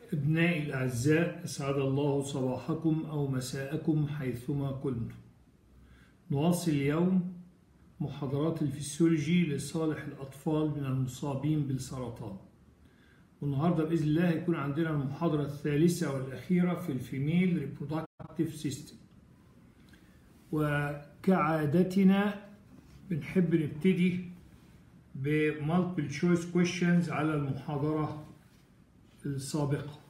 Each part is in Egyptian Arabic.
أبنائي الأعزاء أسعد الله صباحكم أو مساءكم حيثما كنتم نواصل اليوم محاضرات الفسيولوجي لصالح الأطفال من المصابين بالسرطان والنهاردة بإذن الله هيكون عندنا المحاضرة الثالثة والأخيرة في الفيميل ريبرودكتيف سيستم وكعادتنا بنحب نبتدي بمالتيبل تشويس كويشنز على المحاضرة السابقة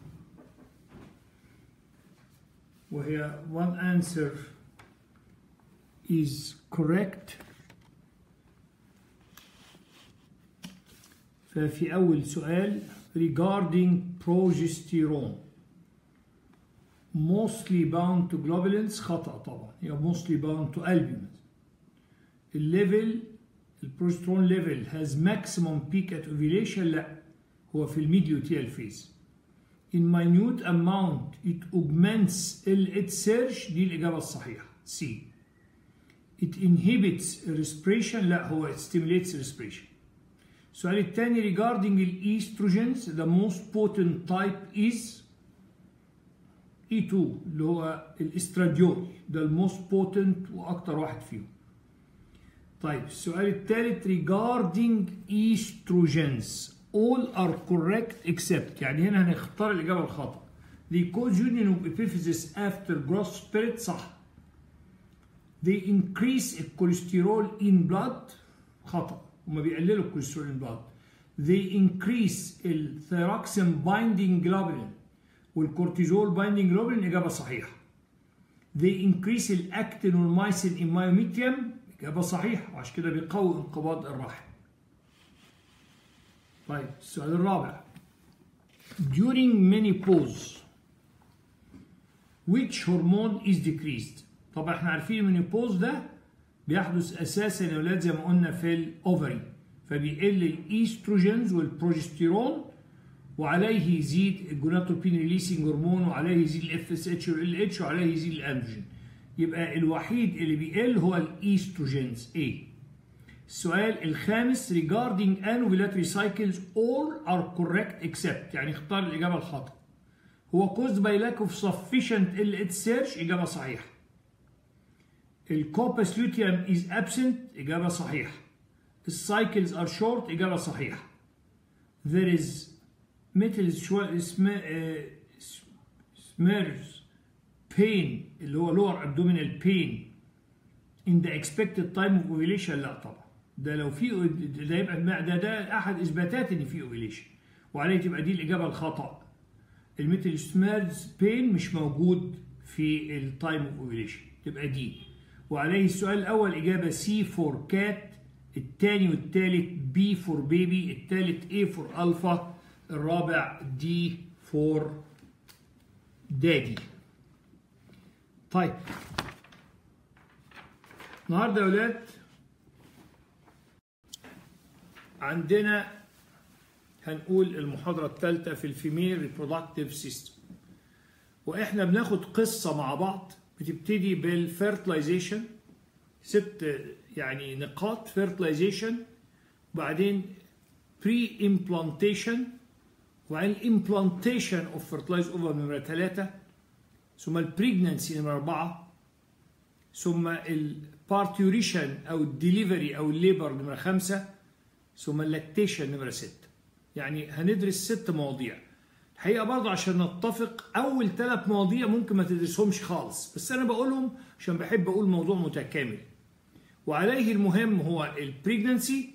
وهي one answer is correct ففي أول سؤال regarding progesterone mostly bound to globulins خطأ طبعا هي mostly bound to albumin الليفل البروجسترون ليفل has maximum peak at ovulation لا هو في الميديوتيال فيز in minute amount it augments LH surge دي الإجابة الصحيحة C it inhibits respiration لا هو it stimulates respiration السؤال الثاني regarding الايستروجينز the most potent type is E2 اللي هو الاستراديول ده الموست بوتنت واكتر واحد فيهم طيب السؤال الثالث regarding estrogens all are correct except يعني هنا هنختار الإجابة الخطأ they cause union of epiphysis after growth spirit صح they increase الكوليسترول in blood خطأ هما بيقللوا الكوليسترول in blood they increase الثيروكسين binding globulin والكورتيزول binding globulin إجابة صحيحة they increase الأكتين والمايسين in myometrium إجابة صحيحة وعشان كده بيقوي انقباض الرحم طيب السؤال الرابع during menopause which hormone is decreased طبعا احنا عارفين المينوبوز ده بيحدث اساسا يا اولاد زي ما قلنا في الاوفري فبيقل الايستروجينز والبروجستيرون وعليه يزيد الجوناتروبين ريليسنج هرمون وعليه يزيد الاف اس اتش والال اتش وعليه يزيد الاندروجين يبقى الوحيد اللي بيقل هو الايستروجينز A السؤال الخامس regarding anovulatory cycles all are correct except يعني اختار الإجابة الخاطئة هو caused by lack of sufficient LH surge إجابة صحيحة الكوبس لوتيوم is absent إجابة صحيحة السايكلز are short إجابة صحيحة there is metal smears pain اللي هو lower abdominal pain in the expected time of ovulation لا طبعا ده لو في ده يبقى ده ده احد اثباتات ان في اوفيليشن وعليه تبقى دي الاجابه الخطا الميتل سميرز بين مش موجود في التايم اوف اوفيليشن تبقى دي وعليه السؤال الاول اجابه سي فور كات الثاني والثالث بي فور بيبي الثالث اي فور الفا الرابع دي فور دادي طيب النهارده يا ولاد عندنا هنقول المحاضرة الثالثة في الفيميل ريبرودكتيف سيستم واحنا بناخد قصة مع بعض بتبتدي بالفيرتلايزيشن ست يعني نقاط فيرتلايزيشن وبعدين بري امبلانتيشن وبعدين الامبلانتيشن اوف فيرتلايز اوفر نمرة ثلاثة ثم البريجننسي نمرة أربعة ثم البارتيوريشن أو الدليفري أو الليبر نمرة خمسة ثم اللاكتيشن نمرة ستة يعني هندرس ست مواضيع الحقيقة برضه عشان نتفق أول ثلاث مواضيع ممكن ما تدرسهمش خالص بس أنا بقولهم عشان بحب أقول موضوع متكامل وعليه المهم هو البريجننسي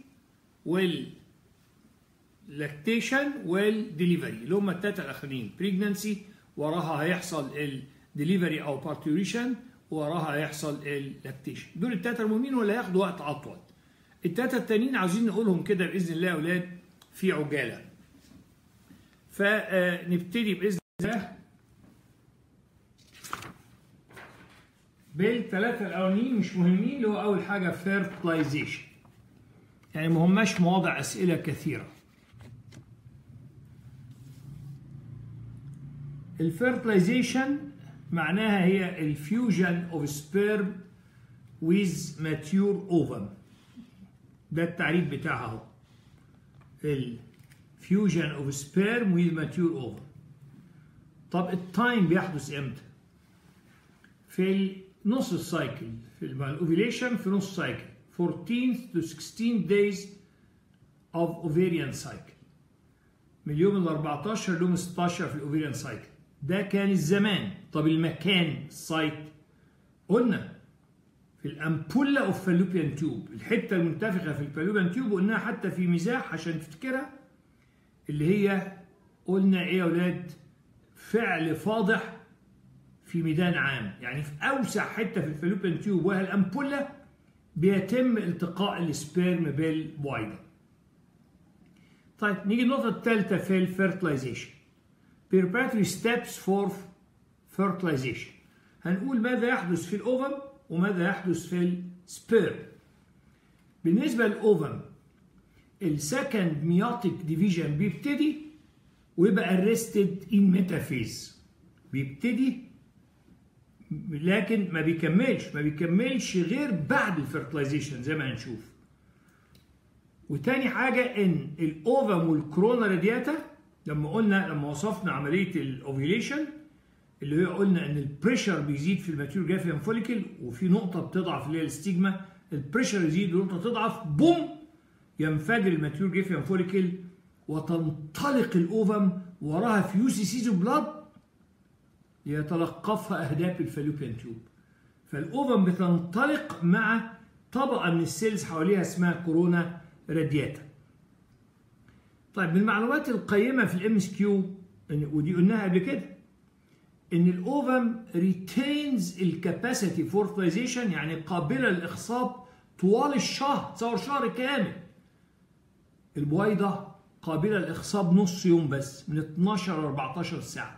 واللاكتيشن والدليفري اللي هم الثلاثة الأخرين بريجننسي وراها هيحصل الدليفري أو بارتيوريشن وراها هيحصل اللاكتيشن دول الثلاثة المهمين ولا هياخدوا وقت أطول التلاتة التانيين عاوزين نقولهم كده بإذن الله يا أولاد في عجالة فنبتدي بإذن الله بالثلاثة الأولانيين مش مهمين اللي هو أول حاجة فيرتلايزيشن يعني ما هماش مواضع أسئلة كثيرة الفيرتلايزيشن معناها هي الفيوجن اوف سبيرم with mature ovum ده التعريف بتاعها اهو الفيوجن اوف سبيرم with mature ovum طب التايم بيحدث امتى في نص السايكل في الاوفيليشن في نص سايكل 14 to 16 days of ovarian cycle من اليوم ال 14 ليوم 16 في الاوفيريان سايكل ده كان الزمان طب المكان السايت قلنا في الامبولا اوف فالوبيان تيوب الحته المنتفخه في الفالوبيان تيوب قلناها حتى في مزاح عشان تفتكرها اللي هي قلنا ايه يا اولاد فعل فاضح في ميدان عام يعني في اوسع حته في الفالوبيان تيوب وهي الامبولا بيتم التقاء السبيرم بالبويضه طيب نيجي النقطة الثالثة في الفيرتلايزيشن preparatory steps for fertilization هنقول ماذا يحدث في الأوفم وماذا يحدث في السبيرم بالنسبة للأوفم السكند ميوتيك ديفيجن بيبتدي ويبقى arrested in metaphase بيبتدي لكن ما بيكملش ما بيكملش غير بعد الفيرتلايزيشن زي ما هنشوف وتاني حاجة إن الأوفم والكورونا رادياتا لما قلنا لما وصفنا عملية الأوفيليشن اللي هي قلنا إن البريشر بيزيد في الماتيور جرافيان فوليكل وفي نقطة بتضعف اللي هي الستيجما البريشر يزيد ونقطة تضعف بوم ينفجر الماتيور جرافيان فوليكل وتنطلق الأوفم وراها فيوسي سيزو بلاد ليتلقفها أهداف الفالوبيان تيوب فالأوفم بتنطلق مع طبقة من السيلز حواليها اسمها كورونا رادياتا طيب من المعلومات القيمة في الام اس كيو ودي قلناها قبل كده ان الاوفم ريتينز الكاباسيتي فورتلايزيشن يعني قابلة للاخصاب طوال الشهر تصور شهر كامل البويضة قابلة للاخصاب نص يوم بس من 12 ل 14 ساعة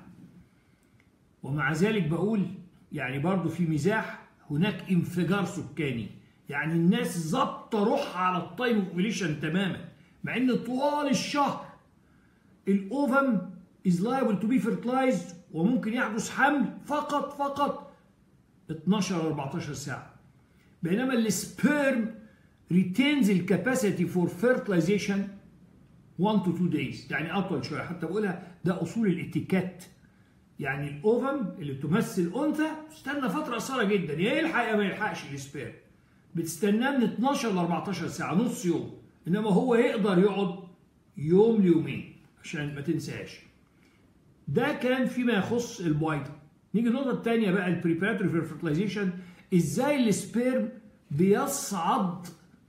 ومع ذلك بقول يعني برضو في مزاح هناك انفجار سكاني يعني الناس ظابطه روحها على التايم اوفيليشن تماما مع ان طوال الشهر الاوفم از liable تو بي fertilized وممكن يحدث حمل فقط فقط 12 او 14 ساعه بينما السبيرم retains الكاباسيتي فور fertilization 1 to 2 days يعني اطول شويه حتى بقولها ده اصول الاتيكيت يعني الاوفم اللي تمثل انثى تستنى فتره قصيره جدا يا يلحق يا ما يلحقش السبيرم بتستناه من 12 ل 14 ساعة نص يوم إنما هو يقدر يقعد يوم ليومين عشان ما تنساش ده كان فيما يخص البويضة نيجي النقطة الثانية بقى البريباراتوري في الفرتلايزيشن ازاي السبيرم بيصعد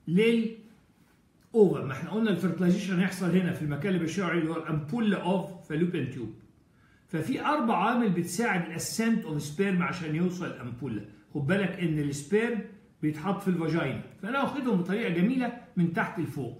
للأوفر ما احنا قلنا الفرتلايزيشن هيحصل هنا في المكان اللي بشير عليه اللي هو الامبولا اوف فالوبيان تيوب ففي أربع عوامل بتساعد الاسنت اوف سبيرم عشان يوصل الامبولا خد بالك ان السبيرم بيتحط في الفاجينا فانا واخدهم بطريقه جميله من تحت لفوق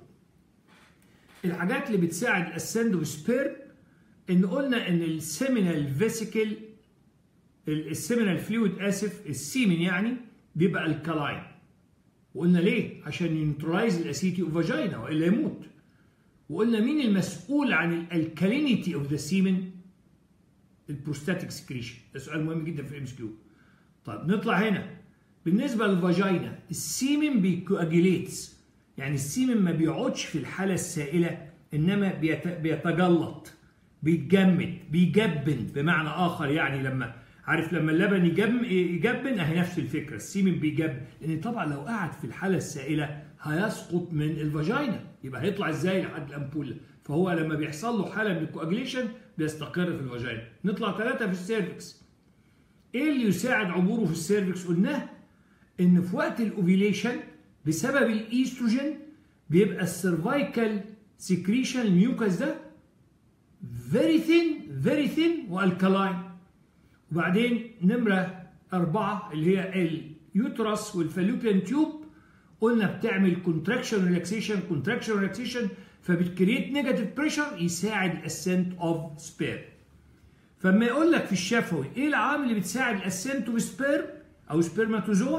الحاجات اللي بتساعد الاسند سبيرم ان قلنا ان السيمينال فيسيكل السيمينال فلويد اسف السيمن يعني بيبقى الكلاين وقلنا ليه عشان ينترايز الاسيتي اوف فاجينا والا يموت وقلنا مين المسؤول عن الالكالينيتي اوف ذا سيمن البروستاتيك سكريشن ده سؤال مهم جدا في الام اس كيو طيب نطلع هنا بالنسبة للفاجينا السيمن بيكواجيليتس يعني السيمن ما بيقعدش في الحالة السائلة إنما بيتجلط بيتجمد بيجبن بمعنى آخر يعني لما عارف لما اللبن يجبن يجبن اهي نفس الفكرة السيمن بيجبن لأن طبعا لو قعد في الحالة السائلة هيسقط من الفاجينا يبقى هيطلع ازاي لحد الأمبولة فهو لما بيحصل له حالة من الكواجيليشن بيستقر في الفاجينا نطلع ثلاثة في السيرفكس ايه اللي يساعد عبوره في السيرفكس قلناه ان في وقت الاوفيليشن بسبب الايستروجين بيبقى السيرفايكال سكريشن الميوكس ده فيري ثين فيري ثين والكلاين وبعدين نمره أربعة اللي هي اليوترس والفالوبيان تيوب قلنا بتعمل كونتراكشن ريلاكسيشن كونتراكشن ريلاكسيشن فبتكريت نيجاتيف بريشر يساعد الاسنت اوف سبير فما يقول لك في الشفوي ايه العوامل اللي بتساعد الاسنت اوف سبير او سبرماتوزوا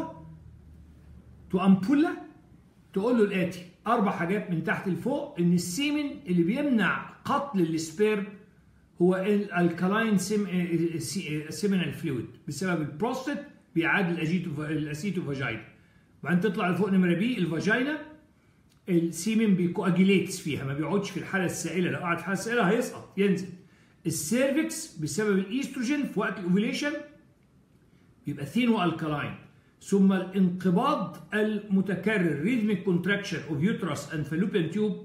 تو امبولا تقول له الاتي اربع حاجات من تحت لفوق ان السيمن اللي بيمنع قتل السبيرم هو الالكالاين سيمينال فلويد بسبب البروستات بيعادل الاسيتو فاجينا وبعدين تطلع لفوق نمره بي الفاجينا السيمن بيكواجيليتس فيها ما بيقعدش في الحاله السائله لو قعد في الحاله السائله هيسقط ينزل السيرفكس بسبب الايستروجين في وقت الاوفيليشن بيبقى ثين والكلاين ثم الانقباض المتكرر rhythmic contraction of uterus and fallopian tube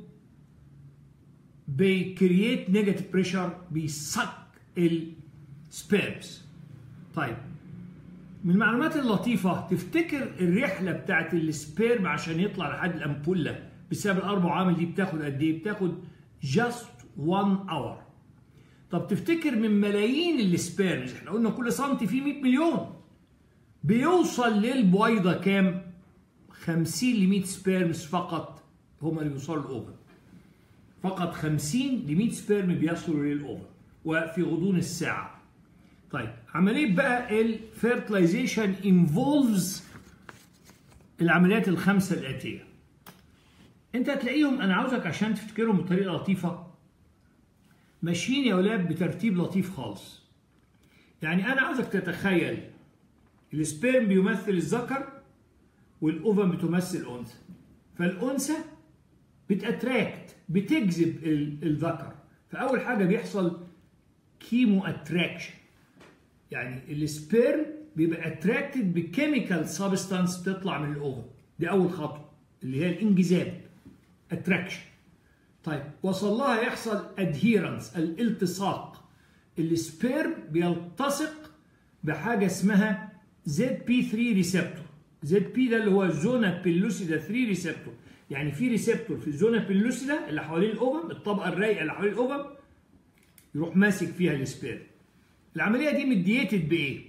بيكرييت نيجاتيف بريشر بيسك السبيرمز طيب من المعلومات اللطيفة تفتكر الرحلة بتاعت السبيرم عشان يطلع لحد الأمبولة بسبب الأربع عوامل دي بتاخد قد إيه؟ بتاخد just one hour. طب تفتكر من ملايين السبيرمز احنا قلنا كل سنتي فيه 100 مليون بيوصل للبويضة كام؟ 50 ل 100 سبيرمز فقط هما اللي بيوصلوا للأوفر. فقط 50 ل 100 سبيرم بيصلوا للأوفر وفي غضون الساعة. طيب عمليه بقى الفيرتلايزيشن انفولفز العمليات الخمسه الاتيه انت هتلاقيهم انا عاوزك عشان تفتكرهم بطريقه لطيفه ماشيين يا ولاد بترتيب لطيف خالص يعني انا عاوزك تتخيل السبيرم بيمثل الذكر والاوفم بتمثل الانثى فالانثى بتاتراكت بتجذب الذكر فاول حاجه بيحصل كيمو اتراكشن يعني السبيرم بيبقى اتراكتد بكيميكال سبستانس بتطلع من الاوفر دي اول خطوه اللي هي الانجذاب اتراكشن طيب وصل لها يحصل ادهيرنس الالتصاق السبيرم بيلتصق بحاجه اسمها زد بي 3 ريسبتور زد بي ده اللي هو الزونا بيلوسيدا 3 ريسبتور يعني في ريسبتور في الزونا بيلوسيدا اللي حوالين الاوفم الطبقه الرايقه اللي حوالين الاوفم يروح ماسك فيها السبيرم العمليه دي مديتد بايه؟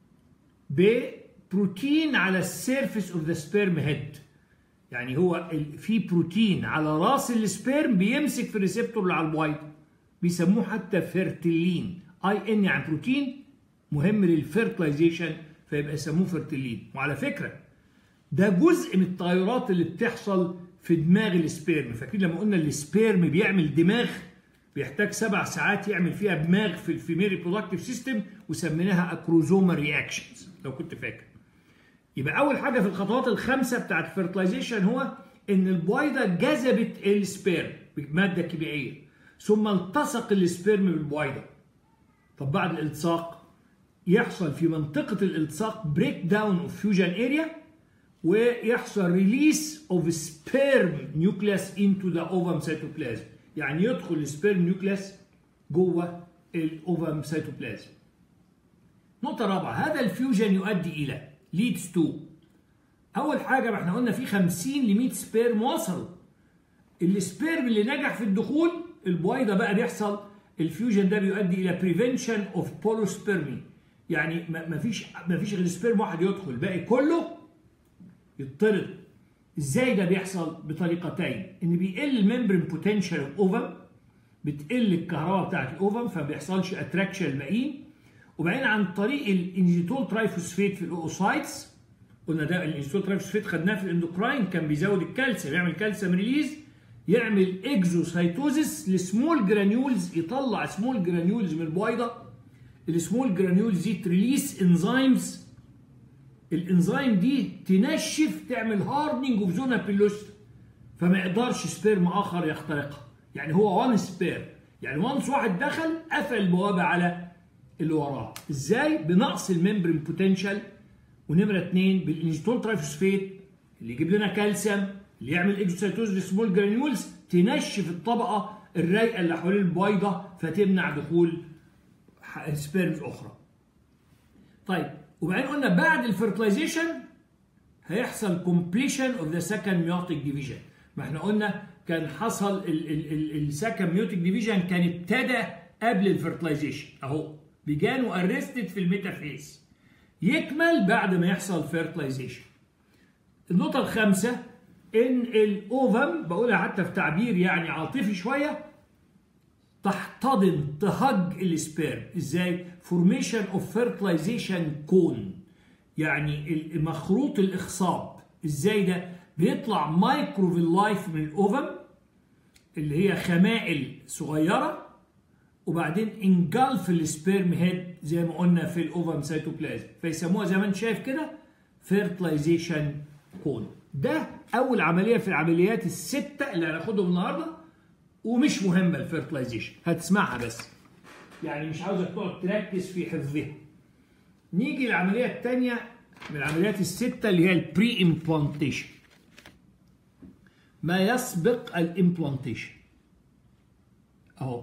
ببروتين على السيرفيس اوف ذا سبيرم هيد يعني هو في بروتين على راس السبيرم بيمسك في الريسبتور اللي على البويض بيسموه حتى فيرتلين اي ان يعني بروتين مهم للفيرتلايزيشن فيبقى يسموه فيرتلين وعلى فكره ده جزء من التغيرات اللي بتحصل في دماغ السبيرم فاكرين لما قلنا السبيرم بيعمل دماغ بيحتاج سبع ساعات يعمل فيها دماغ في الفيميل ريبرودكتيف سيستم وسميناها اكروزومال رياكشنز لو كنت فاكر يبقى اول حاجه في الخطوات الخمسه بتاعت الفيرتلايزيشن هو ان البويضه جذبت السبيرم بماده كيميائيه ثم التصق السبيرم بالبويضه طب بعد الالتصاق يحصل في منطقه الالتصاق بريك داون اوف فيوجن اريا ويحصل ريليس اوف سبيرم نيوكليس انتو ذا اوفم سيتوبلازم يعني يدخل السبيرم نيوكليس جوه الاوفم سيتوبلازم نقطه رابعه هذا الفيوجن يؤدي الى leads to اول حاجه ما احنا قلنا في 50 ل 100 سبيرم وصلوا السبيرم اللي نجح في الدخول البويضه بقى بيحصل الفيوجن ده بيؤدي الى بريفنشن اوف بولوسبيرمي يعني ما فيش ما فيش غير سبيرم واحد يدخل الباقي كله يطرد ازاي ده بيحصل بطريقتين ان بيقل الممبرين بوتنشال اوفم بتقل الكهرباء بتاعت الاوفم فما بيحصلش اتراكشن الباقيين وبعدين عن طريق الانجيتول ترايفوسفيت في الاوسايتس قلنا ده الانجيتول ترايفوسفيت خدناه في الاندوكراين كان بيزود الكالسيوم يعمل كالسيوم ريليز يعمل اكزوسايتوزس لسمول جرانيولز يطلع سمول جرانيولز من البويضه السمول جرانيولز دي تريليس انزيمز الانزيم دي تنشف تعمل هاردنج اوف زونا بيلوستا فما يقدرش سبيرم اخر يخترقها يعني هو وان سبيرم يعني وانس واحد دخل قفل البوابه على اللي وراه ازاي بنقص الممبرين بوتنشال ونمره اثنين بالانجيتول ترايفوسفيت اللي يجيب لنا كالسيوم اللي يعمل اكزوسايتوز لسمول جرانيولز تنشف الطبقه الرايقه اللي حوالين البويضه فتمنع دخول سبيرمز اخرى طيب وبعدين قلنا بعد الفيرتلايزيشن هيحصل كومبليشن اوف ذا سكند ميوتيك ديفيجن ما احنا قلنا كان حصل السكند ميوتيك ديفيجن كان ابتدى قبل الفيرتلايزيشن اهو بيجان وارستد في الميتافيز يكمل بعد ما يحصل فيرتلايزيشن النقطة الخامسة ان الاوفم بقولها حتى في تعبير يعني عاطفي شوية تحتضن تهج السبيرم ازاي فورميشن اوف فيرتلايزيشن كون يعني مخروط الاخصاب ازاي ده بيطلع مايكروفيل لايف من الاوفم اللي هي خمائل صغيره وبعدين انجلف السبيرم هيد زي ما قلنا في الاوفم سيتوبلازم فيسموها زي ما انت شايف كده فيرتلايزيشن كون ده اول عمليه في العمليات السته اللي هناخدهم النهارده ومش مهمه الفيرتلايزيشن هتسمعها بس يعني مش عاوزك تقعد تركز في حفظها نيجي للعمليه الثانيه من العمليات السته اللي هي البري امبلانتيشن ما يسبق الامبلانتيشن اهو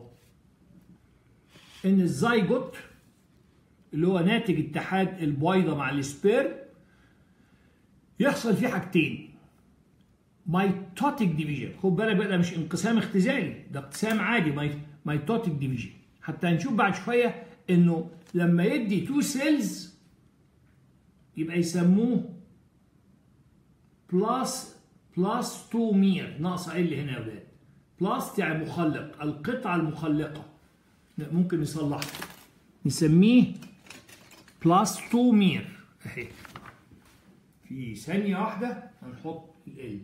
ان الزيجوت اللي هو ناتج اتحاد البويضه مع السبيرم يحصل فيه حاجتين ميتوتيك ديفيجن خد بالك بقى ده مش انقسام اختزالي ده اقسام عادي ميتوتيك ديفيجن حتى هنشوف بعد شويه انه لما يدي تو سيلز يبقى يسموه بلس بلس تو مير ناقصه ال هنا يا ولاد بلس يعني مخلق القطعه المخلقه ممكن نصلحها نسميه بلس تو مير اهي في ثانيه واحده هنحط ال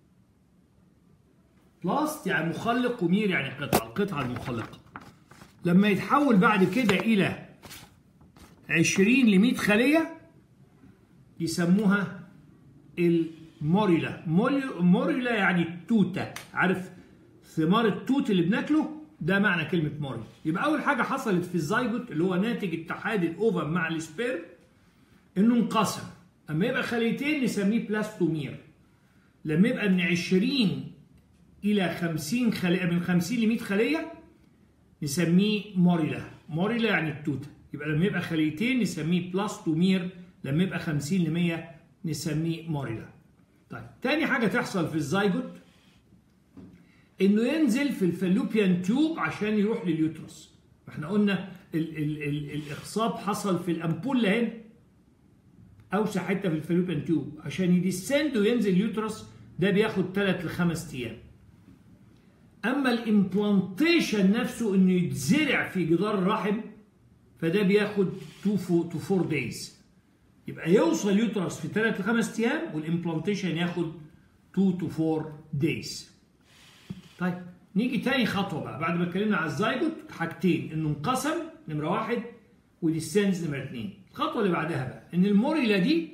بلس يعني مخلق ومير يعني قطعه القطعه المخلقه لما يتحول بعد كده الى 20 ل 100 خليه يسموها الموريلا موريلا يعني التوته عارف ثمار التوت اللي بناكله ده معنى كلمه موريلا يبقى اول حاجه حصلت في الزيجوت اللي هو ناتج اتحاد الاوفم مع السبيرم انه انقسم اما يبقى خليتين نسميه بلاستومير لما يبقى من 20 الى 50 خليه من 50 ل 100 خليه نسميه موريلا موريلا يعني التوته يبقى لما يبقى خليتين نسميه بلاستومير لما يبقى 50 ل 100 نسميه موريلا طيب تاني حاجه تحصل في الزيجوت انه ينزل في الفالوبيان تيوب عشان يروح لليوترس احنا قلنا ال ال ال الاخصاب حصل في الامبوله هنا اوسع حته في الفالوبيان تيوب عشان يديسند وينزل اليوترس ده بياخد 3 ل 5 ايام اما الامبلانتيشن نفسه انه يتزرع في جدار الرحم فده بياخد 2 تو 4 دايز يبقى يوصل يوترس في 3 ل 5 ايام والامبلانتيشن ياخد 2 تو 4 دايز طيب نيجي تاني خطوه بقى بعد ما اتكلمنا على الزيجوت حاجتين انه انقسم نمره واحد وديسنس نمره اثنين الخطوه اللي بعدها بقى ان الموريلا دي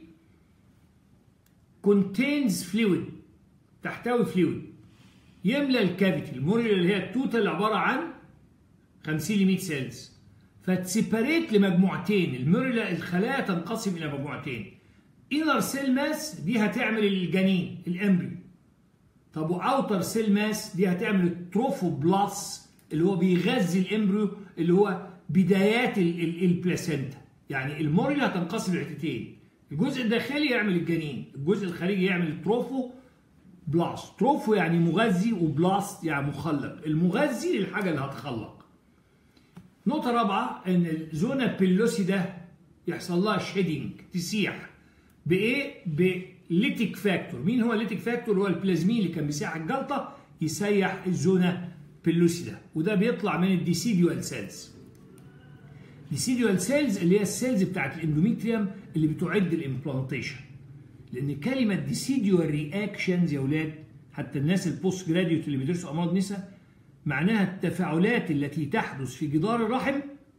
contains fluid تحتوي فلويد يملى الكافيتي الموريلا اللي هي التوتال اللي عباره عن 50 ل 100 سيلز فتسيبريت لمجموعتين الموريلا الخلايا تنقسم الى مجموعتين انر سيل ماس دي هتعمل الجنين الامبريو طب واوتر سيل ماس دي هتعمل التروفوبلاس اللي هو بيغذي الامبريو اللي هو بدايات البلاسينتا يعني الموريلا هتنقسم لحتتين الجزء الداخلي يعمل الجنين الجزء الخارجي يعمل التروفو بلاس تروفو يعني مغذي وبلاس يعني مخلق المغذي للحاجه اللي هتخلق نقطة رابعة إن الزونة بيلوسي ده يحصل لها شيدنج تسيح بإيه؟ بليتيك فاكتور، مين هو الليتيك فاكتور؟ هو البلازمين اللي كان بيسيح الجلطة يسيح الزونة بيلوسي ده، وده بيطلع من الديسيديوال سيلز. ديسيديوال سيلز اللي هي السيلز بتاعت الاندوميتريوم اللي بتعد الامبلانتيشن. لأن كلمة ديسيديوال رياكشنز يا ولاد حتى الناس البوست جراديوت اللي بيدرسوا أمراض نساء معناها التفاعلات التي تحدث في جدار الرحم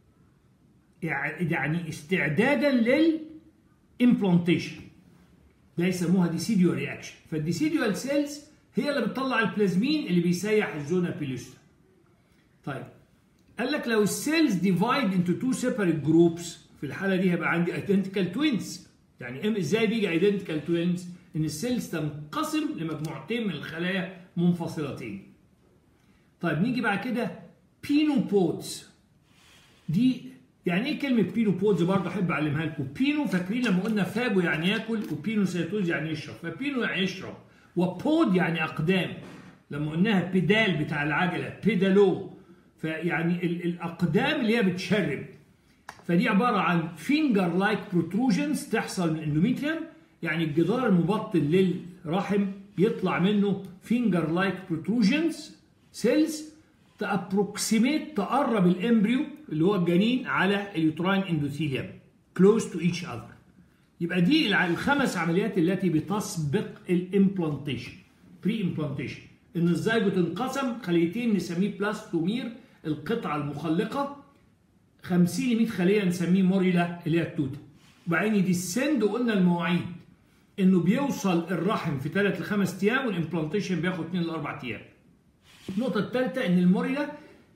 يعني استعدادا للامبلانتيشن ده يسموها ديسيديوال رياكشن فالديسيديوال سيلز هي اللي بتطلع البلازمين اللي بيسيح الزونا بيلوستا طيب قال لك لو السيلز ديفايد انتو تو سيبريت جروبس في الحاله دي هيبقى عندي ايدنتيكال توينز يعني ازاي بيجي ايدنتيكال توينز ان السيلز تنقسم لمجموعتين من الخلايا منفصلتين طيب نيجي بعد كده بينو بودز دي يعني ايه كلمه بينو بودز برضه احب اعلمها لكم بينو فاكرين لما قلنا فاجو يعني ياكل وبينو سيتوز يعني يشرب فبينو يعني يشرب وبود يعني اقدام لما قلناها بيدال بتاع العجله بيدالو فيعني الاقدام اللي هي بتشرب فدي عباره عن فينجر لايك بروتروجنز تحصل من الاندوميتريوم يعني الجدار المبطن للرحم يطلع منه فينجر لايك بروتروجنز سيلز تابروكسيميت تقرب الامبريو اللي هو الجنين على اليوتراين اندوثيليوم كلوز تو ايتش اذر يبقى دي الخمس عمليات التي بتسبق الامبلانتيشن بري امبلانتيشن ان الزيجوت انقسم خليتين نسميه بلاستومير القطعه المخلقه 50 ل 100 خليه نسميه موريلا اللي هي التوته وبعدين يديسند وقلنا المواعيد انه بيوصل الرحم في 3 ل 5 ايام والامبلانتيشن بياخد 2 ل 4 ايام النقطة الثالثة إن الموريلا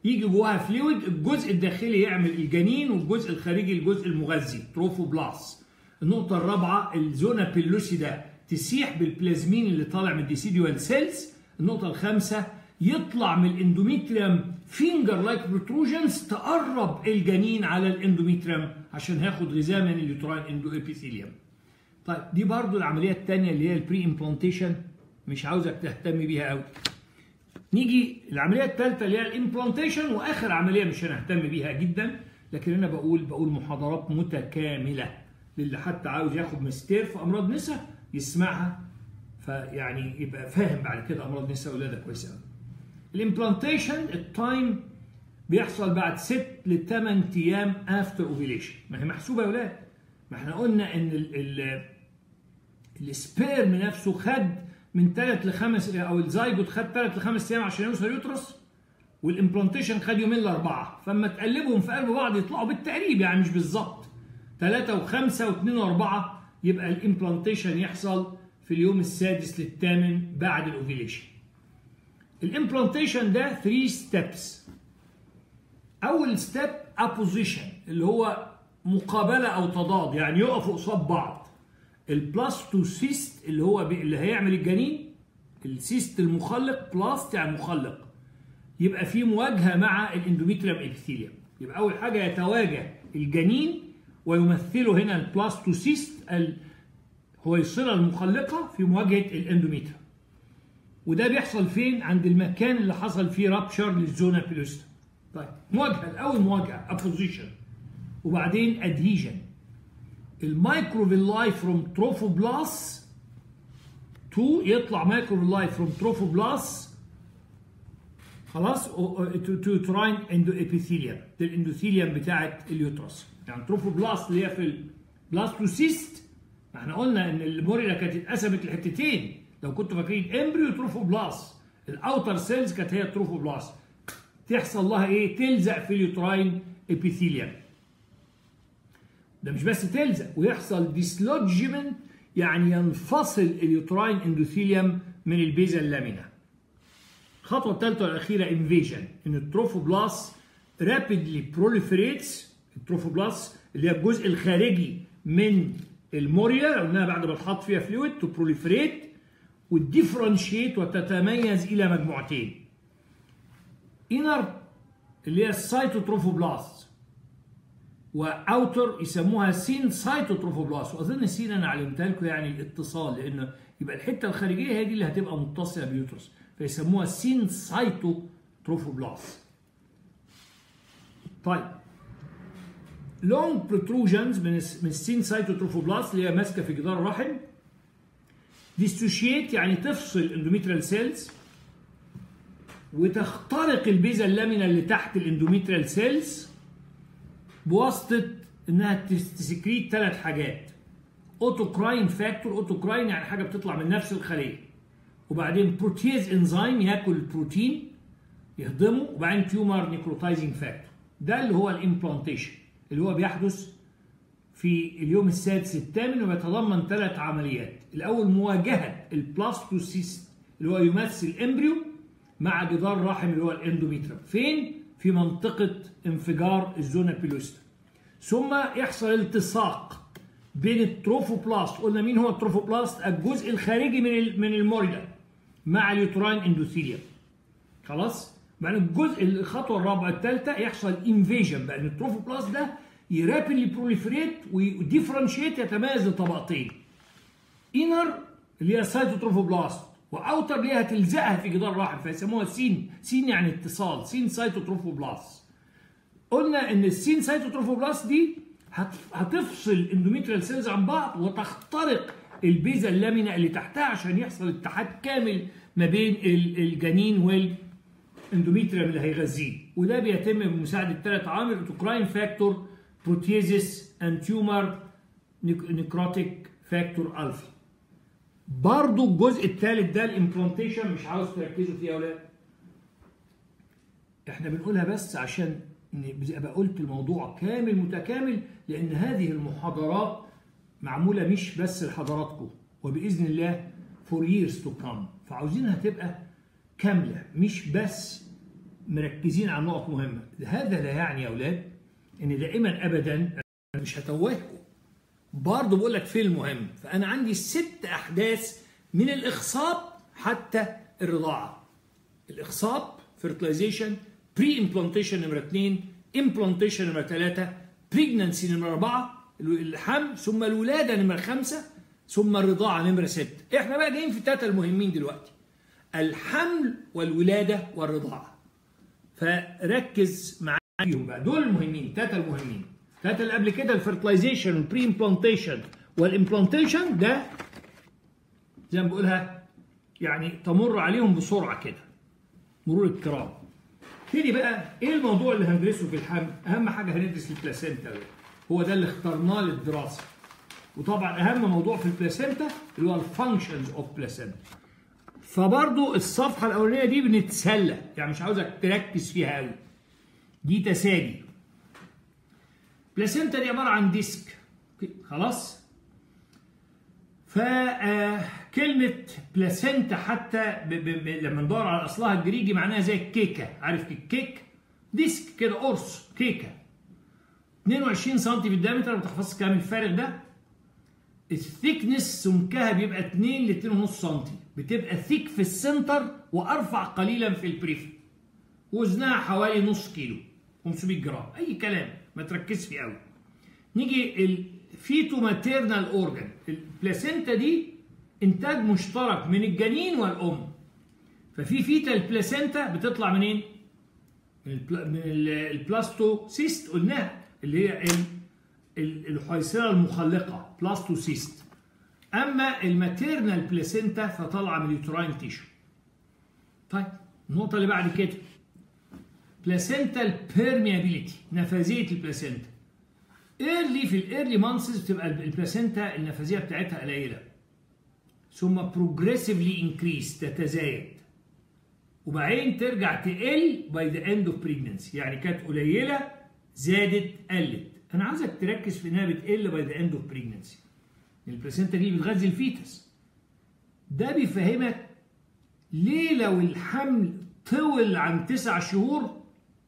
يجي جواها فلويد الجزء الداخلي يعمل الجنين والجزء الخارجي الجزء المغذي تروفوبلاست النقطة الرابعة الزونا بيلوسيدا تسيح بالبلازمين اللي طالع من الديسيديوال سيلز النقطة الخامسة يطلع من الاندوميتريوم فينجر لايك بروتروجنز تقرب الجنين على الاندوميتريوم عشان هياخد غذاء من اليوتراين اندو ابيثيليوم. طيب دي برضو العملية الثانية اللي هي البري امبلانتيشن مش عاوزك تهتم بيها قوي. نيجي العملية الثالثة اللي هي الامبلانتيشن واخر عملية مش هنهتم بيها جدا لكن انا بقول بقول محاضرات متكاملة للي حتى عاوز ياخد ماستير في امراض نساء يسمعها فيعني يبقى فاهم بعد كده امراض نساء ولاده كويس قوي. الامبلانتيشن التايم بيحصل بعد 6 ل 8 ايام افتر اوفيليشن ما هي محسوبه يا ولاد ما احنا قلنا ان ال ال السبيرم نفسه خد من 3 ل 5 او الزايجوت خد 3 ل 5 ايام عشان يوصل يوترس والامبلانتيشن خد يومين لاربعه فاما تقلبهم في قلب بعض يطلعوا بالتقريب يعني مش بالظبط 3 و5 و2 و4 يبقى الامبلانتيشن يحصل في اليوم السادس للثامن بعد الاوفيليشن الامبلانتيشن ده 3 ستيبس اول ستيب ابوزيشن اللي هو مقابله او تضاد يعني يقفوا قصاد بعض البلاستوسيست اللي هو بي اللي هيعمل الجنين السيست المخلق بلاست يعني مخلق يبقى في مواجهه مع الاندوميتريوم ابيثيليوم يبقى اول حاجه يتواجه الجنين ويمثله هنا البلاستوسيست هو الصله المخلقه في مواجهه الاندوميتريوم وده بيحصل فين عند المكان اللي حصل فيه رابشر للزونا بيلوستا طيب مواجهه الاول مواجهه ابوزيشن وبعدين ادهيجن المايكروفيلاي فروم تروفوبلاس تو يطلع مايكروفيلاي فروم تروفوبلاس خلاص تو تراين اندو ابيثيليوم الاندوثيليوم بتاعت اليوترس يعني تروفوبلاست اللي هي في البلاستوسيست احنا قلنا ان الموريلا كانت اتقسمت لحتتين لو كنتوا فاكرين امبريو تروفوبلاست الاوتر سيلز كانت هي التروفوبلاست تحصل لها ايه تلزق في اليوتراين ابيثيليوم ده مش بس تلزق ويحصل ديسلوجمنت يعني ينفصل اليوتراين اندوثيليوم من البيزا اللامينا الخطوه الثالثه والاخيره انفيجن ان التروفوبلاست رابيدلي بروليفريتس التروفوبلاست اللي هي الجزء الخارجي من الموريا قلناها بعد ما تحط فيها فلويد تو بروليفريت وتديفرنشيت وتتميز الى مجموعتين انر اللي هي السايتوتروفوبلاست واوتر يسموها سين سايتوتروفوبلاست واظن سين انا علمتها لكم يعني الاتصال لان يبقى الحته الخارجيه هي دي اللي هتبقى متصله بيوترس فيسموها سين سايتوتروفوبلاست طيب لونج بروتروجنز من من السين سايتوتروفوبلاست اللي هي ماسكه في جدار الرحم ديستوشيت يعني تفصل الاندوميتريال سيلز وتخترق البيزا اللامينا اللي تحت الاندوميتريال سيلز بواسطه انها تسكريت ثلاث حاجات اوتوكراين فاكتور اوتوكراين يعني حاجه بتطلع من نفس الخليه وبعدين بروتيز انزيم ياكل البروتين يهضمه وبعدين تيومر نيكروتايزنج فاكتور ده اللي هو الامبلانتيشن اللي هو بيحدث في اليوم السادس الثامن ويتضمن ثلاث عمليات الاول مواجهه البلاستوسيست اللي هو يمثل امبريو مع جدار الرحم اللي هو الاندوميتريوم فين في منطقه انفجار الزونا بيلوستا ثم يحصل التصاق بين التروفوبلاست قلنا مين هو التروفوبلاست الجزء الخارجي من من الموريلا مع اليوتراين اندوثيليوم خلاص بعد الجزء الخطوه الرابعه الثالثه يحصل انفيجن بقى التروفوبلاست ده يرابيدلي بروليفريت وديفرنشيت يتميز لطبقتين انر اللي هي سايتوتروفوبلاست واوتر اللي هي هتلزقها في جدار الرحم فيسموها سين سين يعني اتصال سين سايتوتروفوبلاست قلنا ان السين سايتوتروفوبلاست دي هتفصل الاندوميتريال سيلز عن بعض وتخترق البيزا اللامينا اللي تحتها عشان يحصل اتحاد كامل ما بين الجنين والاندوميتريوم اللي هيغذيه وده بيتم بمساعده ثلاث عوامل اوتوكراين فاكتور بروتيزيس اند تيومر نيكروتيك فاكتور الفا برضو الجزء الثالث ده الامبلانتيشن مش عاوز تركزوا فيه يا اولاد احنا بنقولها بس عشان ابقى قلت الموضوع كامل متكامل لان هذه المحاضرات معموله مش بس لحضراتكم وباذن الله for years to come فعاوزينها تبقى كامله مش بس مركزين على نقط مهمه هذا لا يعني يا اولاد ان دائما ابدا أنا مش هتوهكم برضه بقول لك في المهم فانا عندي ست احداث من الاخصاب حتى الرضاعه الاخصاب فيرتلايزيشن بري امبلانتيشن نمره 2 امبلانتيشن نمره 3 بريجنانسي نمره 4 الحمل ثم الولاده نمره 5 ثم الرضاعه نمره 6 احنا بقى جايين في الثلاثه المهمين دلوقتي الحمل والولاده والرضاعه فركز معايا بقى دول المهمين الثلاثه المهمين الثلاثه اللي قبل كده الفيرتلايزيشن والبري امبلانتيشن والامبلانتيشن ده زي ما بقولها يعني تمر عليهم بسرعه كده مرور الكرام تاني بقى ايه الموضوع اللي هندرسه في الحمل اهم حاجه هندرس البلاسينتا هو ده اللي اخترناه للدراسه وطبعا اهم موضوع في البلاسينتا اللي هو الفانكشنز اوف بلاسينتا فبرضو الصفحه الاولانيه دي بنتسلى يعني مش عاوزك تركز فيها قوي دي تسالي بلاسينتا دي عباره عن ديسك خلاص فكلمة بلاسينتا حتى ب ب ب لما ندور على أصلها الجريجي معناها زي الكيكة عارف الكيك ديسك كده قرص كيكة 22 سم في الدايمتر ما تحفظش الكلام الفارغ ده الثيكنس سمكها بيبقى 2 ل 2.5 سم بتبقى ثيك في السنتر وارفع قليلا في البريفر وزنها حوالي نص كيلو 500 جرام اي كلام ما تركز فيه قوي نيجي الفيتو ماتيرنال اورجان البلاسينتا دي انتاج مشترك من الجنين والام ففي فيتا البلاسينتا بتطلع منين من البلاستوسيست قلناها اللي هي الحيصله المخلقه بلاستوسيست اما الماتيرنال بلاسينتا فطالعه من اليوتراين تيشو طيب النقطه اللي بعد كده بلاسينتال بيرميابيليتي نفاذيه البلاسينتا ايرلي في الايرلي مانسز بتبقى البلاسينتا النفاذيه بتاعتها قليله ثم بروجريسيفلي انكريس تتزايد وبعدين ترجع تقل باي ذا اند اوف بريجنسي يعني كانت قليله زادت قلت انا عايزك تركز في انها بتقل باي ذا اند اوف بريجنسي البلاسينتا دي بتغذي الفيتس ده بيفهمك ليه لو الحمل طول عن تسع شهور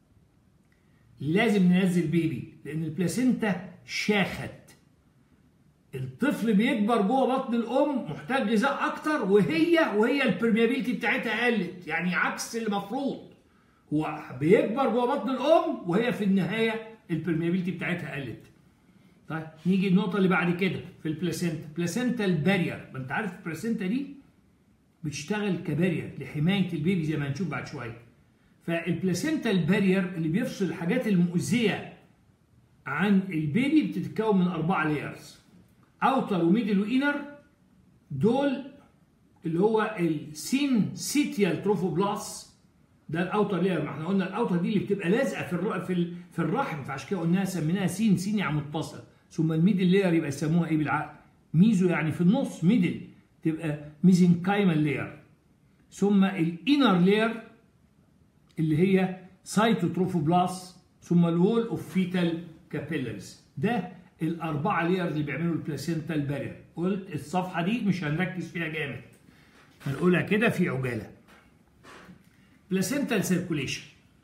لازم ننزل بيبي لان البلاسينتا شاخت الطفل بيكبر جوه بطن الام محتاج غذاء اكتر وهي وهي البرميابيلتي بتاعتها قلت يعني عكس المفروض هو بيكبر جوه بطن الام وهي في النهايه البرميابيلتي بتاعتها قلت طيب نيجي النقطة اللي بعد كده في البلاسينتا، بلاسينتا البارير، ما انت عارف البلاسينتا دي بتشتغل كبارير لحماية البيبي زي ما هنشوف بعد شوية. فالبلاسينتا البارير اللي بيفصل الحاجات المؤذية عن البيبي بتتكون من أربعة لايرز. أوتر وميدل وإنر دول اللي هو السين سيتيال تروفوبلاس ده الاوتر لير ما احنا قلنا الاوتر دي اللي بتبقى لازقه في الر... في في الرحم فعشان كده قلناها سميناها سين سين يعني متصل ثم الميدل لير يبقى يسموها ايه بالعقل ميزو يعني في النص ميدل تبقى ميزنكايمال لير ثم الانر لير اللي هي سايتوتروفوبلاس ثم الوول اوف فيتال كابيلاريز ده الاربعه ليرز اللي بيعملوا البلاسينتا البارير قلت الصفحه دي مش هنركز فيها جامد هنقولها كده في عجاله بلاسينتال سيركوليشن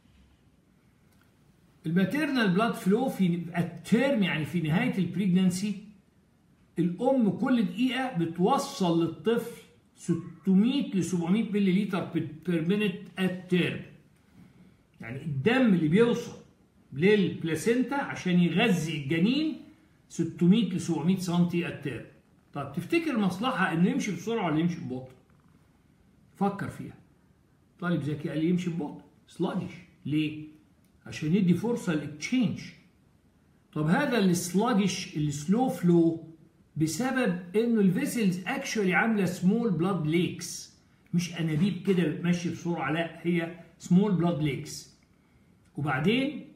الماتيرنال بلاد فلو في التيرم يعني في نهايه البريجنانسي الام كل دقيقه بتوصل للطفل 600 ل 700 مللي لتر بير مينيت التيرم يعني الدم اللي بيوصل للبلاسينتا عشان يغذي الجنين 600 ل 700 سم التيرم طب تفتكر مصلحه انه يمشي بسرعه ولا يمشي ببطء فكر فيها طالب ذكي قال لي يمشي ببطء سلاجش ليه؟ عشان يدي فرصه للاكتشينج طب هذا السلاجش السلو فلو بسبب انه الفيسلز اكشولي عامله سمول بلاد ليكس مش انابيب كده بتمشي بسرعه لا هي سمول بلاد ليكس وبعدين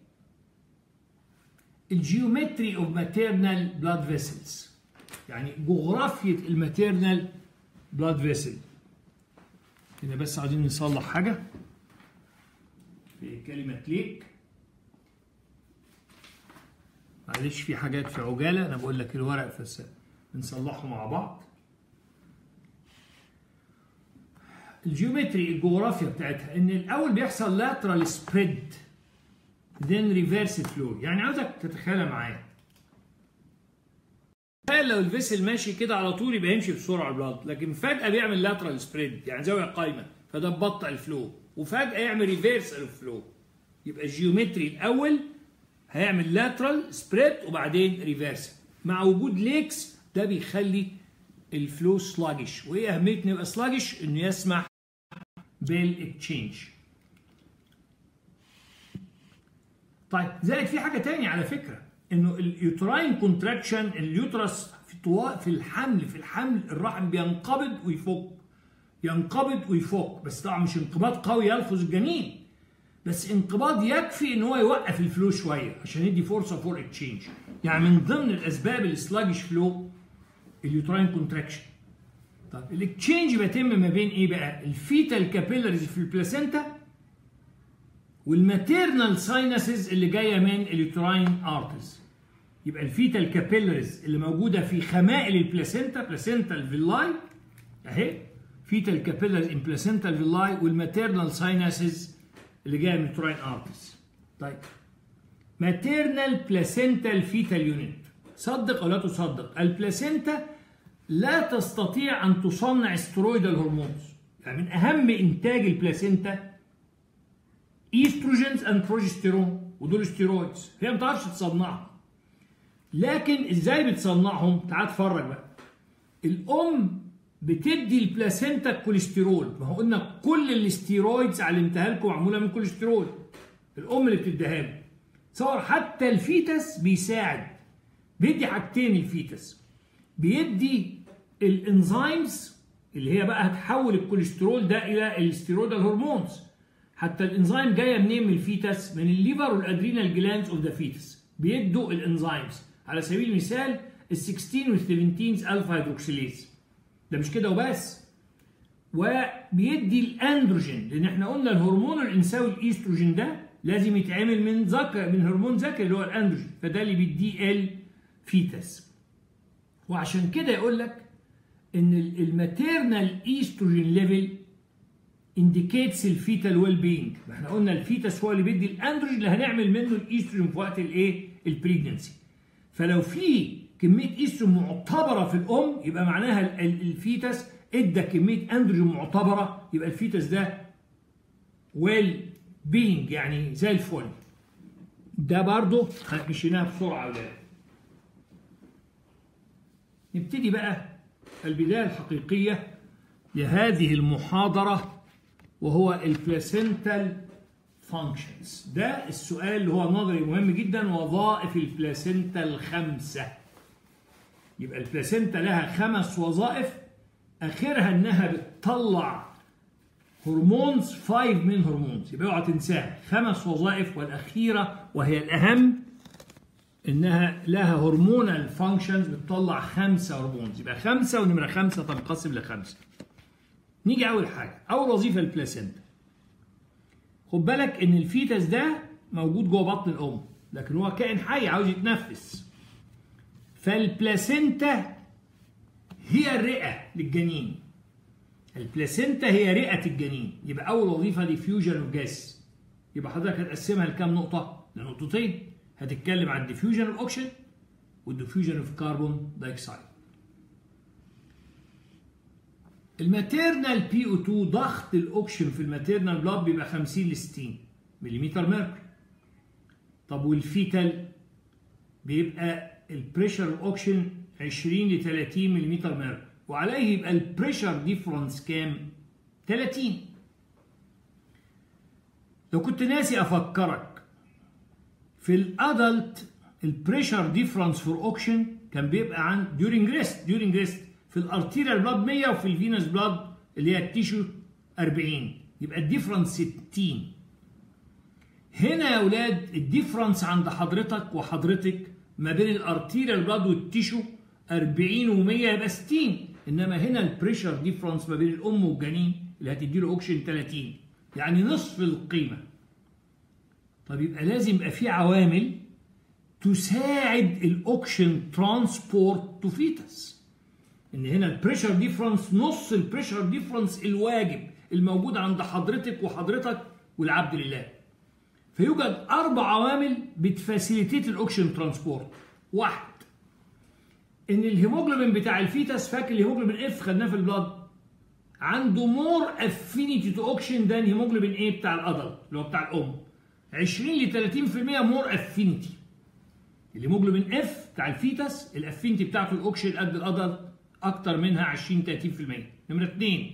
الجيومتري اوف ماتيرنال بلاد فيسلز يعني جغرافيه الماتيرنال بلاد فيسل هنا بس عايزين نصلح حاجة في كلمة ليك معلش في حاجات في عجالة أنا بقول لك الورق بس بنصلحه مع بعض الجيومتري الجغرافيا بتاعتها ان الاول بيحصل lateral spread then reverse flow يعني عاوزك تتخيل معايا تخيل لو الفيسل ماشي كده على طول يبقى يمشي بسرعه البلاد لكن فجاه بيعمل لاترال سبريد يعني زاويه قايمه فده ببطئ الفلو وفجاه يعمل ريفيرس الفلو يبقى الجيومتري الاول هيعمل لاترال سبريد وبعدين ريفيرس مع وجود ليكس ده بيخلي الفلو سلاجش وايه اهميه انه يبقى سلاجش انه يسمح بالاكتشينج طيب زائد في حاجه تاني على فكره انه اليوتراين كونتراكشن اليوترس في طوال في الحمل في الحمل الرحم بينقبض ويفك ينقبض ويفك بس طبعا مش انقباض قوي يلفظ الجنين بس انقباض يكفي ان هو يوقف الفلو شويه عشان يدي فرصه فور اكتشينج يعني من ضمن الاسباب السلاجش فلو اليوتراين كونتراكشن طب الاكتشينج بيتم ما بين ايه بقى الفيتال كابيلاريز في البلاسينتا والماتيرنال ساينسز اللي جايه من اليوتراين ارتز يبقى الفيتال كابيلاريز اللي موجوده في خمائل البلاسينتا بلاسينتال فيلاي اهي فيتال كابيلاريز ان بلاسينتال فيلاي والماتيرنال ساينسز اللي جايه من اليوتراين ارتز طيب ماتيرنال بلاسينتال فيتال يونت صدق او لا تصدق البلاسينتا لا تستطيع ان تصنع استرويدال هرمونز يعني من اهم انتاج البلاسينتا ايستروجينز اند بروجستيرون ودول ستيرويدز هي ما بتعرفش تصنعهم لكن ازاي بتصنعهم تعال اتفرج بقى الام بتدي البلاسينتا الكوليسترول ما هو قلنا كل الاستيرويدز علمتها لكم معموله من كوليسترول الام اللي بتديها له تصور حتى الفيتس بيساعد بيدي حاجتين الفيتس بيدي الانزيمز اللي هي بقى هتحول الكوليسترول ده الى الستيرويدال هرمونز حتى الانزيم جايه منين من الفيتس من الليفر والادرينال جلاندز اوف ذا فيتس بيدوا الانزيمز على سبيل المثال ال 16 وال 17 الفا هيدروكسيليز ده مش كده وبس وبيدي الاندروجين لان احنا قلنا الهرمون الانثوي الايستروجين ده لازم يتعمل من ذكر من هرمون ذكري اللي هو الاندروجين فده اللي بيديه الفيتس وعشان كده يقول لك ان الماتيرنال ايستروجين ليفل انديكيتس الفيتال ويل بينج احنا قلنا الفيتس هو اللي بيدي الاندروجين اللي هنعمل منه الايستروجين في وقت الايه البريجنسي فلو في كميه ايستروجين معتبره في الام يبقى معناها الفيتس ادى كميه اندروجين معتبره يبقى الفيتس ده ويل بينج يعني زي الفل ده برضه مشيناها بسرعه يا ولاد نبتدي بقى البدايه الحقيقيه لهذه المحاضره وهو البلاسنتال فانكشنز ده السؤال اللي هو نظري مهم جدا وظائف البلاسنتا الخمسه يبقى البلاسنتا لها خمس وظائف اخرها انها بتطلع هرمونز فايف من هرمونز يبقى اوعى تنساها خمس وظائف والاخيره وهي الاهم انها لها هرمونال فانكشنز بتطلع خمسه هرمونز يبقى خمسه ونمره خمسه تنقسم لخمسه نيجي اول حاجه اول وظيفه البلاسنتا خد بالك ان الفيتس ده موجود جوه بطن الام لكن هو كائن حي عاوز يتنفس فالبلاسنتا هي الرئه للجنين البلاسنتا هي رئه الجنين يبقى اول وظيفه ديفيوجن اوف جاس يبقى حضرتك هتقسمها لكام نقطه لنقطتين هتتكلم عن ديفيوجن اوف اوكسجين والديفيوجن اوف كربون دايوكسيد الماتيرنال بي او 2 ضغط الاكسجين في الماتيرنال بلاد بيبقى 50 ل 60 ملم ميركوري طب والفيتال بيبقى البريشر الاكسجين 20 ل 30 ملم ميركوري وعليه يبقى البريشر ديفرنس كام 30 لو كنت ناسي افكرك في الادلت البريشر ديفرنس فور اوكسجين كان بيبقى عن ديورنج ريست ديورنج ريست في الارتيريال بلاد 100 وفي الفينس بلاد اللي هي التيشو 40 يبقى الديفرنس 60 هنا يا اولاد الديفرنس عند حضرتك وحضرتك ما بين الارتيريال بلاد والتيشو 40 و100 يبقى 60 انما هنا البريشر ديفرنس ما بين الام والجنين اللي هتدي له اوكسجين 30 يعني نصف القيمه طب يبقى لازم يبقى في عوامل تساعد الاوكسجين ترانسبورت تو فيتس ان هنا البريشر ديفرنس نص البريشر ديفرنس الواجب الموجود عند حضرتك وحضرتك والعبد لله فيوجد اربع عوامل بتفاسيليتيت الاوكسجين ترانسبورت واحد ان الهيموجلوبين بتاع الفيتس فاكر الهيموجلوبين اف خدناه في البلاد عنده مور افينيتي تو اوكسجين ذان هيموجلوبين ايه بتاع الادلت اللي هو بتاع الام 20 ل 30% مور افينيتي الهيموجلوبين اف بتاع الفيتس الافينيتي بتاعته الاوكسجين قد الادلت اكتر منها 20 30% نمره 2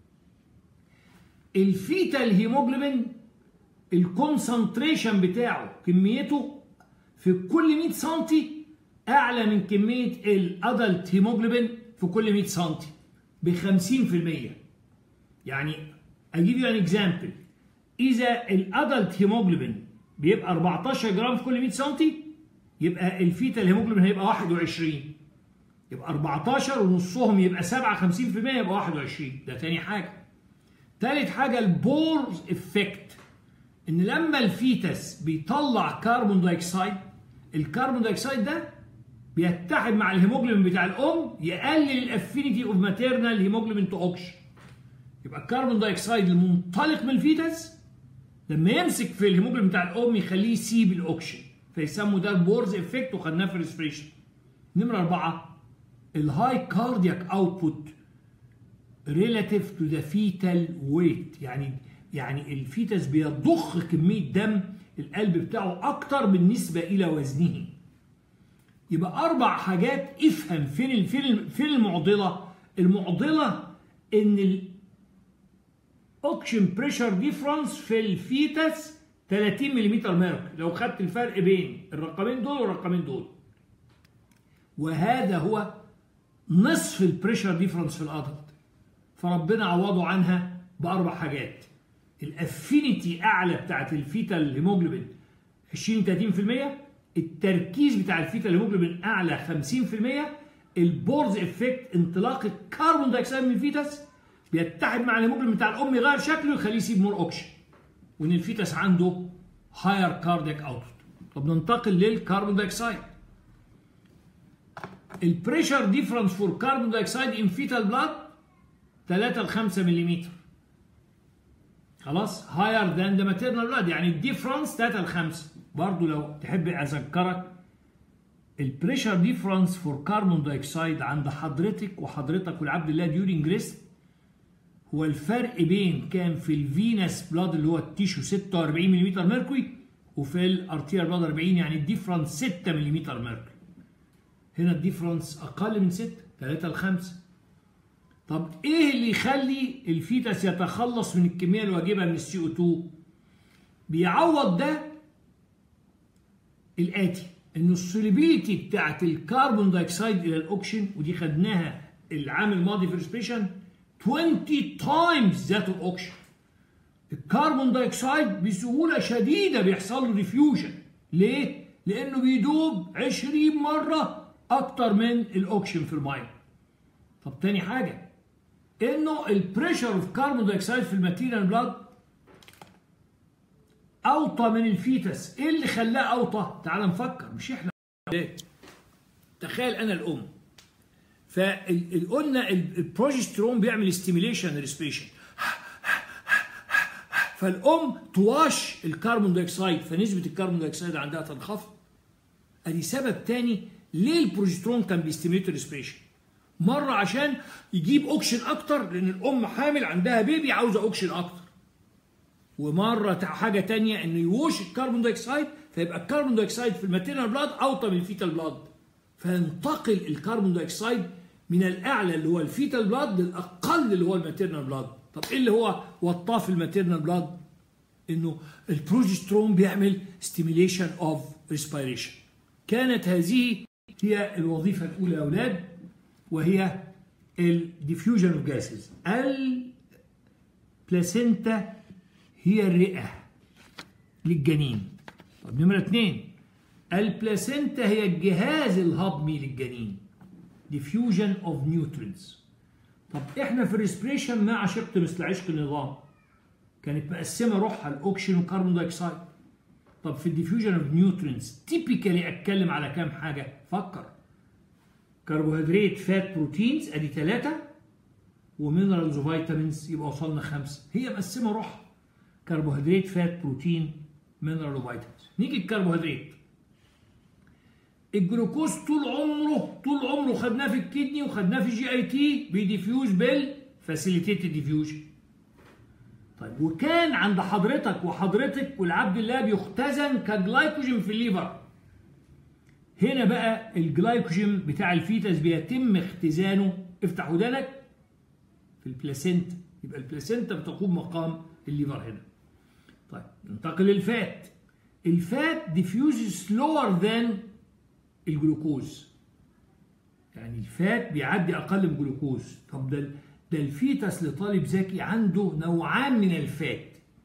الفيتال هيموجلوبين الكونسنتريشن بتاعه كميته في كل 100 سم اعلى من كميه الادلت هيموجلوبين في كل 100 سم ب 50% يعني اجيب يو ان اكزامبل اذا الادلت هيموجلوبين بيبقى 14 جرام في كل 100 سم يبقى الفيتال هيموجلوبين هيبقى 21 يبقى 14 ونصهم يبقى 7 50% يبقى 21 ده تاني حاجه تالت حاجه البورز افكت ان لما الفيتس بيطلع كربون دايوكسيد الكربون دايوكسيد ده بيتحد مع الهيموجلوبين بتاع الام يقلل الافينيتي اوف ماتيرنال هيموجلوبين تو اوكسجين يبقى الكربون دايوكسيد المنطلق من الفيتس لما يمسك في الهيموجلوبين بتاع الام يخليه يسيب الاوكسجين فيسموا ده البورز افكت وخدناه في الريسبريشن نمره اربعه الهاي كاردياك اوتبوت ريلاتيف تو ذا فيتال ويت يعني يعني الفيتس بيضخ كميه دم القلب بتاعه اكتر بالنسبه الى وزنه يبقى اربع حاجات افهم فين فين فين المعضله المعضله ان الاوكسجين بريشر ديفرنس في الفيتس 30 ملم ميركوري لو خدت الفرق بين الرقمين دول والرقمين دول وهذا هو نصف البريشر ديفرنس في الادلت فربنا عوضه عنها باربع حاجات الافينيتي اعلى بتاعت الفيتال هيموجلوبين 20 30% التركيز بتاع الفيتال هيموجلوبين اعلى 50% البورز افكت انطلاق الكربون دايوكسيد من الفيتس بيتحد مع الهيموجلوبين بتاع الام يغير شكله يخليه يسيب مور اوكسجين وان الفيتس عنده هاير كاردياك اوتبوت طب ننتقل للكربون دايوكسيد البريشر ديفرنس فور كربون دايوكسيد ان فيتال بلاد 3 ل 5 ملم خلاص هاير ذان ذا ماتيرنال بلاد يعني الديفرنس 3 ل 5 برضه لو تحب اذكرك البريشر ديفرنس فور كربون دايوكسيد عند حضرتك وحضرتك والعبد الله ديورينج ريست هو الفرق بين كان في الفينس بلاد اللي هو التيشو 46 ملم ميركوري وفي الارتير بلاد 40 يعني الديفرنس 6 ملم ميركوري هنا الديفرنس اقل من 6 3 ل 5 طب ايه اللي يخلي الفيتس يتخلص من الكميه الواجبه من السي او 2 بيعوض ده الاتي ان السوليبيليتي بتاعت الكربون دايوكسيد الى الاوكسجين ودي خدناها العام الماضي في الريسبريشن 20 تايمز ذات الاوكسجين الكربون دايوكسيد بسهوله شديده بيحصل له ديفيوجن ليه؟ لانه بيدوب 20 مره اكتر من الاوكسجين في الميه طب تاني حاجه انه البريشر اوف كربون دايوكسيد في الماتيريال بلاد اوطى من الفيتس ايه اللي خلاه اوطى تعال نفكر مش احنا ليه تخيل انا الام فقلنا البروجسترون بيعمل ستيميليشن ريسبيشن فالام تواش الكربون دايوكسيد فنسبه الكربون دايوكسيد عندها تنخفض ادي سبب تاني ليه البروجسترون كان بيستيميليت الريسبيشن مره عشان يجيب اوكسجين اكتر لان الام حامل عندها بيبي عاوزه اوكسجين اكتر ومره حاجه تانية انه يوش الكربون دايوكسيد فيبقى الكربون دايوكسيد في الماتيرنال بلاد اوطى من الفيتال بلاد فينتقل الكربون دايوكسيد من الاعلى اللي هو الفيتال بلاد للاقل اللي هو الماتيرنال بلاد طب ايه اللي هو وطاه في الماتيرنال بلاد انه البروجسترون بيعمل ستيميليشن اوف ريسبيريشن كانت هذه هي الوظيفه الاولى يا اولاد وهي الديفيوجن اوف جاسز البلاسينتا هي الرئه للجنين طب نمره اثنين البلاسينتا هي الجهاز الهضمي للجنين diffusion of nutrients طب احنا في الريسبريشن ما عشقت مثل عشق النظام كانت مقسمه روحها الاوكسجين والكربون دايوكسيد طب في الديفيوجن اوف نيوترينز تيبيكالي اتكلم على كام حاجه فكر كربوهيدرات فات بروتينز ادي ثلاثه ومينرالز وفيتامينز يبقى وصلنا خمسه هي مقسمه روحها كربوهيدرات فات بروتين مينرال وفيتامينز نيجي الكربوهيدرات الجلوكوز طول عمره طول عمره خدناه في الكدني وخدناه في جي اي تي بيديفيوز بالفاسيليتيتد ديفيوجن طيب وكان عند حضرتك وحضرتك والعبد الله بيختزن كجلايكوجين في الليفر هنا بقى الجلايكوجين بتاع الفيتس بيتم اختزانه افتح ودانك في البلاسينتا يبقى البلاسينتا بتقوم مقام الليفر هنا طيب ننتقل للفات الفات ديفيوز سلور ذان الجلوكوز يعني الفات بيعدي اقل من الجلوكوز طب ده ده الفيتس لطالب ذكي عنده نوعان من الفات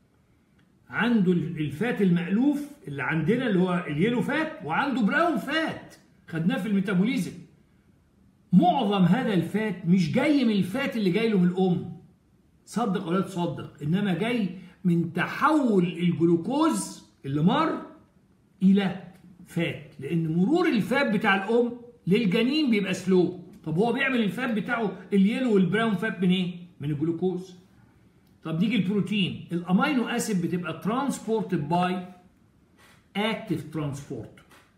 عنده الفات المألوف اللي عندنا اللي هو اليلو فات وعنده براون فات خدناه في الميتابوليزم معظم هذا الفات مش جاي من الفات اللي جاي له من الام صدق ولا تصدق انما جاي من تحول الجلوكوز اللي مر الى فات لان مرور الفات بتاع الام للجنين بيبقى سلو طب هو بيعمل الفات بتاعه اليلو والبراون فات منين إيه؟ من الجلوكوز طب نيجي البروتين الامينو اسيد بتبقى ترانسبورتد باي اكتيف ترانسبورت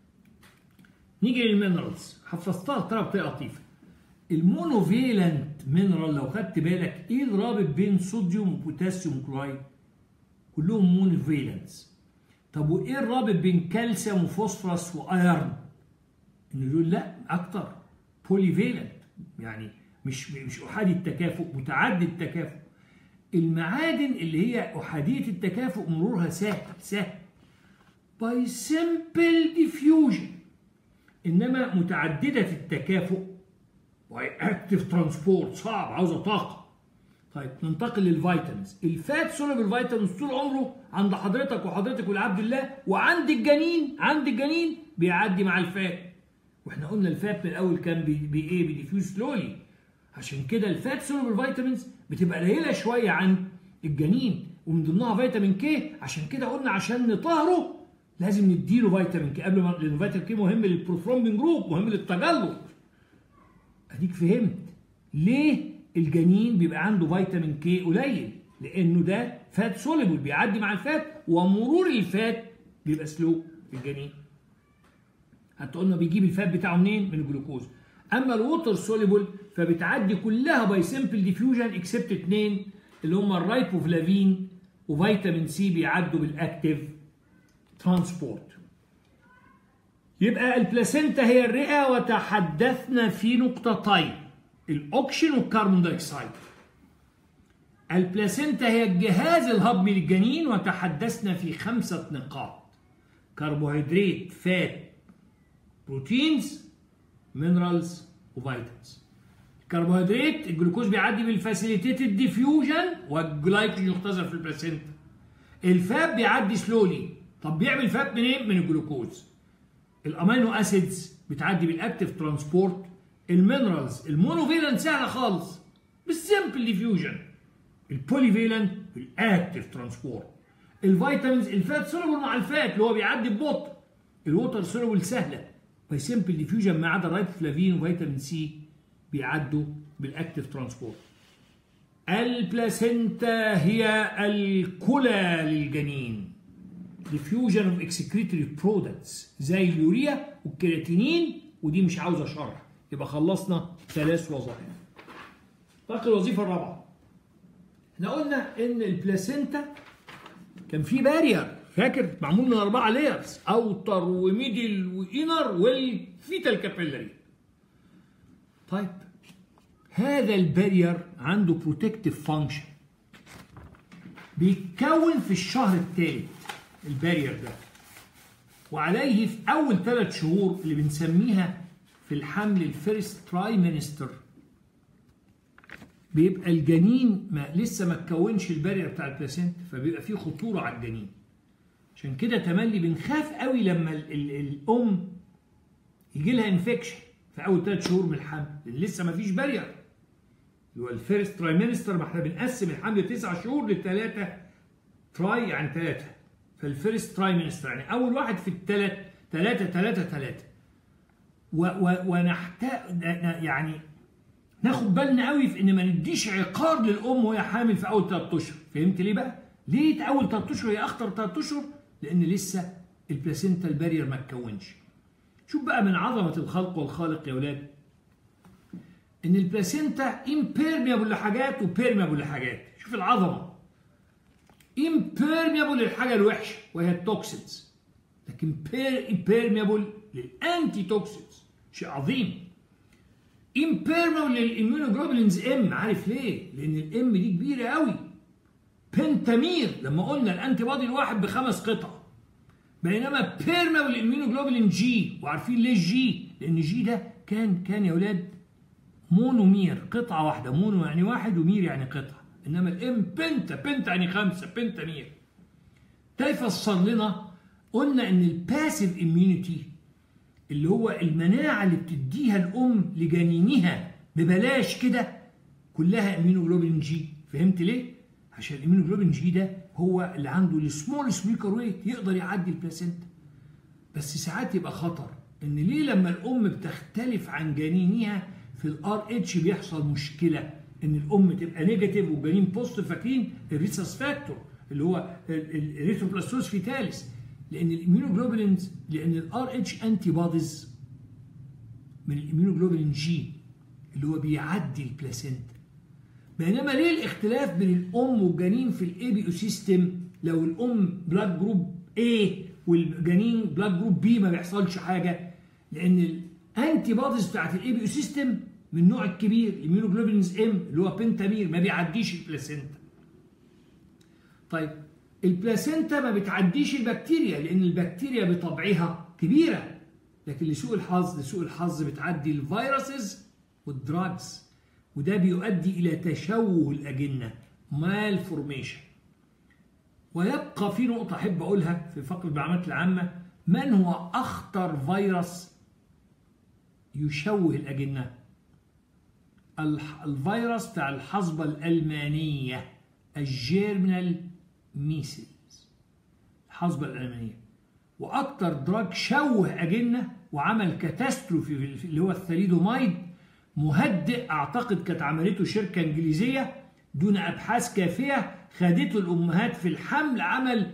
نيجي للمينرالز حفظتها ترى بطريقه لطيفه المونوفيلنت مينرال لو خدت بالك ايه الرابط بين صوديوم وبوتاسيوم كلورايد كلهم مونوفيلنتس طب وايه الرابط بين كالسيوم وفوسفورس وايرن ان دول لا اكتر بوليفيلنت يعني مش مش احادي التكافؤ متعدد التكافؤ المعادن اللي هي احاديه التكافؤ مرورها سهل سهل باي سمبل ديفيوجن انما متعدده التكافؤ باي اكتيف ترانسبورت صعب عاوزه طاقه طيب ننتقل للفيتامينز الفات سوليبل فيتامينز طول عمره عند حضرتك وحضرتك والعبد الله وعند الجنين عند الجنين بيعدي مع الفات واحنا قلنا الفات من الاول كان بي, بي ايه بيديفيوز سلولي عشان كده الفات سوليبل فيتامينز بتبقى قليله شويه عن الجنين ومن ضمنها فيتامين كي عشان كده قلنا عشان نطهره لازم نديله فيتامين كي قبل ما لان فيتامين كي مهم للبروثرومبين جروب مهم للتجلط اديك فهمت ليه الجنين بيبقى عنده فيتامين كي قليل لانه ده فات سوليبل بيعدي مع الفات ومرور الفات بيبقى سلو في الجنين حتى قلنا بيجيب الفات بتاعه منين من الجلوكوز اما الووتر سوليبل فبتعدي كلها باي سمبل ديفيوجن اكسبت اثنين اللي هم الرايبوفلافين وفيتامين سي بيعدوا بالاكتيف ترانسبورت يبقى البلاسينتا هي الرئه وتحدثنا في نقطتين الاوكسجين والكربون دايوكسيد البلاسينتا هي الجهاز الهضمي للجنين وتحدثنا في خمسه نقاط كربوهيدرات فات بروتينز مينرالز وفيتامينز الكربوهيدرات الجلوكوز بيعدي بالفاسيليتيتد ديفيوجن والجلايكوجين يختزل في البلاسينتا الفات بيعدي سلولي طب بيعمل فات منين من الجلوكوز الامينو اسيدز بتعدي بالاكتيف ترانسبورت المينرالز المونوفيلنت سهله خالص بالسمبل ديفيوجن البوليفيلنت بالاكتيف ترانسبورت الفيتامينز الفات سولوبل مع الفات اللي هو بيعدي ببطء الووتر سولوبل سهله باي سمبل ديفيوجن ما عدا الرايبوفلافين وفيتامين سي بيعدوا بالاكتيف ترانسبورت البلاسينتا هي الكلى للجنين diffusion of excretory products زي اليوريا والكرياتينين ودي مش عاوزه شرح يبقى خلصنا ثلاث وظائف باقي الوظيفه الرابعه احنا قلنا ان البلاسينتا كان في بارير فاكر معمول من اربعه لايرز اوتر وميدل وانر والفيتال كابيلاري طيب هذا البارير عنده بروتكتيف فانكشن بيتكون في الشهر الثالث البارير ده وعليه في اول ثلاث شهور اللي بنسميها في الحمل الفيرست تراي مينستر بيبقى الجنين ما لسه ما اتكونش البارير بتاع البلاسينت فبيبقى فيه خطوره على الجنين عشان كده تملي بنخاف قوي لما ال ال الام يجي لها انفكشن في اول ثلاث شهور من الحمل لان لسه ما فيش بارير اللي هو الفيرست تراي مينستر ما احنا بنقسم الحمل تسع شهور لثلاثه تراي يعني ثلاثه فالفيرست تراي مينستر يعني اول واحد في الثلاث ثلاثه ثلاثه ثلاثه ونحتاج يعني ناخد بالنا قوي في ان ما نديش عقار للام وهي حامل في اول 3 اشهر فهمت ليه بقى ليه اول 3 اشهر هي اخطر 3 اشهر لان لسه البلاسينتا البارير ما اتكونش شوف بقى من عظمه الخلق والخالق يا ولاد ان البلاسينتا امبيرميبل لحاجات وبيرميبل لحاجات شوف العظمه امبيرميبل للحاجه الوحشه وهي التوكسينز لكن امبيرميبل للانتي توكسينز شيء عظيم امبيرميبل للاميونوجلوبولينز ام عارف ليه؟ لان الام دي كبيره قوي بنتامير لما قلنا الانتي بادي الواحد بخمس قطع بينما بيرميبل للاميونوجلوبولين جي وعارفين ليه جي؟ لان جي ده كان كان يا ولاد مونومير قطعه واحده مونو يعني واحد ومير يعني قطعه انما الام بنتا بنتا يعني خمسه بنتا مير ده يفسر لنا قلنا ان الباسيف اميونيتي اللي هو المناعه اللي بتديها الام لجنينها ببلاش كده كلها اميونوجلوبين جي فهمت ليه عشان الاميونوجلوبين جي ده هو اللي عنده السمول سبيكر ويت يقدر يعدي البلاسينتا بس ساعات يبقى خطر ان ليه لما الام بتختلف عن جنينها في الار اتش بيحصل مشكله ان الام تبقى نيجاتيف والجنين بوست فاكرين الريسس فاكتور اللي هو الريثروبلاستوز فيتاليس لان الاميونوجلوبولينز لان الار اتش انتي بوديز من الاميونوجلوبولين جي اللي هو بيعدي البلاسينتا بينما ليه الاختلاف بين الام والجنين في الاي بي او سيستم لو الام بلاد جروب A والجنين بلاد جروب B ما بيحصلش حاجه لان الانتي بوديز بتاعت الاي بي او سيستم من النوع الكبير الاميونوجلوبولينز ام اللي هو بنتامير ما بيعديش البلاسينتا طيب البلاسينتا ما بتعديش البكتيريا لان البكتيريا بطبعها كبيره لكن لسوء الحظ لسوء الحظ بتعدي الفيروسز والدراجز وده بيؤدي الى تشوه الاجنه مال فورميشن ويبقى في نقطه احب اقولها في فقره المعلومات العامه من هو اخطر فيروس يشوه الاجنه الفيروس بتاع الحصبه الالمانيه الجيرمينال ميسلز الحصبة الألمانية وأكتر دراج شوه أجنة وعمل كاتاستروفي اللي هو الثاليدومايد مهدئ أعتقد كانت عملته شركة إنجليزية دون أبحاث كافية خدته الأمهات في الحمل عمل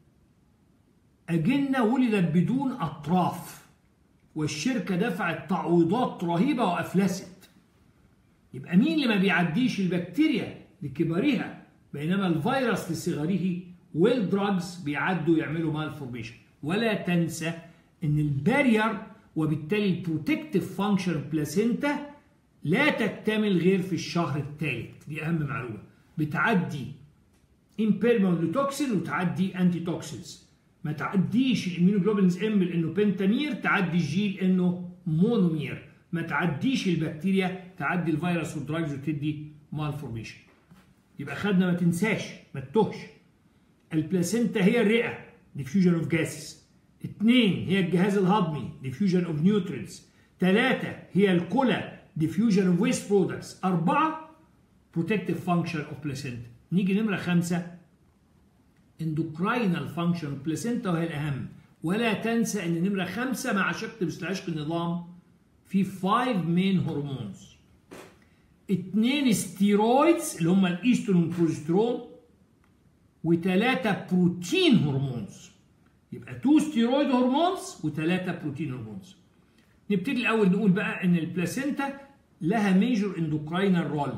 أجنة ولدت بدون أطراف والشركة دفعت تعويضات رهيبة وأفلست يبقى مين اللي ما بيعديش البكتيريا لكبرها بينما الفيروس لصغره والدراجز بيعدوا يعملوا مال فورميشن ولا تنسى ان البارير وبالتالي البروتكتيف فانكشن بلاسينتا لا تكتمل غير في الشهر الثالث دي اهم معلومه بتعدي امبيرمون لتوكسين وتعدي انتي توكسينز ما تعديش الاميونوجلوبولينز ام لانه بنتامير تعدي الجي لانه مونومير ما تعديش البكتيريا تعدي الفيروس والدراجز وتدي مال فورميشن يبقى خدنا ما تنساش ما تتوهش البلاسينتا هي الرئه diffusion اوف gases اثنين هي الجهاز الهضمي diffusion اوف nutrients ثلاثة هي الكلى diffusion اوف waste products أربعة protective function of placenta نيجي نمرة خمسة endocrine function of placenta وهي الأهم ولا تنسى أن نمرة خمسة مع شق مثل عشق النظام في 5 main hormones اتنين ستيرويدز اللي هم الايسترون والبروجسترون وثلاثة بروتين هرمونز يبقى تو ستيرويد هرمونز وثلاثة بروتين هرمونز نبتدي الأول نقول بقى إن البلاسينتا لها ميجور اندوكراينال رول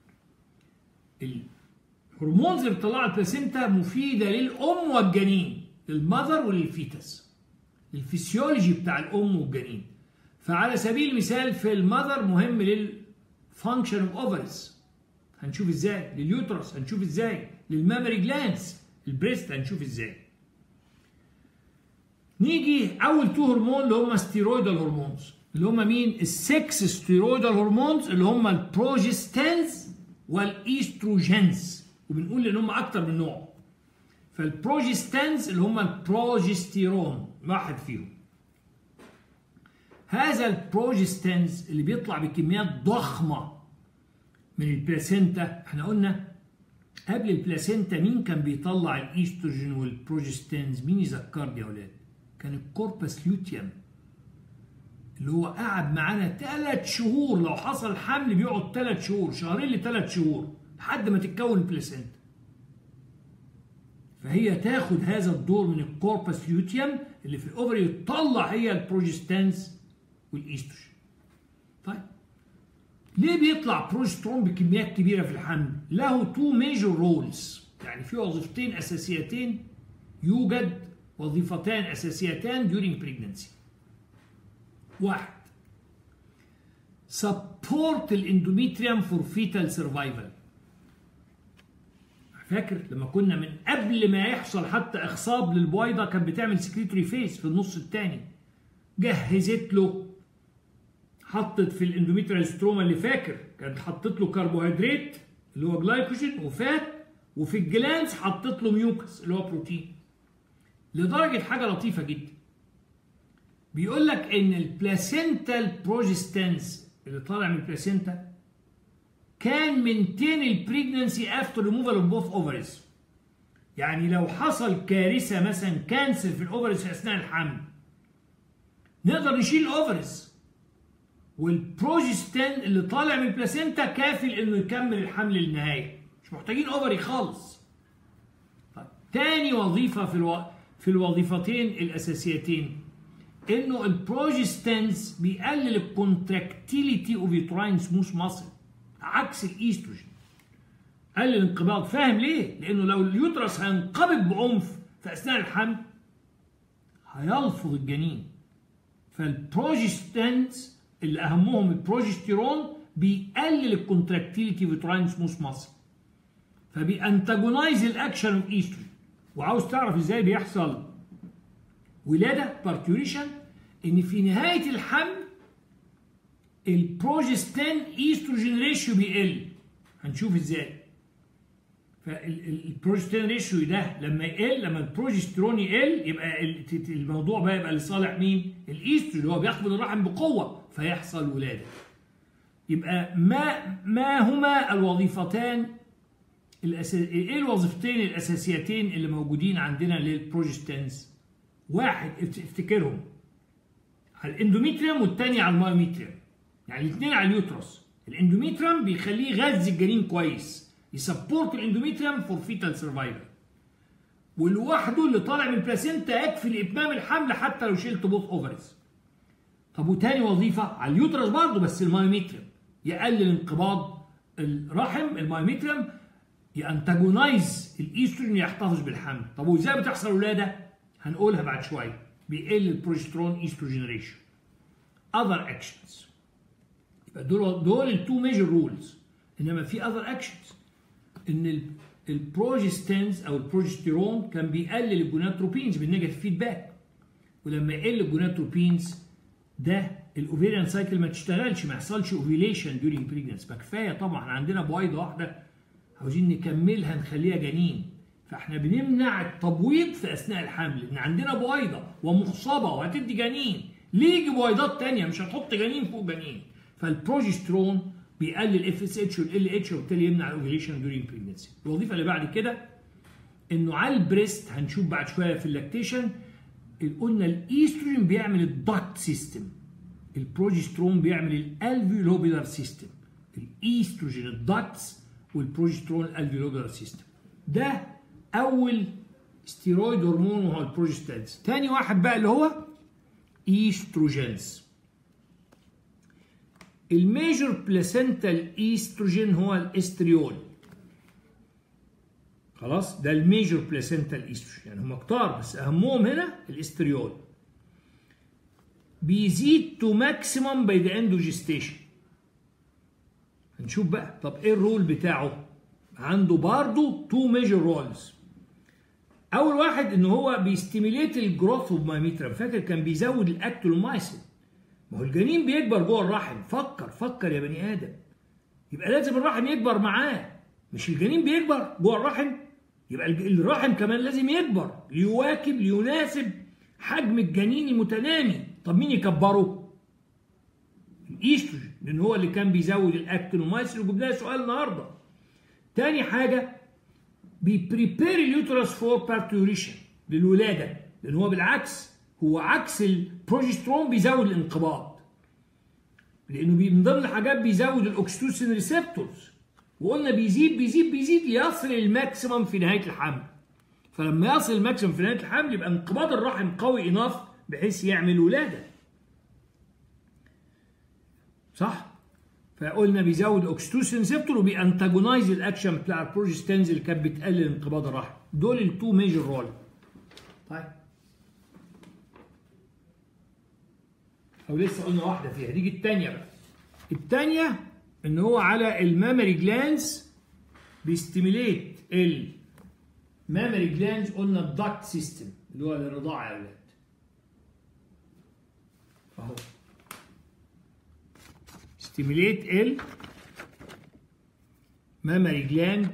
الهرمونز اللي بتطلعها البلاسينتا مفيدة للأم والجنين للمذر وللفيتس الفسيولوجي بتاع الأم والجنين فعلى سبيل المثال في المذر مهم لل فانكشن اوف اوفرز هنشوف ازاي لليوترس هنشوف ازاي للمامري جلانس البريست هنشوف ازاي نيجي اول تو هرمون اللي هم ستيرويدال هرمونز اللي هم مين السكس ستيرويدال هرمونز اللي هم البروجستانز والايستروجينز وبنقول ان هم اكتر من نوع فالبروجستانز اللي هم البروجستيرون واحد فيهم هذا البروجستانز اللي بيطلع بكميات ضخمة من البلاسينتا احنا قلنا قبل البلاسينتا مين كان بيطلع الايستروجين والبروجستانز مين يذكرني يا اولاد كان الكوربس لوتيوم اللي هو قعد معانا ثلاث شهور لو حصل حمل بيقعد ثلاث شهور شهرين لثلاث شهور لحد ما تتكون البلاسينتا فهي تاخد هذا الدور من الكوربس ليوتيوم اللي في الاوفري تطلع هي البروجستانس والايستروجين طيب ليه بيطلع بروجسترون بكميات كبيره في الحمل له تو ميجور رولز يعني في وظيفتين اساسيتين يوجد وظيفتان اساسيتان during pregnancy واحد support الاندوميتريوم فور فيتال سرفايفل فاكر لما كنا من قبل ما يحصل حتى اخصاب للبويضه كانت بتعمل سكريتوري فيس في النص الثاني جهزت له حطت في الاندوميتريال ستروما اللي فاكر كانت حطت له كربوهيدرات اللي هو جلايكوجين وفات وفي الجلانس حطت له ميوكس اللي هو بروتين لدرجه حاجه لطيفه جدا بيقول لك ان البلاسينتال بروجستانس اللي طالع من البلاسينتا كان مينتين البريجننسي افتر ريموفال اوف بوث اوفرز يعني لو حصل كارثه مثلا كانسر في الاوفرز في اثناء الحمل نقدر نشيل الاوفرز والبروجستان اللي طالع من البلاسينتا كافل انه يكمل الحمل للنهايه مش محتاجين اوفري خالص طيب تاني وظيفه في الو... في الوظيفتين الاساسيتين انه البروجستانز بيقلل الكونتراكتيليتي اوف يوتراين سموث ماسل عكس الايستروجين قلل الانقباض فاهم ليه؟ لانه لو اليوترس هينقبض بعنف في اثناء الحمل هيلفظ الجنين فالبروجستانز اللي اهمهم البروجستيرون بيقلل الكونتراكتيليتي في تراين سموث ماسل فبيانتاجونايز الاكشن اوف ايستروجين وعاوز تعرف ازاي بيحصل ولاده بارتيوريشن ان في نهايه الحمل البروجستان ايستروجين ريشيو بيقل هنشوف ازاي فالبروجستان ريشيو ده لما يقل لما البروجسترون يقل يبقى الموضوع بقى يبقى لصالح مين؟ الايستروجين اللي هو بيخفض الرحم بقوه فيحصل ولاده. يبقى ما ما هما الوظيفتان الأساس... ايه الوظيفتين الاساسيتين اللي موجودين عندنا للبروجستانز؟ واحد افتكرهم على الاندوميتريوم والثاني على المايوميتريوم. يعني الاثنين على اليوترس. الاندوميتريوم بيخليه يغذي الجنين كويس. يسبورت الاندوميتريوم فور فيتال سرفايفل ولوحده اللي طالع من البلاسينتا يكفي لاتمام الحمل حتى لو شلت بوث اوفرز طب وتاني وظيفه على اليوترس برضه بس المايوميتريوم يقلل انقباض الرحم المايوميتريوم يانتاجونايز الايستروجين يحتفظ بالحمل طب وازاي بتحصل ولاده هنقولها بعد شويه بيقل البروجسترون ايستروجين ريشيو اذر اكشنز يبقى دول دول التو ميجر رولز انما في اذر اكشنز ان البروجستانز او البروجستيرون كان بيقلل الجوناتروبينز بالنيجاتيف فيدباك ولما يقل الجوناتروبينز ده الاوفيريان سايكل ما تشتغلش ما يحصلش اوفيليشن ديورينج بريجنس فكفايه طبعا عندنا بويضه واحده عاوزين نكملها نخليها جنين فاحنا بنمنع التبويض في اثناء الحمل ان عندنا بويضه ومخصبه وهتدي جنين ليه يجي بويضات ثانيه مش هتحط جنين فوق جنين فالبروجسترون بيقلل اف اس اتش والال اتش وبالتالي يمنع الاوفيليشن دورينج بريجنسي الوظيفه اللي بعد كده انه على البريست هنشوف بعد شويه في اللاكتيشن قلنا الايستروجين بيعمل الدكت سيستم البروجسترون بيعمل الالفيولوبيلار سيستم الايستروجين الدكتس والبروجسترون الالفيولوبيلار سيستم ده اول ستيرويد هرمون وهو البروجستانز تاني واحد بقى اللي هو ايستروجينز الميجور بلاسنتال ايستروجين هو الاستريول خلاص ده الميجور بلاسنتال ايستروجين يعني هم كتار بس اهمهم هنا الاستريول بيزيد تو ماكسيمم باي ذا اند جيستيشن هنشوف بقى طب ايه الرول بتاعه عنده برضه تو ميجور رولز اول واحد ان هو بيستيميليت الجروث اوف مايميترم فاكر كان بيزود الاكتولومايسين ما هو الجنين بيكبر جوه الرحم فكر فكر يا بني ادم يبقى لازم الرحم يكبر معاه مش الجنين بيكبر جوه الرحم يبقى الرحم كمان لازم يكبر ليواكب ليناسب حجم الجنين المتنامي طب مين يكبره الايستروجين لان هو اللي كان بيزود الاكتينومايسين وجبنا سؤال النهارده تاني حاجه بيبريبير اليوترس فور بارتوريشن للولاده لان هو بالعكس هو عكس البروجسترون بيزود الانقباض لانه بي- من ضمن الحاجات بيزود الاكستوسين ريسبتورز وقلنا بيزيد بيزيد بيزيد يصل الماكسيمم في نهايه الحمل فلما يصل الماكسيمم في نهايه الحمل يبقى انقباض الرحم قوي اناف بحيث يعمل ولاده صح فقلنا بيزود اوكستوسين ريسبتور وبيانتاجونايز الاكشن بتاع البروجستانز اللي كانت بتقلل انقباض الرحم دول التو ميجر رول طيب او لسه قلنا واحده فيها دي الثانيه بقى الثانيه ان هو على المامري جلانز بيستيميليت المامري جلانز قلنا الدكت سيستم اللي هو الرضاعه يا اولاد اهو stimulate ال mammary gland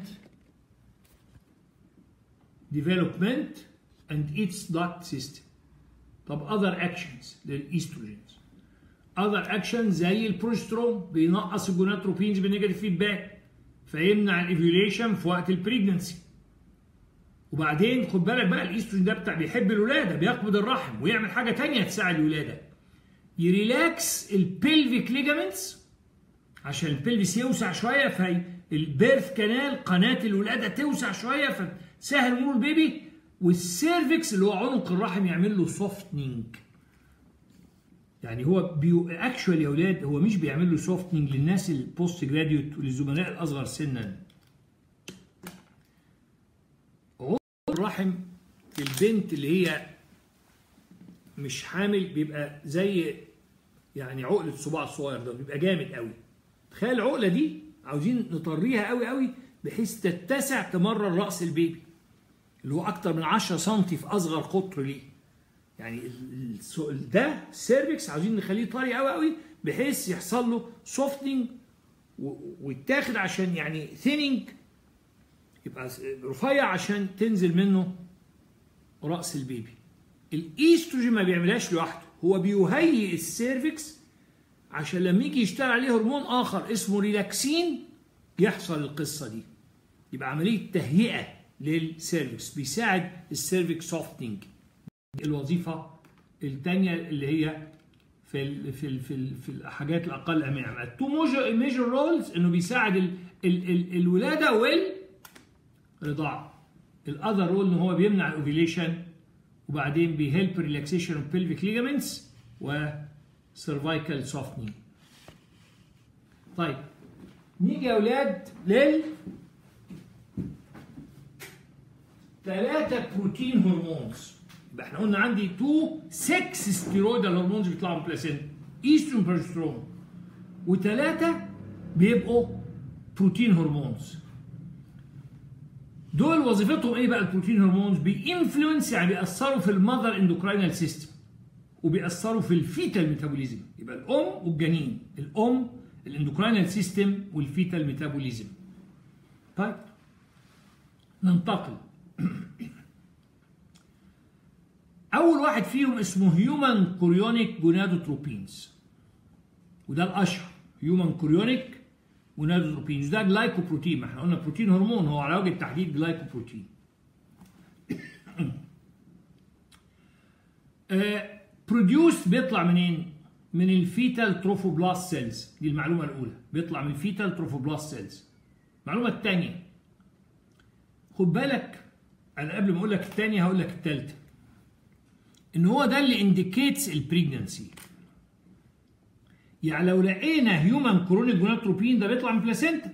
development and its duct system طب other actions للايستروجينز other actions زي البروسترون بينقص الجوناتروبينز بالنيجاتيف فيدباك فيمنع الايفيوليشن في وقت البريجنسي وبعدين خد بالك بقى الايستروجين ده بتاع بيحب الولاده بيقبض الرحم ويعمل حاجه تانية تساعد الولاده يريلاكس البلفيك ليجامنتس عشان البلفس يوسع شويه فالبيرث كانال قناه الولاده توسع شويه فتسهل امور البيبي والسيرفكس اللي هو عنق الرحم يعمل له سوفتنينج يعني هو بيو اكشوال يا اولاد هو مش بيعمل له سوفتنينج للناس البوست جراديوت وللزملاء الاصغر سنا عنق الرحم في البنت اللي هي مش حامل بيبقى زي يعني عقله صباع الصغير ده بيبقى جامد قوي تخيل العقله دي عاوزين نطريها قوي قوي بحيث تتسع تمرر راس البيبي اللي هو اكتر من 10 سم في اصغر قطر ليه يعني ال- ال- ده السيرفكس عاوزين نخليه طري قوي قوي بحيث يحصل له سوفتنج ويتاخد عشان يعني ثيننج يبقى رفيع عشان تنزل منه راس البيبي الايستروجين ما بيعملهاش لوحده هو بيهيئ السيرفكس عشان لما يجي يشتغل عليه هرمون اخر اسمه ريلاكسين يحصل القصه دي يبقى عمليه تهيئه للسيرفكس بيساعد السيرفكس سوفتنج الوظيفه الثانيه اللي هي في ال في ال في, ال في الحاجات الاقل اهميه التو ميجر رولز انه بيساعد ال ال ال الولاده والرضاعه الاذر رول ان هو بيمنع الاوفيليشن وبعدين بيهلب ريلاكسيشن اوف بيلفيك ليجامنتس وسيرفايكال سوفتنينج طيب نيجي يا اولاد لل ثلاثة بروتين هرمونز يبقى احنا قلنا عندي تو 6 ستيرويدال هرمونز بيطلعوا من البلاسينتا ايسترون بروجسترون وثلاثة بيبقوا بروتين هرمونز دول وظيفتهم ايه بقى البروتين هرمونز بينفلونس يعني بيأثروا في المذر اندوكراينال سيستم وبيأثروا في الفيتال ميتابوليزم يبقى الام والجنين الام الاندوكراينال سيستم والفيتال ميتابوليزم طيب ننتقل اول واحد فيهم اسمه هيومن كوريونيك جونادوتروبينز وده الاشهر هيومن كوريونيك جونادوتروبينز ده جلايكوبروتين ما احنا قلنا بروتين هرمون هو على وجه التحديد جلايكوبروتين بروديوس بيطلع منين؟ من الفيتال تروفوبلاست سيلز دي المعلومه الاولى بيطلع من الفيتال تروفوبلاست سيلز المعلومه الثانيه خد بالك انا قبل ما اقول لك الثانيه هقول لك الثالثه ان هو ده اللي انديكيتس البريجنسي يعني لو لقينا هيومن كرونيك جوناتروبين ده بيطلع من بلاسينتا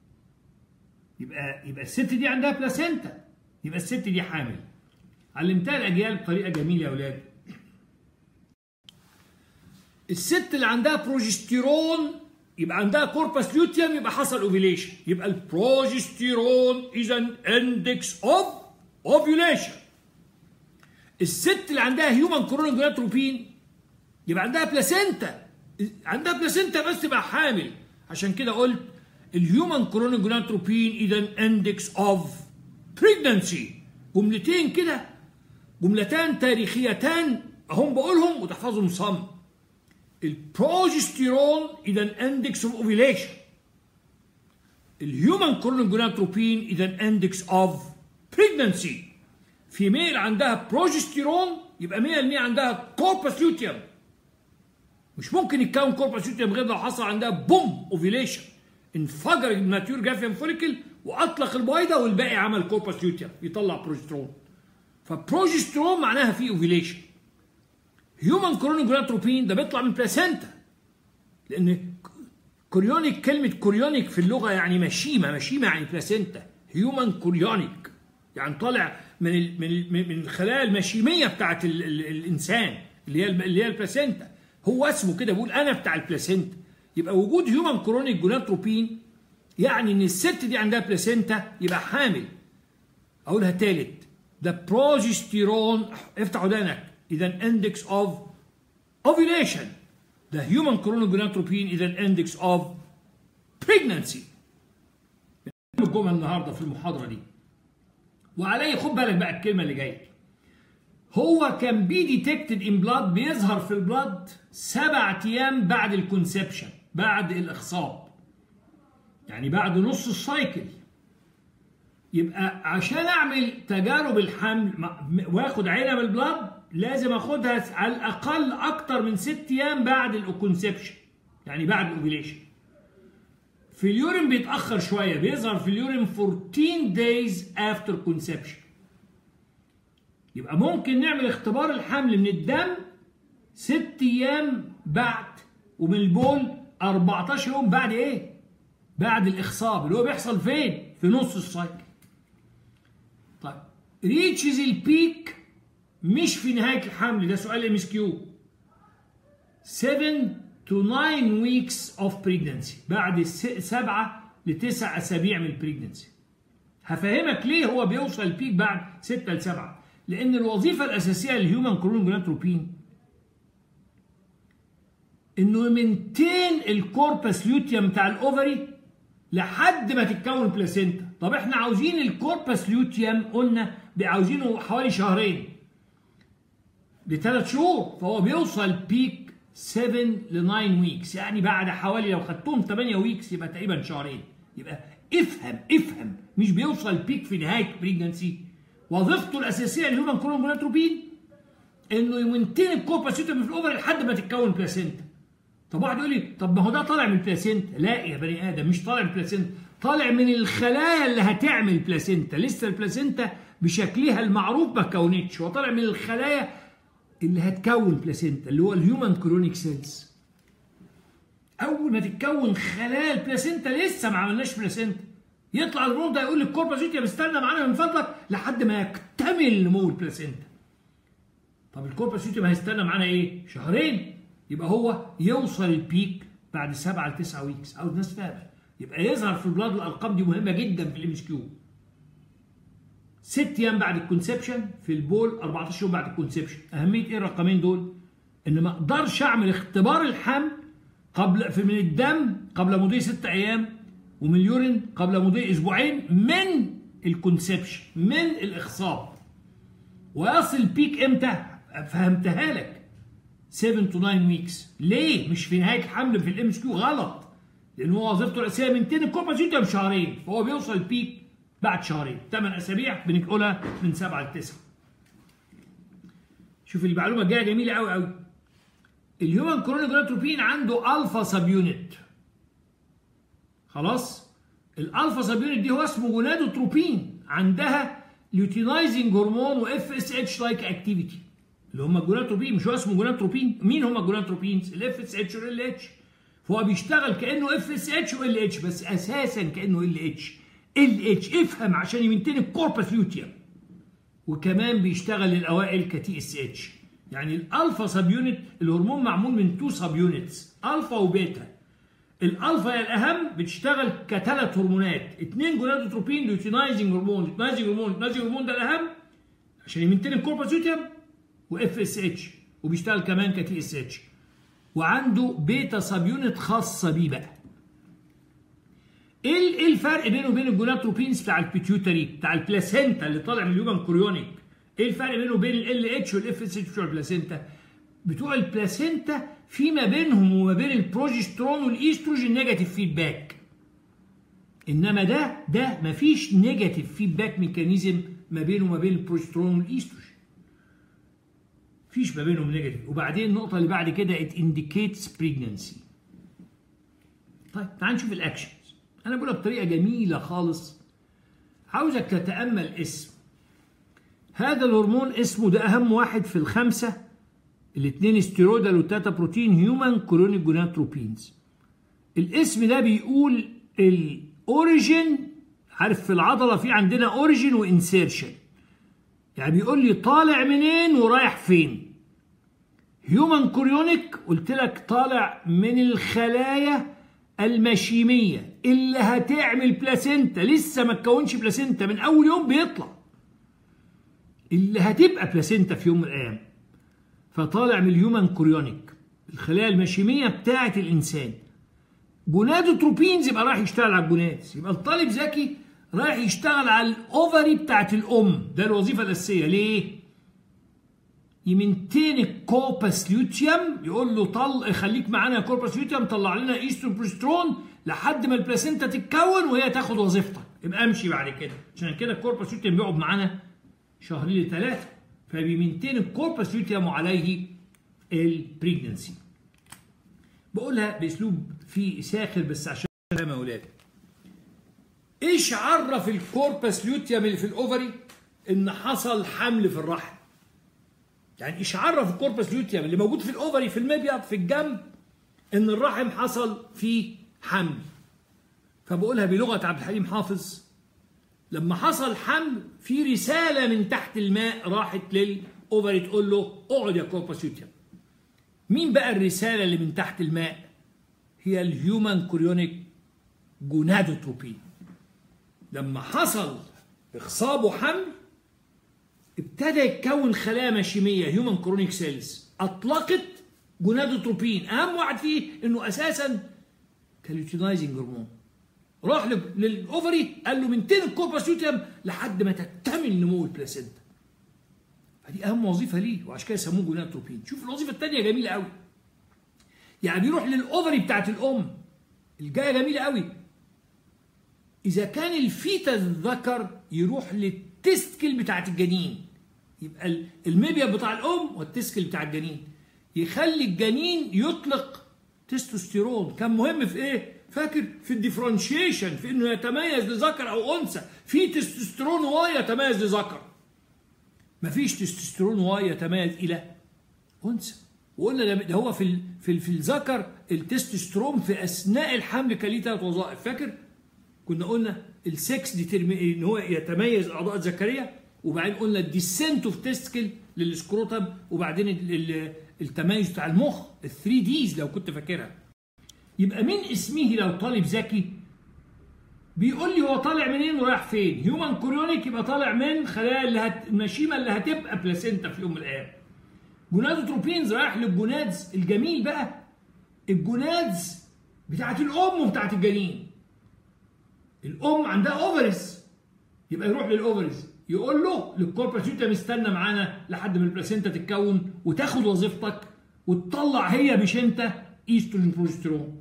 يبقى يبقى الست دي عندها بلاسينتا يبقى الست دي حامل علمتها الاجيال بطريقه جميله يا اولاد الست اللي عندها بروجستيرون يبقى عندها كوربس لوتيوم يبقى حصل اوفيليشن يبقى البروجستيرون از ان اندكس اوف اوفيوليشن الست اللي عندها هيومن كورونيك جوناتروبين يبقى عندها بلاسينتا عندها بلاسينتا بس تبقى حامل عشان كده قلت الهيومن كورونيك جوناتروبين اذا اندكس اوف بريجنسي جملتين كده جملتان تاريخيتان هم بقولهم وتحفظهم صم البروجستيرون اذا اندكس اوف اوفيليشن الهيومن كورونيك جوناتروبين اذا اندكس اوف بريجنسي في ميل عندها بروجستيرون يبقى 100% عندها كوربس لوتيوم مش ممكن يتكون كوربس لوتيوم غير لو حصل عندها بوم اوفيليشن انفجر الماتيور جافيان فوليكل واطلق البويضه والباقي عمل كوربس لوتيوم يطلع بروجسترون فبروجسترون معناها في اوفيليشن هيومن كورونيك جوناتروبين ده بيطلع من البلاسينتا لان كوريونيك كلمه كوريونيك في اللغه يعني مشيمه مشيمه يعني بلاسينتا هيومن كوريونيك يعني طالع من ال من ال من الخلايا المشيميه بتاعت ال ال الانسان اللي هي اللي هي البلاسينتا هو اسمه كده بيقول انا بتاع البلاسينتا يبقى وجود هيومن كورونيك جوناتروبين يعني ان الست دي عندها بلاسينتا يبقى حامل اقولها تالت ده بروجستيرون افتح ودانك اذا اندكس اوف ovulation the human chronogonadotropin is an index of pregnancy الجمله النهارده في المحاضره دي وعليه خد بالك بقى الكلمه اللي جايه هو كان بي ديتكتد ان بلاد بيظهر في البلاد سبع ايام بعد الكونسبشن بعد الاخصاب يعني بعد نص السايكل يبقى عشان اعمل تجارب الحمل واخد عينه من البلاد لازم اخدها على الاقل اكتر من ست ايام بعد الكونسبشن يعني بعد الاوفيليشن في اليورين بيتاخر شويه بيظهر في اليورين 14 days after conception يبقى ممكن نعمل اختبار الحمل من الدم ست ايام بعد ومن البول 14 يوم بعد ايه؟ بعد الاخصاب اللي هو بيحصل فين؟ في نص السايكل. طيب ريتشز البيك مش في نهايه الحمل ده سؤال ام اس كيو 7 to 9 weeks of pregnancy بعد سبعة لتسع أسابيع من البريجننسي هفهمك ليه هو بيوصل البيك بعد 6 ل 7 لأن الوظيفة الأساسية للهيومن كرون جوناتروبين إنه يمنتين الكوربس ليوتيوم بتاع الأوفري لحد ما تتكون البلاسينتا طب احنا عاوزين الكوربس ليوتيوم قلنا عاوزينه حوالي شهرين لثلاث شهور فهو بيوصل بيك 7 ل 9 ويكس يعني بعد حوالي لو خدتهم 8 ويكس يبقى تقريبا شهرين يبقى افهم افهم مش بيوصل بيك في نهايه بريجنسي وظيفته الاساسيه الهيومن كولومبولاتروبين انه يمنتين الكوباسيتوم في الاوفر لحد ما تتكون بلاسينتا طب واحد يقول لي طب ما هو ده طالع من البلاسينتا لا يا بني ادم مش طالع من البلاسينتا طالع من الخلايا اللي هتعمل بلاسينتا لسه البلاسينتا بشكلها المعروف ما كونتش هو طالع من الخلايا اللي هتكون بلاسينتا اللي هو الهيومن كرونيك سيلز اول ما تتكون خلايا البلاسينتا لسه ما عملناش بلاسينتا يطلع الهرمون ده يقول للكوربا بستنى معانا من فضلك لحد ما يكتمل نمو البلاسينتا طب الكوربا ما هيستنى معانا ايه شهرين يبقى هو يوصل البيك بعد سبعة ل 9 ويكس او الناس فاهمه يبقى يظهر في البلاد الارقام دي مهمه جدا في الام اس كيو ست ايام بعد الكونسبشن في البول 14 يوم بعد الكونسبشن اهميه ايه الرقمين دول ان ما اقدرش اعمل اختبار الحمل قبل في من الدم قبل مضي ست ايام ومن اليورين قبل مضي اسبوعين من الكونسبشن من الاخصاب ويصل بيك امتى فهمتها لك 7 to 9 ويكس ليه مش في نهايه الحمل في الام اس كيو غلط لان هو وظيفته الاساسيه من 2 الكوبا بشهرين فهو بيوصل بيك بعد شهرين 8 اسابيع بنقولها من 7 ل 9 شوف المعلومه الجايه جميله قوي قوي الهيومن كرونيك عنده الفا سب يونت خلاص الالفا سب يونت دي هو اسمه جونادوتروبين عندها ليوتينايزنج هرمون واف اس اتش لايك اكتيفيتي اللي هم الجونادوتروبين مش هو اسمه جونادوتروبين مين هم الجونادوتروبينز الاف اس اتش والال اتش فهو بيشتغل كانه اف اس اتش وال اتش بس اساسا كانه ال اتش ال اتش افهم عشان يمنتين الكوربس ليوتيوم وكمان بيشتغل للاوائل كتي اس اتش يعني الالفا سب يونت الهرمون معمول من تو سب يونتس الفا وبيتا الالفا هي الاهم بتشتغل كثلاث هرمونات اثنين جونادوتروبين ليوتينايزنج هرمون ليوتينايزنج هرمون ليوتينايزنج هرمون ده الاهم عشان يمنتين الكوربس ليوتيوم واف اس اتش وبيشتغل كمان كتي اس اتش وعنده بيتا سب يونت خاصه بيه بقى ايه ايه الفرق بينه وبين الجوناتروبينز بتاع البيتيوتري بتاع البلاسينتا اللي طالع من اليومن كوريونيك ايه الفرق بينه وبين ال اتش والاف اس اتش بتوع البلاسينتا بتوع البلاسينتا في ما بينهم وما بين البروجسترون والايستروجين نيجاتيف فيدباك انما ده ده مفيش نيجاتيف فيدباك ميكانيزم ما بينه وما بين البروجسترون والايستروجين مفيش ما بينهم نيجاتيف وبعدين النقطه اللي بعد كده it indicates pregnancy طيب تعال نشوف الاكشنز انا بقولها بطريقه جميله خالص عاوزك تتامل اسم هذا الهرمون اسمه ده اهم واحد في الخمسه الاثنين ستيرويدال والتاتا بروتين هيومن كورونيك جوناتروبينز الاسم ده بيقول الاوريجين عارف في العضله في عندنا اوريجين وانسيرشن يعني بيقول لي طالع منين ورايح فين هيومن كوريونيك قلت لك طالع من الخلايا المشيميه اللي هتعمل بلاسينتا لسه ما تكونش بلاسينتا من اول يوم بيطلع اللي هتبقى بلاسينتا في يوم من الايام فطالع من الهيومن كوريونيك الخلايا المشيميه بتاعه الانسان جونادوتروبينز يبقى رايح يشتغل على الجونادز يبقى الطالب ذكي رايح يشتغل على الاوفري بتاعت الام ده الوظيفه الاساسيه ليه يمنتين الكوباس ليوتيوم يقول له طل خليك معانا يا كوباس ليوتيوم طلع لنا ايستروبروسترون لحد ما البلاسينتا تتكون وهي تاخد وظيفتك يبقى امشي بعد كده عشان كده الكورباس ليوتيوم بيقعد معانا شهرين لثلاثه فبيمنتين الكورباس ليوتيوم عليه البريجنسي بقولها باسلوب فيه ساخر بس عشان يا اولاد ايش عرف الكوربس ليوتيوم اللي في الاوفري ان حصل حمل في الرحم يعني ايش عرف الكوربس ليوتيوم اللي موجود في الاوفري في المبيض في الجنب ان الرحم حصل فيه حمل فبقولها بلغه عبد الحليم حافظ لما حصل حمل في رساله من تحت الماء راحت للاوفري تقول له اقعد يا كوربس ليوتيوم مين بقى الرساله اللي من تحت الماء هي الهيومن كوريونيك جونادوتروبين لما حصل اخصاب وحمل ابتدى يتكون خلايا مشيميه هيومن كرونيك سيلز اطلقت جونادوتروبين اهم واحد فيه انه اساسا كاليوتينايزنج هرمون راح للاوفري قال له من تين الكوربس لوتيوم لحد ما تكتمل نمو البلاسينتا فدي اهم وظيفه ليه وعشان كده سموه جونادوتروبين شوف الوظيفه الثانيه جميله قوي يعني بيروح للاوفري بتاعت الام الجايه جميله قوي اذا كان الفيتا الذكر يروح للتستكل بتاعت الجنين يبقى المبيض بتاع الام والتستكل بتاع الجنين يخلي الجنين يطلق تستوستيرون كان مهم في ايه فاكر في الديفرنشيشن في انه يتميز لذكر او انثى في تستوستيرون واي يتميز لذكر مفيش تستوستيرون واي يتميز الى انثى وقلنا ده هو في في في الذكر التستوستيرون في اثناء الحمل كان ليه ثلاث وظائف فاكر كنا قلنا السكس دي ان هو يتميز الاعضاء الذكريه وبعدين قلنا الديسنت اوف تيستكل للسكروتم وبعدين التميز بتاع المخ الثري ديز لو كنت فاكرها يبقى من اسمه لو طالب ذكي بيقول لي هو طالع منين ورايح فين هيومن كوريونيك يبقى طالع من خلايا اللي هت... المشيمه اللي هتبقى بلاسينتا في يوم من الايام جونادوتروبينز رايح للجونادز الجميل بقى الجونادز بتاعت الام وبتاعت الجنين الام عندها اوفرز يبقى يروح للاوفرز يقول له للكوربس انت مستنى معانا لحد ما البلاسينتا تتكون وتاخد وظيفتك وتطلع هي مش انت ايستروجين بروجسترون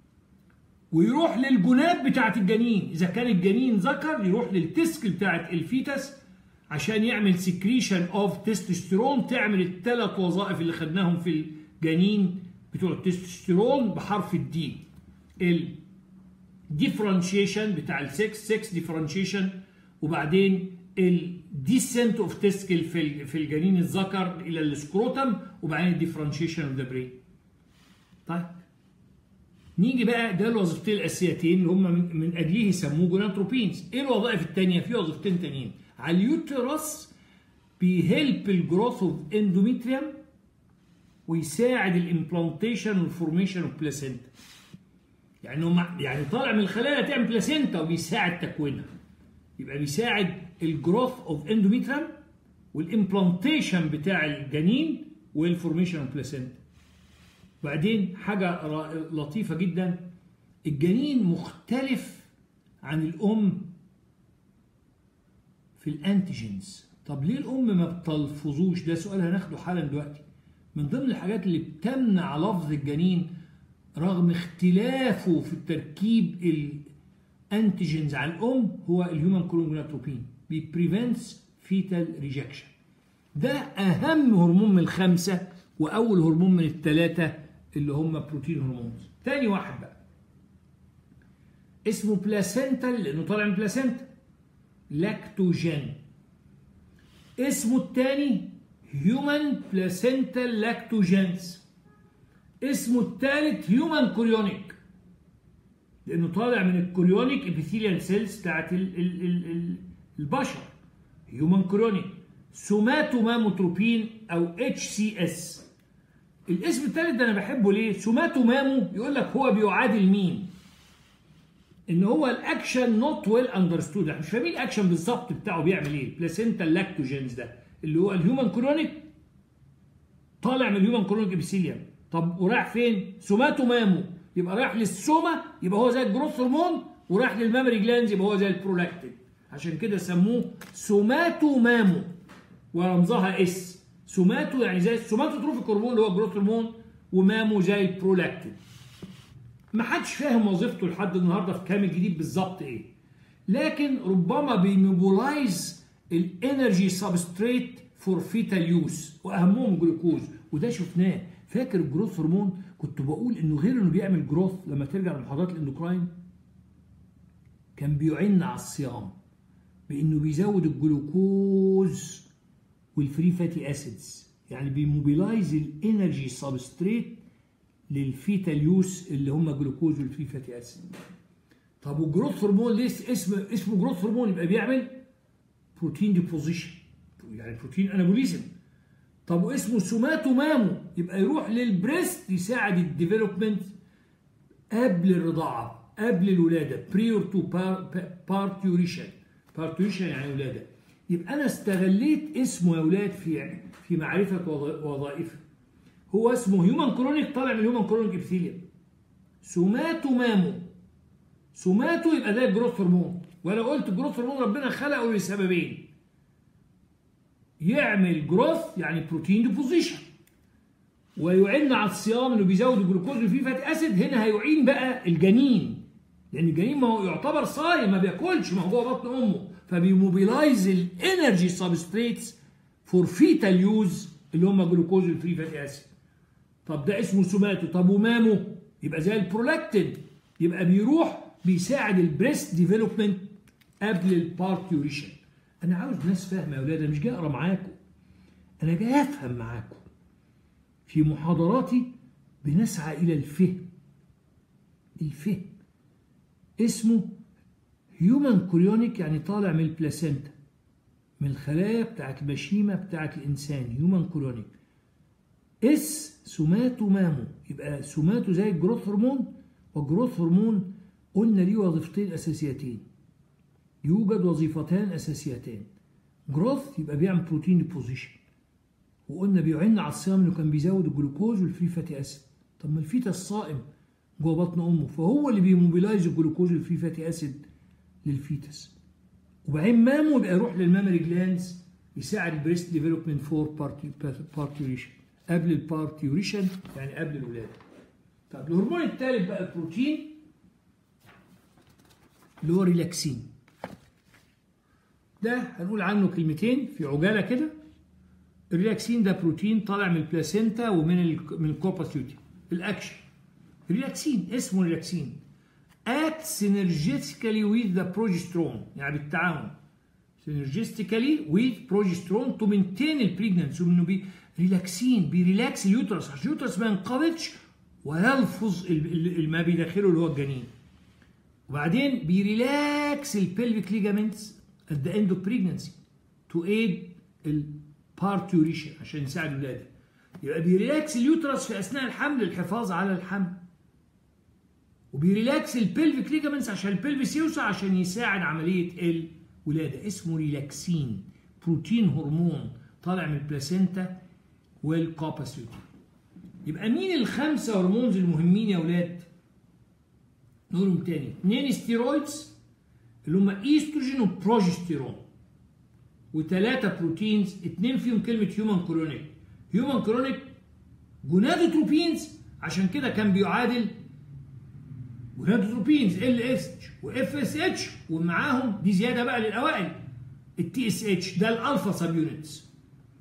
ويروح للجناب بتاعت الجنين اذا كان الجنين ذكر يروح للتسكل بتاعت الفيتس عشان يعمل سكريشن اوف تستوستيرون تعمل الثلاث وظائف اللي خدناهم في الجنين بتوع التستوستيرون بحرف الدي الديفرنشيشن بتاع السكس سكس ديفرنشيشن وبعدين الديسنت اوف تسكل في في الجنين الذكر الى السكروتم وبعدين الديفرنشيشن اوف ذا برين طيب نيجي بقى ده الوظيفتين الاساسيتين اللي هم من, من اجله يسموه جوناتروبينز ايه الوظائف الثانيه في وظيفتين تانيين على اليوترس بيهلب الجروث اوف اندوميتريوم ويساعد الامبلانتيشن والفورميشن اوف بلاسينتا يعني هم يعني طالع من الخلايا تعمل بلاسينتا وبيساعد تكوينها يبقى بيساعد الجروث اوف اندوميتريوم والامبلانتيشن بتاع الجنين والفورميشن اوف بلاسينتا بعدين حاجه لطيفه جدا الجنين مختلف عن الام في الانتيجينز طب ليه الام ما بتلفظوش ده سؤال هناخده حالا دلوقتي من ضمن الحاجات اللي بتمنع لفظ الجنين رغم اختلافه في التركيب الانتيجينز على الام هو الهيومن كرونجوناتروبين بيبريفنتس فيتال ريجكشن ده اهم هرمون من الخمسه واول هرمون من الثلاثه اللي هم بروتين هرمونز تاني واحد بقى اسمه بلاسنتال لانه طالع من بلاسنتا لاكتوجين اسمه الثاني هيومن بلاسنتال لاكتوجينز اسمه الثالث هيومن كوريونيك لانه طالع من الكوريونيك ابيثيليال سيلز بتاعت ال ال ال ال البشر هيومن كوريونيك سوماتوماموتروبين او اتش سي اس الاسم الثالث ده انا بحبه ليه سوماتومامو يقول لك هو بيعادل مين ان هو الاكشن نوت ويل اندرستود احنا مش فاهمين الاكشن بالظبط بتاعه بيعمل ايه بلاسينتا لاكتوجينز ده اللي هو الهيومن كرونيك طالع من الهيومن كرونيك ابيثيليوم طب وراح فين سوماتومامو يبقى رايح للسوما يبقى هو زي الجروث هرمون وراح للمامري جلاندز يبقى هو زي البرولاكتين عشان كده سموه سوماتومامو ورمزها اس سوماتو يعني زي السوماتوتروفيك هرمون اللي هو الجروث هرمون ومامو زي البرولاكتين ما حدش فاهم وظيفته لحد النهارده في كام الجديد بالظبط ايه لكن ربما بيموبولايز الانرجي سبستريت فور فيتال يوز واهمهم جلوكوز وده شفناه فاكر الجروث هرمون كنت بقول انه غير انه بيعمل جروث لما ترجع لمحاضرات الاندوكراين كان بيعن على الصيام بانه بيزود الجلوكوز والفري فاتي اسيدز يعني بيموبيلايز الانرجي سبستريت للفيتال يوس اللي هم جلوكوز والفري فاتي اسيد طب والجروث هرمون ليه اسم اسمه جروث هرمون يبقى بيعمل بروتين ديبوزيشن يعني بروتين انابوليزم طب واسمه سوماتو مامو يبقى يروح للبريست يساعد الديفلوبمنت قبل الرضاعه قبل الولاده بريور تو بارتيوريشن بارتيوريشن يعني ولاده يبقى انا استغليت اسمه يا اولاد في في معرفه وظائفه هو اسمه هيومن كرونيك طالع من هيومن كرونيك ابثيليوم سوماتو مامو سوماتو يبقى ده الجروث هرمون وانا قلت الجروث هرمون ربنا خلقه لسببين يعمل جروث يعني بروتين ديبوزيشن ويعين على الصيام انه بيزود الجلوكوز وفيه فاتي اسيد هنا هيعين بقى الجنين لان الجنين ما هو يعتبر صايم ما بياكلش ما هو جوه بطن امه فبيموبيلايز الانرجي سبستريتس فور فيتال يوز اللي هم جلوكوز والفري فاتي اسيد طب ده اسمه سوماتو طب ومامو يبقى زي البرولاكتين يبقى بيروح بيساعد البريست ديفلوبمنت قبل البارتيوريشن انا عاوز ناس فاهمه يا اولاد انا مش جاي اقرا معاكم انا جاي افهم معاكم في محاضراتي بنسعى الى الفهم الفهم اسمه هيومن كوريونيك يعني طالع من البلاسينتا من الخلايا بتاعت المشيمه بتاعت الانسان هيومن كوريونيك اس سوماتو مامو يبقى سوماتو زي الجروث هرمون والجروث هرمون قلنا ليه وظيفتين اساسيتين يوجد وظيفتان اساسيتان جروث يبقى بيعمل بروتين ديبوزيشن وقلنا بيعن على الصيام انه كان بيزود الجلوكوز والفري فاتي اسيد طب ما الفيتا الصائم جوه بطن امه فهو اللي بيموبيلايز الجلوكوز والفري فاتي اسيد للفيتس وبعدين مامو يبقى يروح للمامري جلاندز يساعد البريست ديفلوبمنت فور بارتيوريشن قبل البارتيوريشن يعني قبل الولاده طب الهرمون الثالث بقى البروتين اللي هو ريلاكسين ده هنقول عنه كلمتين في عجاله كده الريلاكسين ده بروتين طالع من البلاسينتا ومن ال من الكوباسيوتي الاكشن ريلاكسين اسمه ريلاكسين act synergistically with the progesterone يعني بالتعاون synergistically with progesterone to maintain البريجننس وانه بي ريلاكسين بيريلاكس اليوترس عشان اليوترس ما ينقبضش ويلفظ ما بيدخله اللي هو الجنين وبعدين بيريلاكس البلفيك ليجامنتس at the end of pregnancy to aid البارتيوريشن عشان يساعد الولاده يبقى بيريلاكس اليوترس في اثناء الحمل للحفاظ على الحمل وبيريلاكس البلفيك ليجامنتس عشان البلفيس يوسع عشان يساعد عمليه الولاده اسمه ريلاكسين بروتين هرمون طالع من البلاسينتا والكاباسيتي يبقى مين الخمسه هرمونز المهمين يا اولاد نقولهم تاني اثنين ستيرويدز اللي هم ايستروجين وبروجستيرون وثلاثه بروتينز اثنين فيهم كلمه هيومن كرونيك هيومن كرونيك جونادوتروبينز عشان كده كان بيعادل جونادوتروبينز ال اس واف اس اتش ومعاهم دي زياده بقى للاوائل التي اس اتش ده الالفا سب يونتس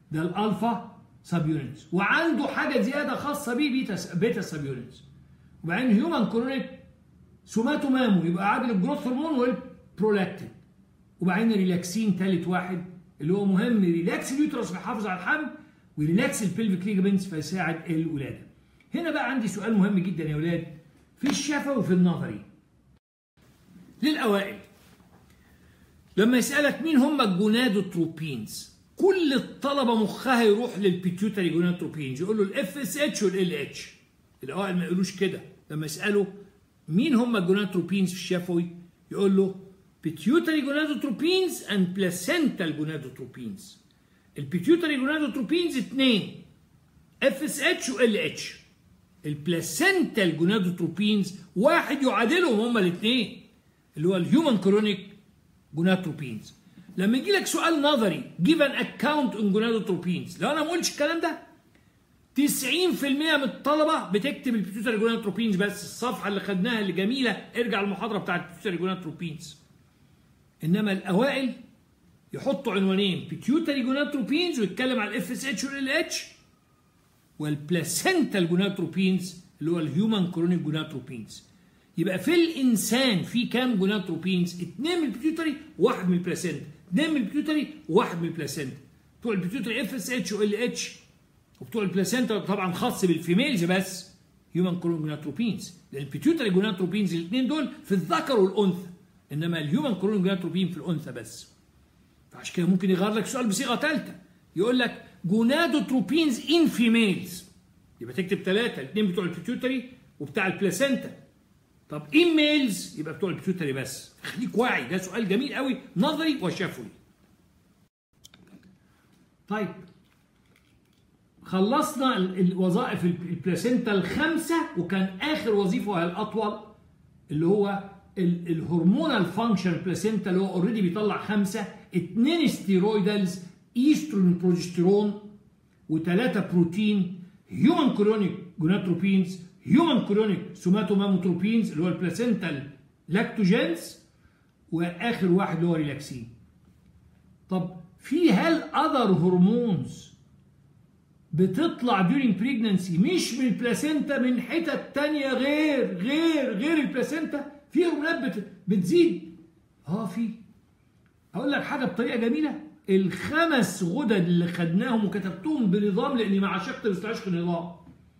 ده الالفا سب يونتس وعنده حاجه زياده خاصه بيه بيتا بيتا سب يونتس وبعدين هيومن كرونيك سوماتو مامو يبقى عامل الجروث هرمون والبرولاكتين وبعدين ريلاكسين ثالث واحد اللي هو مهم ريلاكس اليوترس بيحافظ على الحمل وريلاكس البلفيك ليجمنتس فيساعد الولاده. هنا بقى عندي سؤال مهم جدا يا ولاد في الشفوي وفي النظري. للاوائل لما يسالك مين هم الجونادوتروبينز كل الطلبه مخها يروح للبيتيوتري جونادوتروبينز يقول له الاف اس اتش والال اتش الاوائل ما يقولوش كده لما يسالوا مين هم الجونادوتروبينز في الشفوي يقول له pituitary gonadotropins and placental gonadotropins البيتيوتري جونادوتروبينز اثنين اف اس اتش وال اتش البلاسنتال جونادوتروبينز واحد يعادلهم هما الاثنين اللي هو الهيومن كرونيك جونادوتروبينز لما يجي لك سؤال نظري جيف ان اكونت اون جونادوتروبينز لو انا ما قلتش الكلام ده 90% من الطلبه بتكتب البيتيوتري جونادوتروبينز بس الصفحه اللي خدناها اللي جميله ارجع المحاضره بتاعت البيتيوتري جونادوتروبينز انما الاوائل يحطوا عنوانين بيتيوتري جوناتروبينز ويتكلم على الاف اس اتش والال اتش والبلاسنتال جوناتروبينز اللي هو الهيومن كرونيك جوناتروبينز يبقى في الانسان في كام جوناتروبينز؟ اثنين من البيتيوتري واحد من البلاسنتا اثنين من البيتيوتري واحد من البلاسنتا بتوع البيتيوتري اف اس اتش وال اتش وبتوع البلاسنتا طبعا خاص بالفيميلز بس هيومن كرونيك جوناتروبينز لان البيتيوتري جوناتروبينز الاثنين دول في الذكر والانثى انما الهيومن كرونيك جوناتروبين في الانثى بس فعشان كده ممكن يغير لك سؤال بصيغه ثالثه يقول لك جونادوتروبينز ان فيميلز يبقى تكتب ثلاثه الاثنين بتوع البيتيوتري وبتاع البلاسنتا طب ان ميلز يبقى بتوع البيتيوتري بس خليك واعي ده سؤال جميل قوي نظري وشفوي طيب خلصنا الوظائف البلاسنتا الخمسه وكان اخر وظيفه وهي الاطول اللي هو الهرمونال فانكشن بلاسينتا اللي هو اوريدي بيطلع خمسه اثنين ستيرويدالز ايسترون بروجستيرون وثلاثه بروتين هيومن كرونيك جوناتروبينز هيومن كرونيك سوماتوماموتروبينز اللي هو البلاسينتال لاكتوجينز واخر واحد اللي هو ريلاكسين طب في هل اذر هرمونز بتطلع ديورينج بريجننسي مش من البلاسينتا من حتت تانية غير غير غير البلاسينتا في هرمونات بت... بتزيد اه في اقول لك حاجه بطريقه جميله الخمس غدد اللي خدناهم وكتبتهم بنظام لاني مع شق مستعشق النظام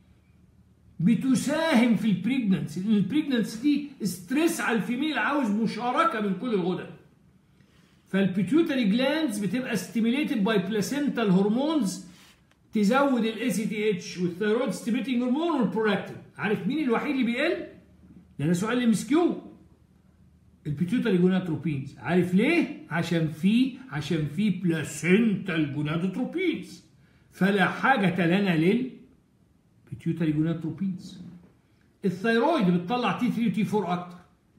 بتساهم في البريجننسي لان البريجننسي دي ستريس على الفيميل عاوز مشاركه من كل الغدد فالبيتيوتري جلاندز بتبقى ستيميليتد باي بلاسنتال هرمونز تزود الاي سي تي اتش والثيرويد ستيميتنج هرمون والبرولاكتين عارف مين الوحيد اللي بيقل؟ ده سؤال ام اس كيو البيتيوتري جوناتروبينز عارف ليه؟ عشان في عشان في بلاسنتال جوناتروبينز فلا حاجة لنا لل بيتيوتري جوناتروبينز الثيرويد بتطلع تي 3 وتي 4 اكتر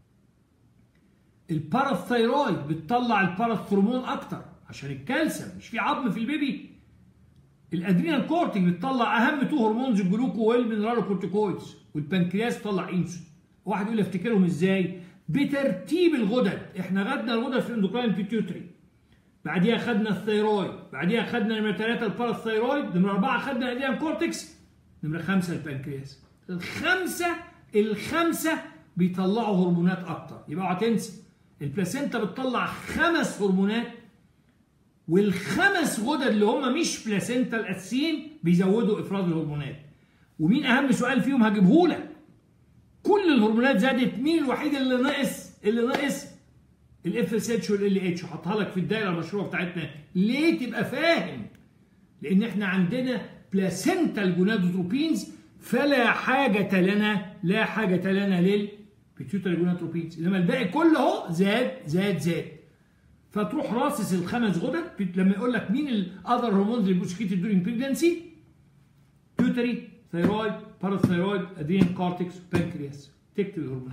الباراثيرويد بتطلع الباراثرمون اكتر عشان الكالسيوم مش في عظم في البيبي الادرينال كورتيك بتطلع اهم تو هرمونز الجلوكو والمينرالوكورتيكويدز والبنكرياس بتطلع انسولين واحد يقول افتكرهم ازاي بترتيب الغدد احنا خدنا الغدد في الاندوكراين بيتيوتري بعديها خدنا الثيرويد بعديها خدنا نمره ثلاثه الباراثيرويد نمره اربعه خدنا الادرينال كورتكس نمره خمسه البنكرياس الخمسه الخمسه بيطلعوا هرمونات اكتر يبقى اوعى تنسى البلاسينتا بتطلع خمس هرمونات والخمس غدد اللي هم مش بلاسينتا الاساسيين بيزودوا افراز الهرمونات ومين اهم سؤال فيهم هجيبه لك كل الهرمونات زادت مين الوحيد اللي ناقص اللي ناقص الاف اس اتش والال اتش حطها لك في الدايره المشروع بتاعتنا ليه تبقى فاهم لان احنا عندنا بلاسينتال جونادوتروبينز فلا حاجه لنا لا حاجه لنا للبيتيوتري جونادوتروبينز انما الباقي كله اهو زاد زاد زاد فتروح راصص الخمس غدد لما يقول لك مين الاذر هرمونز اللي بوسكيتد دورينج بريجنسي بيوتري ثيرويد باراثيرويد ادرين كورتكس بانكرياس تكتب الهرمونات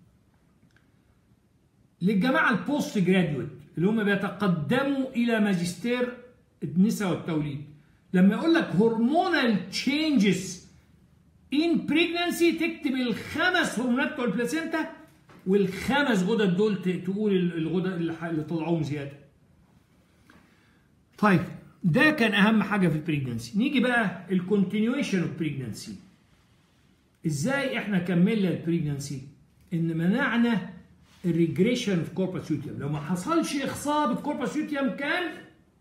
للجماعه البوست جراديويت اللي هم بيتقدموا الى ماجستير النساء والتوليد لما يقول لك هرمونال تشينجز ان بريجنسي تكتب الخمس هرمونات بتوع البلاسينتا والخمس غدد دول تقول الغدد اللي طلعوهم زياده. طيب ده كان اهم حاجه في البريجنسي نيجي بقى الكونتينيويشن اوف بريجنسي ازاي احنا كملنا البريجنسي ان منعنا الريجريشن اوف كوربس يوتيوم لو ما حصلش اخصاب الكوربس يوتيوم كان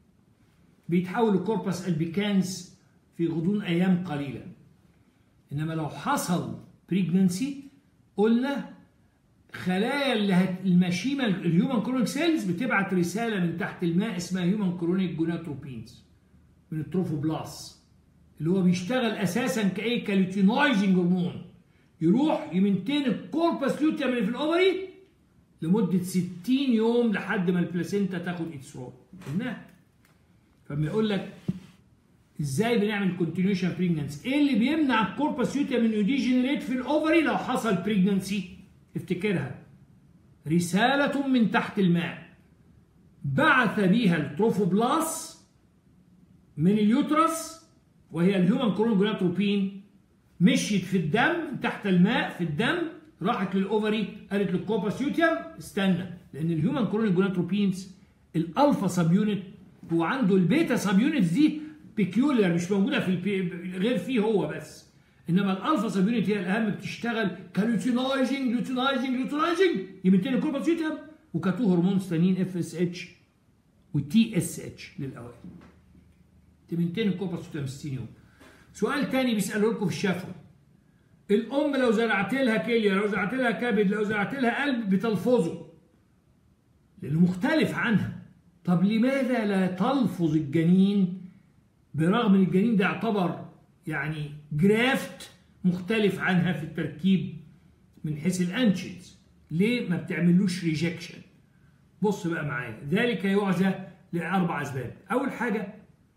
بيتحول لكوربس البيكانز في غضون ايام قليله انما لو حصل بريجنسي قلنا خلايا اللي هت... المشيمه الهيومن كرونيك سيلز بتبعت رساله من تحت الماء اسمها هيومن كرونيك جوناتروبينز من التروفوبلاس اللي هو بيشتغل اساسا كايه كاليوتينايزنج هرمون يروح يمنتين الكوربس لوتيوم اللي في الاوفري لمده 60 يوم لحد ما البلاسينتا تاخد اتسرول قلناها فما يقول لك ازاي بنعمل كونتينيوشن بريجننسي ايه اللي بيمنع الكوربس لوتيوم من يديجنريت في الاوفري لو حصل بريجننسي افتكرها رسالة من تحت الماء بعث بها التروفوبلاس من اليوترس وهي الهيومن كرونجوناتروبين مشيت في الدم تحت الماء في الدم راحت للاوفري قالت للكوباس يوتيوم استنى لان الهيومن كرونجوناتروبينز الالفا سب يونت هو عنده البيتا سب يونتس دي بيكيولر مش موجوده في البي... غير فيه هو بس انما الالفا سب يونت هي الاهم بتشتغل كلوتينايزنج لوتينايزنج لوتينايزنج يمتين الكوربس يوتيوم وكاتو هرمونز ثانيين اف اس اتش والتي اس اتش للاوائل تمنتين الكوربس يوتيوم 60 يوم سؤال تاني بيسأله لكم في الشفوي الام لو زرعت لها كليه لو زرعت لها كبد لو زرعت لها قلب بتلفظه لانه مختلف عنها طب لماذا لا تلفظ الجنين برغم ان الجنين ده يعتبر يعني جرافت مختلف عنها في التركيب من حيث الانشنز ليه ما بتعملوش ريجكشن بص بقى معايا ذلك يعزى لاربع اسباب اول حاجه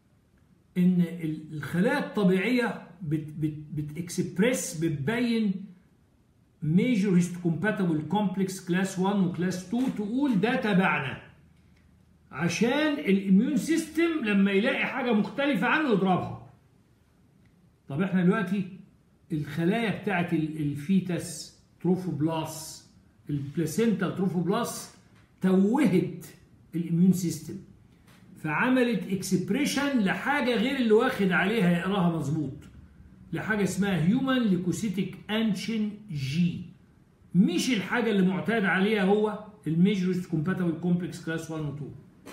ان الخلايا الطبيعيه بت بت بتكسبريس بتبين ميجور هيست كومباتبل كومبلكس كلاس 1 وكلاس 2 تقول ده تبعنا عشان الاميون سيستم لما يلاقي حاجه مختلفه عنه يضربها طب احنا دلوقتي الخلايا بتاعت الفيتس تروفوبلاس البلاسينتا تروفوبلاس توهت الاميون سيستم فعملت اكسبريشن لحاجه غير اللي واخد عليها يقراها مظبوط لحاجه اسمها هيومن ليكوسيتيك انشن جي مش الحاجه اللي معتاد عليها هو الميجرست كومباتبل كومبلكس كلاس 1 و 2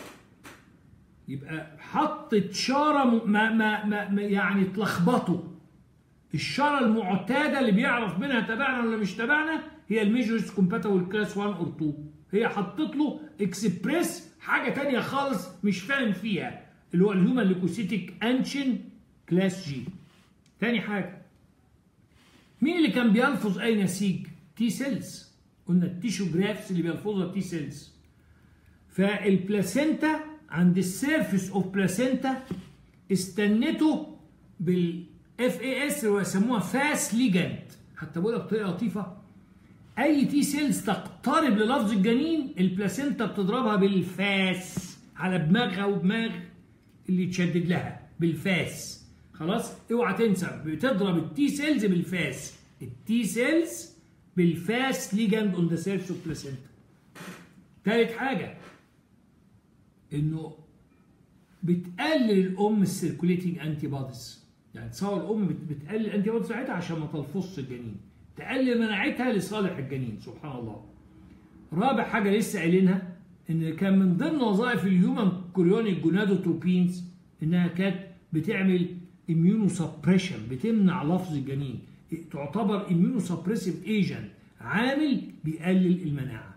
يبقى حطت شاره ما ما ما يعني اتلخبطوا الشاره المعتاده اللي بيعرف منها تبعنا ولا مش تبعنا هي الميجرست كومباتبل كلاس 1 اور 2 هي حطت له اكسبريس حاجه تانية خالص مش فاهم فيها اللي هو الهيومن ليكوسيتيك انشن كلاس جي تاني حاجه مين اللي كان بيلفظ اي نسيج تي سيلز قلنا التيشو جرافس اللي بيلفظها تي سيلز فالبلاسينتا عند السيرفيس اوف بلاسينتا استنته بالاف اي اس اللي يسموها فاس ليجند حتى بقول لك بطريقه لطيفه اي تي سيلز تقترب للفظ الجنين البلاسينتا بتضربها بالفاس على دماغها ودماغ اللي يتشدد لها بالفاس خلاص اوعى تنسى بتضرب التي سيلز بالفاس التي سيلز بالفاس ليجند اون ذا سيرفيس اوف بلاسينتا تالت حاجه انه بتقلل الام السيركوليتنج انتي بوديز يعني تصور الام بتقلل الانتي بوديز بتاعتها عشان ما تلفظش الجنين تقلل مناعتها لصالح الجنين سبحان الله رابع حاجه لسه قايلينها ان كان من ضمن وظائف الهيومن كوريونيك جونادوتروبينز انها كانت بتعمل اميونو سبريشن بتمنع لفظ الجنين تعتبر اميونو سبريسيف ايجنت عامل بيقلل المناعه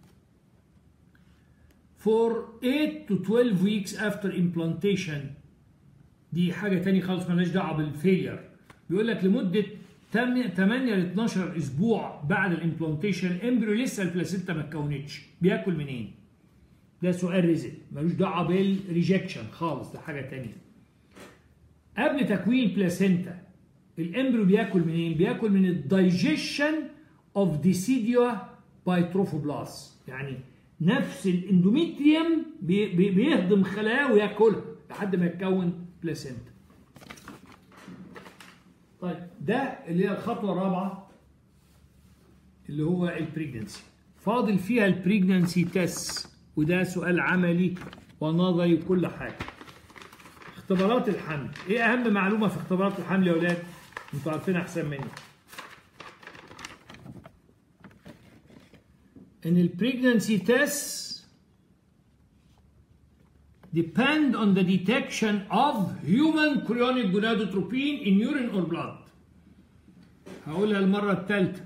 For 8 to 12 weeks after implantation دي حاجة تاني خالص مالهاش دعوة بالفيلير بيقول لك لمدة 8 ل 12 اسبوع بعد الامبلانتيشن امبريو لسه البلاسينتا ما اتكونتش بياكل منين؟ ده سؤال رزق ملوش دعوه بالريجكشن خالص ده حاجه تانية قبل تكوين بلاسينتا الامبريو بياكل منين؟ بياكل من الدايجيشن اوف ديسيديو باي تروفوبلاس يعني نفس الاندوميتريوم بي بي بيهضم خلاياه وياكلها لحد ما يتكون بلاسينتا طيب ده اللي هي الخطوه الرابعه اللي هو البريجنسي فاضل فيها البريجنسي تيست وده سؤال عملي ونظري وكل حاجه اختبارات الحمل ايه اهم معلومه في اختبارات الحمل يا اولاد انتوا عارفينها احسن مني ان البريجنانسي تيست depend on the detection of human chorionic gonadotropin in urine or blood هقولها المرة الثالثة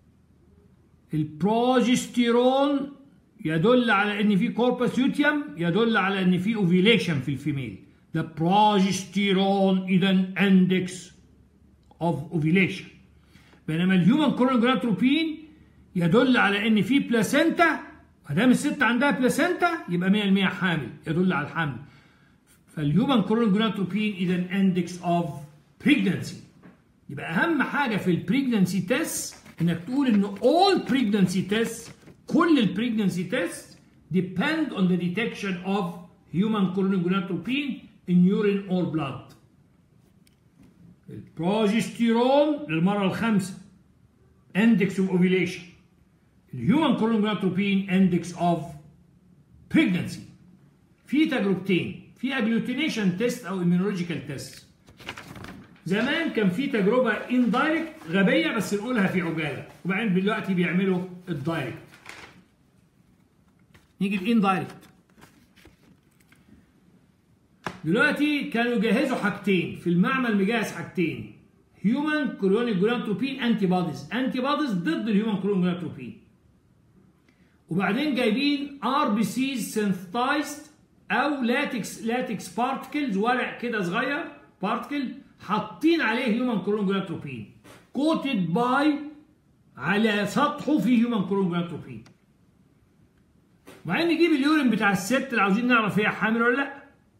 البروجستيرون يدل على ان في كوربس يوتيوم يدل على ان في اوفيليشن في الفيميل ده بروجستيرون اذا اندكس اوف اوفيليشن بينما الهيومن كورونجراتروبين يدل على ان في بلاسينتا ما دام الست عندها بلاسينتا يبقى 100% حامل يدل على الحمل فالهيومن كورونجراتروبين اذا اندكس اوف بريجنسي يبقى اهم حاجه في البريجنسي تيست انك تقول ان all pregnancy tests كل البريجنسي تيست depend on the detection of human chronogonadotropin in urine or blood البروجستيرون للمرة الخامسة index of ovulation الهيومن chronogonadotropin index of pregnancy في تجربتين في اجلوتينيشن تيست او immunological تيست زمان كان في تجربه اندايركت غبيه بس نقولها في عجاله وبعدين دلوقتي بيعملوا الدايركت نيجي الاندايركت دلوقتي كانوا يجهزوا حاجتين في المعمل مجهز حاجتين هيومن كورونيك جوناتروبين انتي بوديز انتي بوديز ضد الهيومن كورونيك جوناتروبين وبعدين جايبين ار بي سيز سينثتايزد او لاتكس لاتكس بارتكلز ورق كده صغير بارتكل حاطين عليه هيومن كورونجراتروبين كوتد باي على سطحه في هيومن كورونجراتروبين وبعدين نجيب اليورين بتاع الست اللي عاوزين نعرف هي حامل ولا لا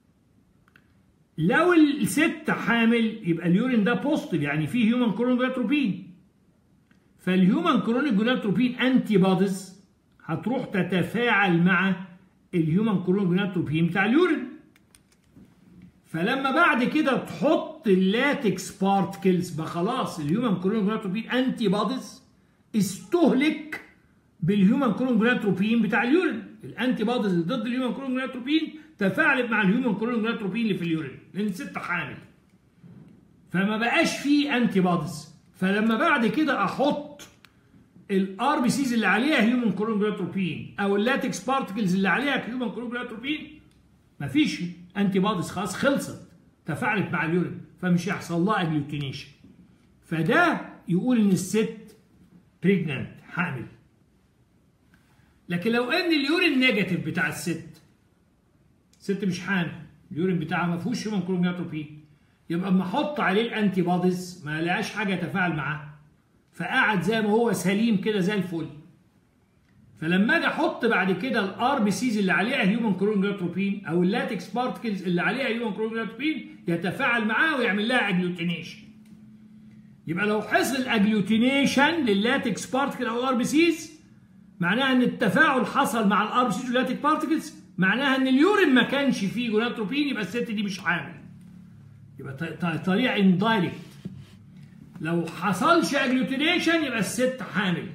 لو الست حامل يبقى اليورين ده بوزيتيف يعني فيه هيومن كورونجراتروبين فالهيومن كورونجراتروبين انتي بوديز هتروح تتفاعل مع الهيومن كورونجراتروبين بتاع اليورين فلما بعد كده تحط اللاتكس بارتكلز ما خلاص الهيومن كورونجراتروبين انتي بوديز استهلك بالهيومن كورونجراتروبين بتاع اليورين الانتي بوديز اللي ضد الهيومن كورونجراتروبين تفاعلت مع الهيومن كورونجراتروبين اللي في اليورين لان الست حامل فما بقاش فيه انتي بوديز فلما بعد كده احط الار بي سيز اللي عليها هيومن كورونجراتروبين او اللاتكس بارتكلز اللي عليها هيومن كورونجراتروبين مفيش انتي بوديز خلاص خلصت تفاعلت مع اليورين فمش هيحصل لها اجلوتينيشن فده يقول ان الست بريجنانت حامل لكن لو ان اليورين نيجاتيف بتاع الست الست مش حامل اليورين بتاعها ما فيهوش هيومن كرومياتروبين يبقى اما احط عليه الانتي بوديز ما لقاش حاجه يتفاعل معاه فقعد زي ما هو سليم كده زي الفل فلما اجي احط بعد كده الار بي سيز اللي عليها هيومن كرونجراتروبين او اللاتكس بارتكلز اللي عليها هيومن كرونجراتروبين يتفاعل معاه ويعمل لها اجلوتينيشن يبقى لو حصل اجلوتينيشن لللاتكس بارتكل او الار بي سيز معناها ان التفاعل حصل مع الار بي سيز واللاتكس بارتكلز معناها ان اليورين ما كانش فيه جوناتروبين يبقى الست دي مش حامل يبقى طريقه اندايركت لو حصلش اجلوتينيشن يبقى الست حامل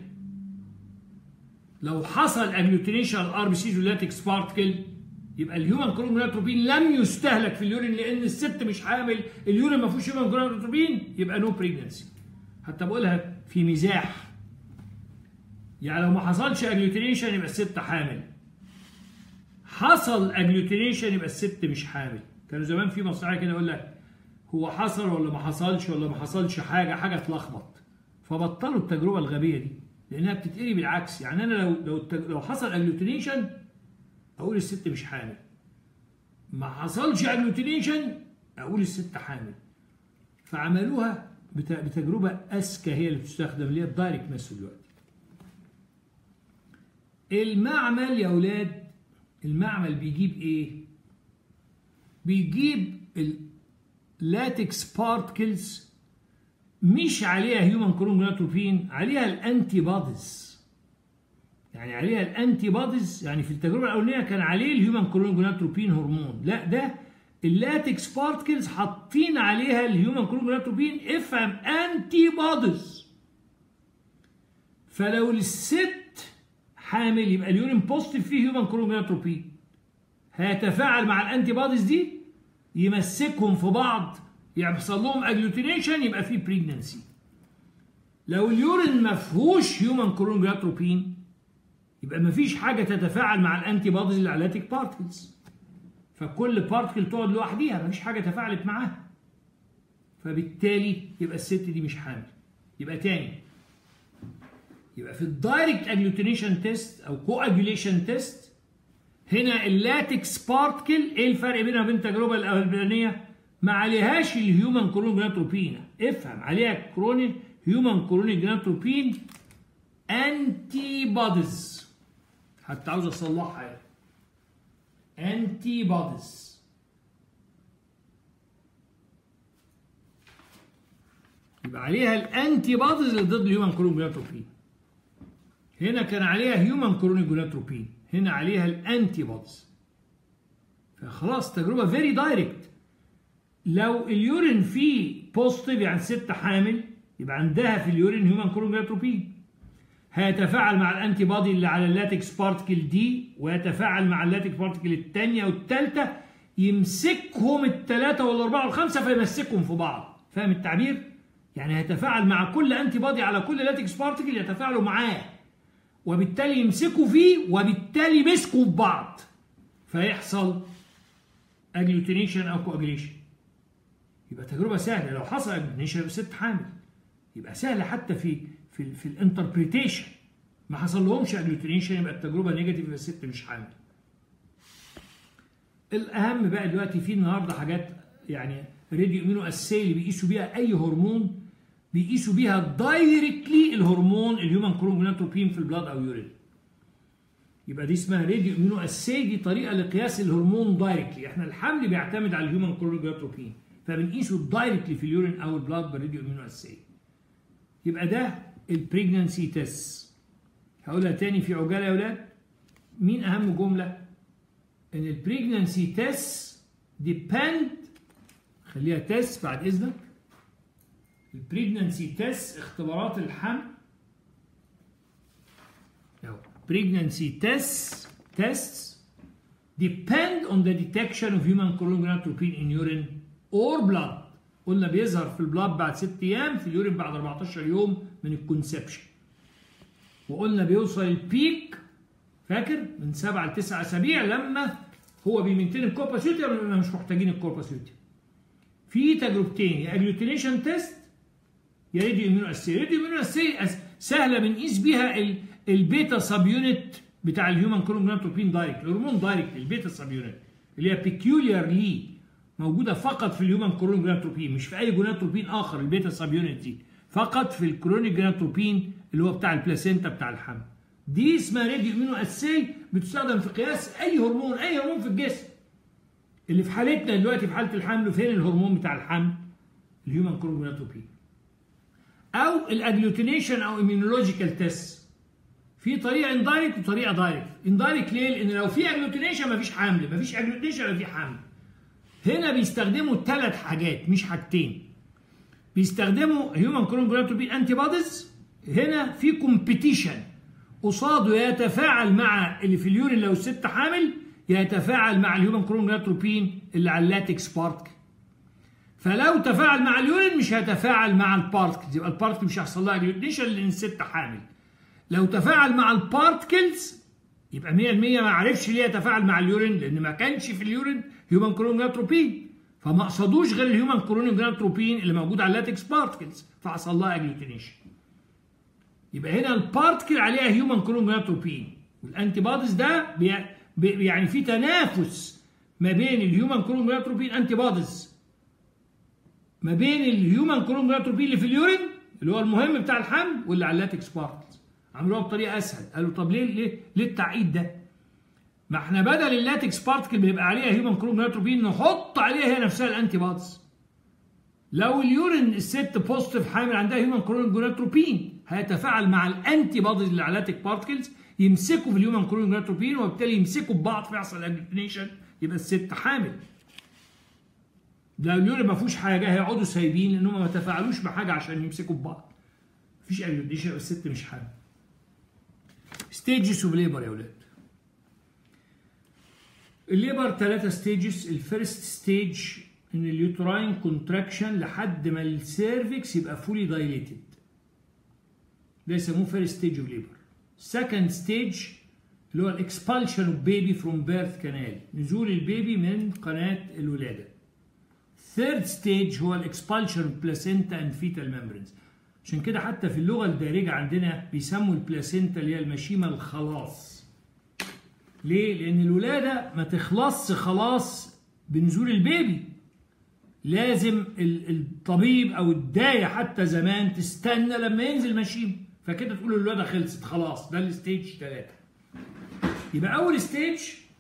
لو حصل اجلوتينيشن الار بي سيز واللاتكس بارتكل يبقى الهيومن كروماتروبين لم يستهلك في اليورين لان الست مش حامل اليورين ما فيهوش هيومن كروماتروبين يبقى نو بريجنسي حتى بقولها في مزاح يعني لو ما حصلش اجلوتينيشن يبقى الست حامل حصل اجلوتينيشن يبقى الست مش حامل كانوا زمان في مسرحيه كده يقول لك هو حصل ولا ما حصلش ولا ما حصلش حاجه حاجه تلخبط فبطلوا التجربه الغبيه دي لانها بتتقري بالعكس يعني انا لو لو لو حصل اجلوتينيشن اقول الست مش حامل ما حصلش اجلوتينيشن اقول الست حامل فعملوها بتجربه اذكى هي اللي بتستخدم اللي هي الدايركت ميثود دلوقتي المعمل يا اولاد المعمل بيجيب ايه بيجيب اللاتكس بارتكلز مش عليها هيومن كروماتوبين عليها الانتي بوديز يعني عليها الانتي بوديز يعني في التجربه الاولانيه كان عليه الهيومن كروماتوبين هرمون لا ده اللاتكس بارتكلز حاطين عليها الهيومن كروماتوبين افهم انتي بوديز فلو الست حامل يبقى اليورين بوزيتيف فيه هيومن كروماتوبين هيتفاعل مع الانتي بوديز دي يمسكهم في بعض يحصل لهم اجلوتينيشن يبقى في بريجننسي لو اليورين ما فيهوش هيومن كرونجراتروبين يبقى ما فيش حاجه تتفاعل مع الانتي بوديز اللي على بارتكلز فكل بارتكل تقعد لوحديها ما فيش حاجه تفاعلت معاها فبالتالي يبقى الست دي مش حامل يبقى تاني يبقى في الدايركت اجلوتينيشن تيست او كواجوليشن تيست هنا اللاتكس بارتكل ايه الفرق بينها وبين التجربه الاولانيه ما عليهاش الهيومن كرونيك جناتروبين افهم عليها كرونيك هيومن كرونيك جناتروبين انتي بوديز حتى عاوز اصلحها انتي بوديز يبقى عليها الانتي بوديز اللي ضد الهيومن كرونيك جناتروبين هنا كان عليها هيومن كرونيك جناتروبين هنا عليها الانتي بوديز فخلاص تجربه فيري دايركت لو اليورين فيه بوزيتيف يعني ست حامل يبقى عندها في اليورين هيومن كرونجراتروبين هيتفاعل مع الانتي بودي اللي على اللاتكس بارتكل دي ويتفاعل مع اللاتكس بارتكل الثانيه والثالثه يمسكهم الثلاثه والاربعه والخمسه فيمسكهم في بعض فاهم التعبير؟ يعني هيتفاعل مع كل انتي بودي على كل لاتكس بارتكل يتفاعلوا معاه وبالتالي يمسكوا فيه وبالتالي مسكوا في بعض فيحصل اجلوتينيشن او كواجليشن يبقى تجربه سهله لو حصل اجلوتينيشن يبقى ست حامل يبقى سهله حتى في في في الانتربريتيشن ما حصل لهمش اجلوتينيشن يبقى التجربه نيجاتيف يبقى الست مش حامل الاهم بقى دلوقتي في النهارده حاجات يعني راديو امينو اسي اللي بيقيسوا بيها اي هرمون بيقيسوا بيها دايركتلي الهرمون الهيومن كروموناتروبين في البلاد او يورين يبقى دي اسمها راديو امينو اسي دي طريقه لقياس الهرمون دايركتلي احنا الحمل بيعتمد على الهيومن كروموناتروبين فبنقيسه دايركتلي في اليورين او البلاد بالراديو امينو اسي يبقى ده البريجنانسي تيست هقولها تاني في عجاله يا اولاد مين اهم جمله ان البريجنانسي تيست ديبند خليها تيست بعد اذنك البريجنانسي تيست اختبارات الحمل pregnancy tests tests depend on the detection of human chromatropin in urine or blood قلنا بيظهر في البلاد بعد 6 ايام في اليورين بعد 14 يوم من الكونسبشن وقلنا بيوصل البيك فاكر من 7 ل 9 اسابيع لما هو بيمنتين الكورباسيوتي ولا مش محتاجين الكورباسيوتي في تجربتين يا اجلوتينيشن تيست يا راديو امينو اسي راديو امينو اسي سهله بنقيس بيها البيتا سب يونت بتاع الهيومن كروماتوبين دايركت الهرمون دايركت البيتا سب يونت اللي هي بيكيوليار لي موجوده فقط في الهيومن كروماتوبين مش في اي جوناتروبين اخر البيتا سب يونت دي فقط في الكرونيك جوناتروبين اللي هو بتاع البلاسينتا بتاع الحمل دي اسمها راديو امينو اسي بتستخدم في قياس اي هرمون اي هرمون في الجسم اللي في حالتنا دلوقتي في حاله الحمل فين الهرمون بتاع الحمل الهيومن كروماتوبين او الاجلوتينيشن او immunological تيست في طريقه اندايركت وطريقه دايركت اندايركت ليه لان لو في اجلوتينيشن مفيش حمل مفيش اجلوتينيشن يبقى في حمل هنا بيستخدموا ثلاث حاجات مش حاجتين بيستخدموا هيومن كروماتوبين انتي بوديز هنا في كومبيتيشن قصاده يتفاعل مع اللي في اليورين لو الست حامل يتفاعل مع الهيومن كروماتوبين اللي على اللاتكس بارتكل فلو تفاعل مع اليورين مش هيتفاعل مع البارتكلز يبقى البارتكل مش هيحصل لها اجلوتينيشن لان الست حامل لو تفاعل مع البارتكلز يبقى 100% ما عرفش ليه يتفاعل مع اليورين لان ما كانش في اليورين هيومن كرونياتروبين فما قصدوش غير الهيومن كرونياتروبين اللي موجود على اللاتكس بارتكلز فحصل لها اجلوتينيشن يبقى هنا البارتكل عليها هيومن كرونياتروبين والانتي بوديز ده بي بي يعني في تنافس ما بين الهيومن كرونياتروبين انتي بوديز ما بين الهيومن كرونياتروبين اللي في اليورين اللي هو المهم بتاع الحمل واللي على اللاتكس بارتكلز عملوها بطريقه اسهل قالوا طب ليه ليه ليه التعقيد ده ما احنا بدل اللاتكس بارتكل بيبقى عليها هيومن كروماتروبين نحط عليها هي نفسها الانتي بوديز لو اليورين الست بوزيتيف حامل عندها هيومن كروماتروبين هيتفاعل مع الانتي بوديز اللي على اللاتك بارتكلز يمسكوا في الهيومن كروماتروبين وبالتالي يمسكوا ببعض فيحصل اجلوتينيشن يبقى الست حامل لو اليورين ما فيهوش حاجه هيقعدوا سايبين لانهم ما تفاعلوش بحاجه عشان يمسكوا ببعض مفيش اجلوتينيشن يبقى الست مش حامل ستيجز اوف ليبر يا ولاد الليبر ثلاثة ستيجز الفيرست ستيج ان اليوتراين كونتراكشن لحد ما السيرفكس يبقى فولي دايليتد ده يسموه فيرست ستيج اوف ليبر سكند ستيج اللي هو الاكسبالشن اوف بيبي فروم بيرث كانال نزول البيبي من قناه الولاده ثيرد ستيج هو الاكسبالشن اوف بلاسينتا اند فيتال ميمبرينز عشان كده حتى في اللغه الدارجه عندنا بيسموا البلاسينتا اللي هي المشيمه الخلاص ليه لان الولاده ما تخلصش خلاص بنزول البيبي لازم الطبيب او الدايه حتى زمان تستنى لما ينزل مشيم فكده تقول الولاده خلصت خلاص ده الستيج 3 يبقى اول ستيج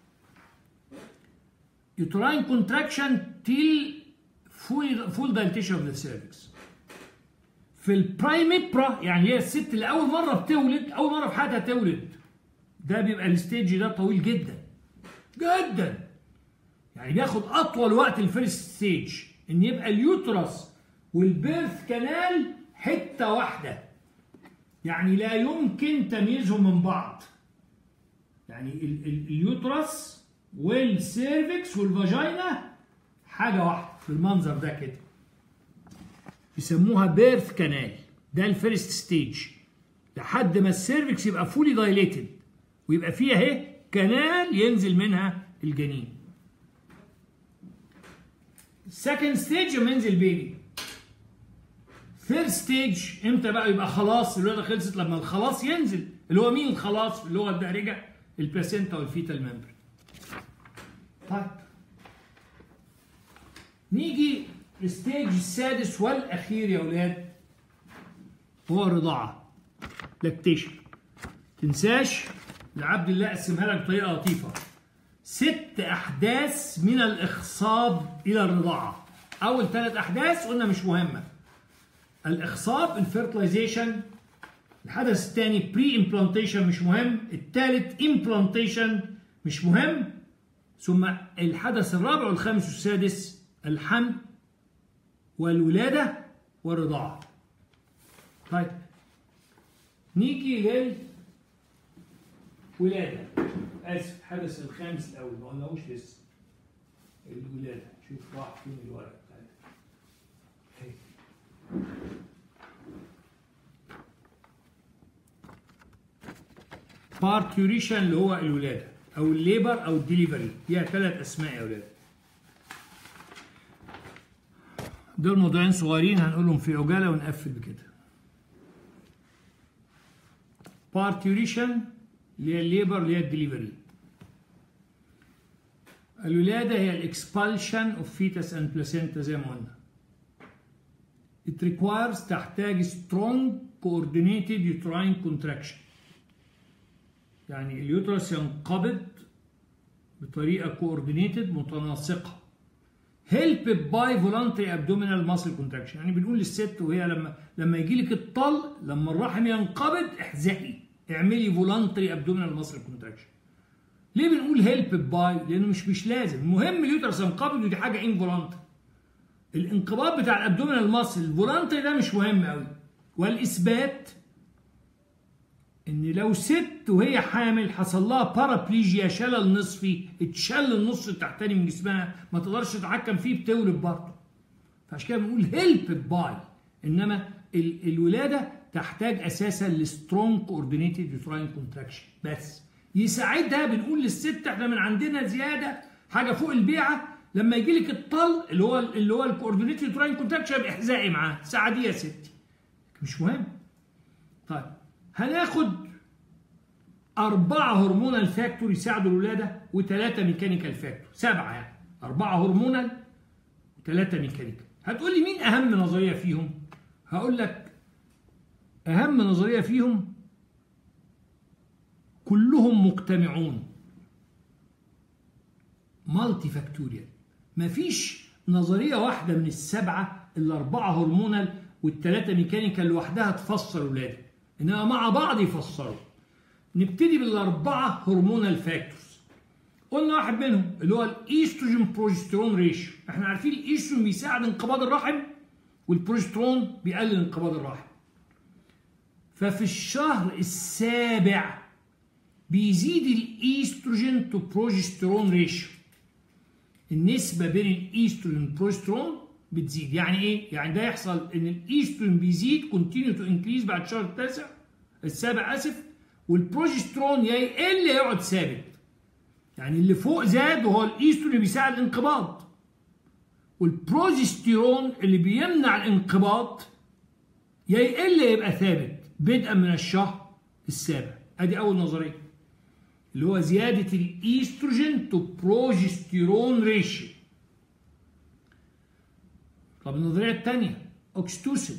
يوتراين كونتراكشن تيل فول فول دايليتيشن اوف ذا سيرفكس في البرايميبرا يعني هي الست اللي اول مره بتولد اول مره في حياتها تولد ده بيبقى الستيج ده طويل جدا جدا يعني بياخد اطول وقت الفيرست ستيج ان يبقى اليوترس والبيرث كانال حته واحده يعني لا يمكن تمييزهم من بعض يعني ال ال اليوترس والسيرفكس والفاجينا حاجه واحده في المنظر ده كده يسموها بيرث كانال ده الفيرست ستيج لحد ما السيرفكس يبقى فولي دايليتد ويبقى فيها اهي كانال ينزل منها الجنين سكند ستيج لما ينزل بيبي ثيرد ستيج امتى بقى يبقى خلاص الولاده خلصت لما الخلاص ينزل اللي هو مين الخلاص في اللغه الدارجه البلاسينتا والفيتال ممبرين طيب نيجي الستيج السادس والاخير يا اولاد هو الرضاعه لاكتيشن تنساش لعبد الله قسمها لك بطريقه لطيفه ست احداث من الاخصاب الى الرضاعه اول ثلاث احداث قلنا مش مهمه الاخصاب الفيرتلايزيشن الحدث الثاني بري امبلانتيشن مش مهم الثالث امبلانتيشن مش مهم ثم الحدث الرابع والخامس والسادس الحمل والولاده والرضاعه طيب نيجي للولاده اسف الحدث الخامس الاول ما قلناهوش لسه الولاده شوف راح فين الورق بارتيوريشن اللي هو الولاده او الليبر او الدليفري ليها ثلاث اسماء يا اولاد دول موضوعين صغيرين هنقولهم في عجاله ونقفل بكده بارتيوريشن اللي هي الليبر اللي هي الدليفري الولاده هي الاكسبالشن اوف فيتس اند بلاسينتا زي ما قلنا it requires تحتاج strong coordinated uterine contraction يعني اليوترس ينقبض بطريقه coordinated متناسقه help by voluntary abdominal muscle contraction يعني بنقول للست وهي لما لما يجي لك الطل لما الرحم ينقبض احزقي اعملي voluntary abdominal muscle contraction ليه بنقول help by لانه مش مش لازم المهم اليوترس ينقبض ودي حاجه involuntary الانقباض بتاع الابدومينال ماسل الفولانتري ده مش مهم قوي والاثبات ان لو ست وهي حامل حصل لها بارابليجيا شلل نصفي اتشل النص التحتاني من جسمها ما تقدرش تتحكم فيه بتولد برضه فعشان كده بنقول هيلب باي انما ال الولاده تحتاج اساسا لسترونج كوردينيتد يوتراين كونتراكشن بس يساعدها بنقول للست احنا من عندنا زياده حاجه فوق البيعه لما يجي لك الطل اللي هو اللي هو الكوردينيت يوتراين كونتراكشن يبقى احزائي معاه ساعديه يا ستي مش مهم طيب هناخد أربعة هرمونال فاكتور يساعدوا الولادة وثلاثة ميكانيكال فاكتور سبعة يعني أربعة هرمونال وثلاثة ميكانيكال هتقول لي مين أهم نظرية فيهم؟ هقول لك أهم نظرية فيهم كلهم مجتمعون مالتي فاكتوريال مفيش نظريه واحده من السبعه الاربعه هرمونال والثلاثه ميكانيكال لوحدها تفسر الولاده انما مع بعض يفسروا نبتدي بالاربعه هرمونال فاكتورز قلنا واحد منهم اللي هو الايستروجين بروجسترون ريشيو احنا عارفين الايستروجين بيساعد انقباض الرحم والبروجسترون بيقلل انقباض الرحم ففي الشهر السابع بيزيد الايستروجين تو بروجسترون ريشيو النسبه بين الايستروجين والبروجسترون بتزيد يعني ايه يعني ده يحصل ان الايستروجين بيزيد كونتينيو تو انكريز بعد الشهر التاسع السابع اسف والبروجسترون يا يقل يا يقعد ثابت يعني اللي فوق زاد وهو الايستروجين اللي بيساعد الانقباض والبروجستيرون اللي بيمنع الانقباض يا يقل يا يبقى ثابت بدءا من الشهر السابع ادي اول نظريه اللي هو زياده الايستروجين تو بروجستيرون ريشيو طب النظريه الثانيه اوكستوسين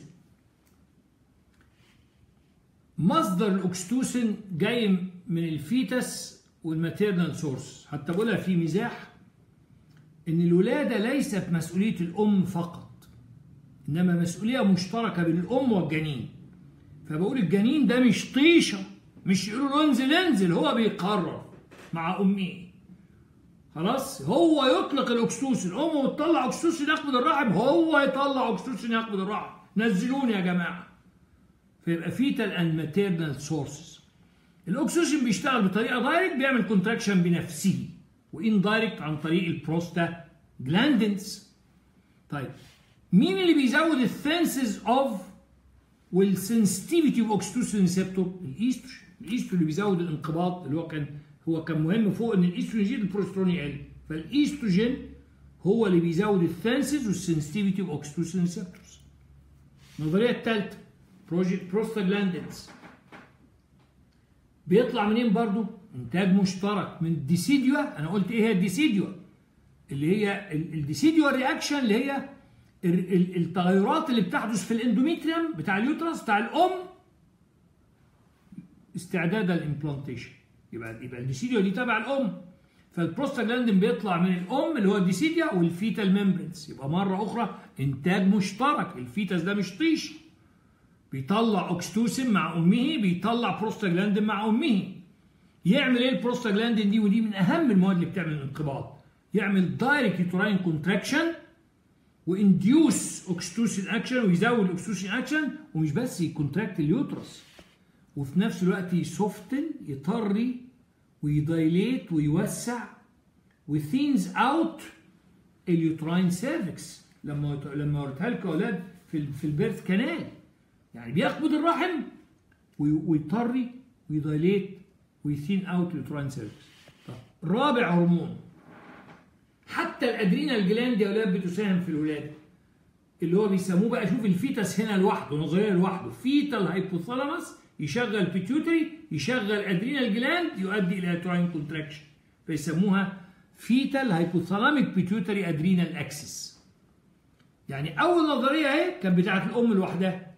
مصدر الاوكستوسين جاي من الفيتس والماتيرنال سورس حتى بقولها في مزاح ان الولاده ليست مسؤوليه الام فقط انما مسؤوليه مشتركه بين الام والجنين فبقول الجنين ده مش طيشه مش يقولوا له انزل انزل هو بيقرر مع امه خلاص هو يطلق الاكسوسين امه بتطلع اكسوسين يقبض الرحم هو يطلع اكسوسين يقبض الرحم نزلوني يا جماعه فيبقى فيتال اند ماتيرنال سورسز الاكسوسين بيشتغل بطريقه دايركت بيعمل كونتراكشن بنفسه وان دايركت عن طريق البروستا جلاندنز طيب مين اللي بيزود الثنسز اوف والسنسيتيفيتي اوف اوكسيتوسين ريسبتور الايستروجين الايستروجين اللي بيزود الانقباض اللي هو كان هو كان مهم فوق ان الايستروجين يزيد البروسترون يقل فالايستروجين هو اللي بيزود الثنسز والسنسيتيفيتي اوف اوكسيتوسين ريسبتورز النظريه الثالثه بروجكت بروستاجلاندينز بيطلع منين برضو انتاج مشترك من الديسيديوا انا قلت ايه هي الديسيديوا اللي هي الديسيديوا رياكشن اللي هي التغيرات اللي بتحدث في الاندوميتريوم بتاع اليوترس بتاع الام استعداد الامبلانتيشن يبقى يبقى الديسيديا دي تبع الام فالبروستاجلاندين بيطلع من الام اللي هو الديسيديا والفيتال ميمبرنز يبقى مره اخرى انتاج مشترك الفيتس ده مش طيش بيطلع اوكستوسين مع امه بيطلع بروستاجلاندين مع امه يعمل ايه البروستاجلاندين دي ودي من اهم المواد اللي بتعمل الانقباض يعمل دايركت يوتراين كونتراكشن وانديوس اوكستوسين اكشن ويزود الاوكستوسين اكشن ومش بس يكونتراكت اليوترس وفي نفس الوقت يسوفتن يطري ويدايليت ويوسع وثينز اوت اليوتراين سيرفكس لما لما وريتها لكم يا اولاد في في البيرث كانال يعني بيقبض الرحم ويطري ويدايليت ويثين اوت اليوتراين سيرفكس رابع هرمون حتى الادرينال جلاند يا اولاد بتساهم في الولاده اللي هو بيسموه بقى شوف الفيتس هنا لوحده نظريه لوحده فيتال هايبوثالاموس يشغل بيتيوتري يشغل ادرينال جلاند يؤدي الى تراين كونتراكشن فيسموها فيتال هايبوثالاميك بيتيوتري ادرينال اكسس يعني اول نظريه اهي كانت بتاعه الام لوحدها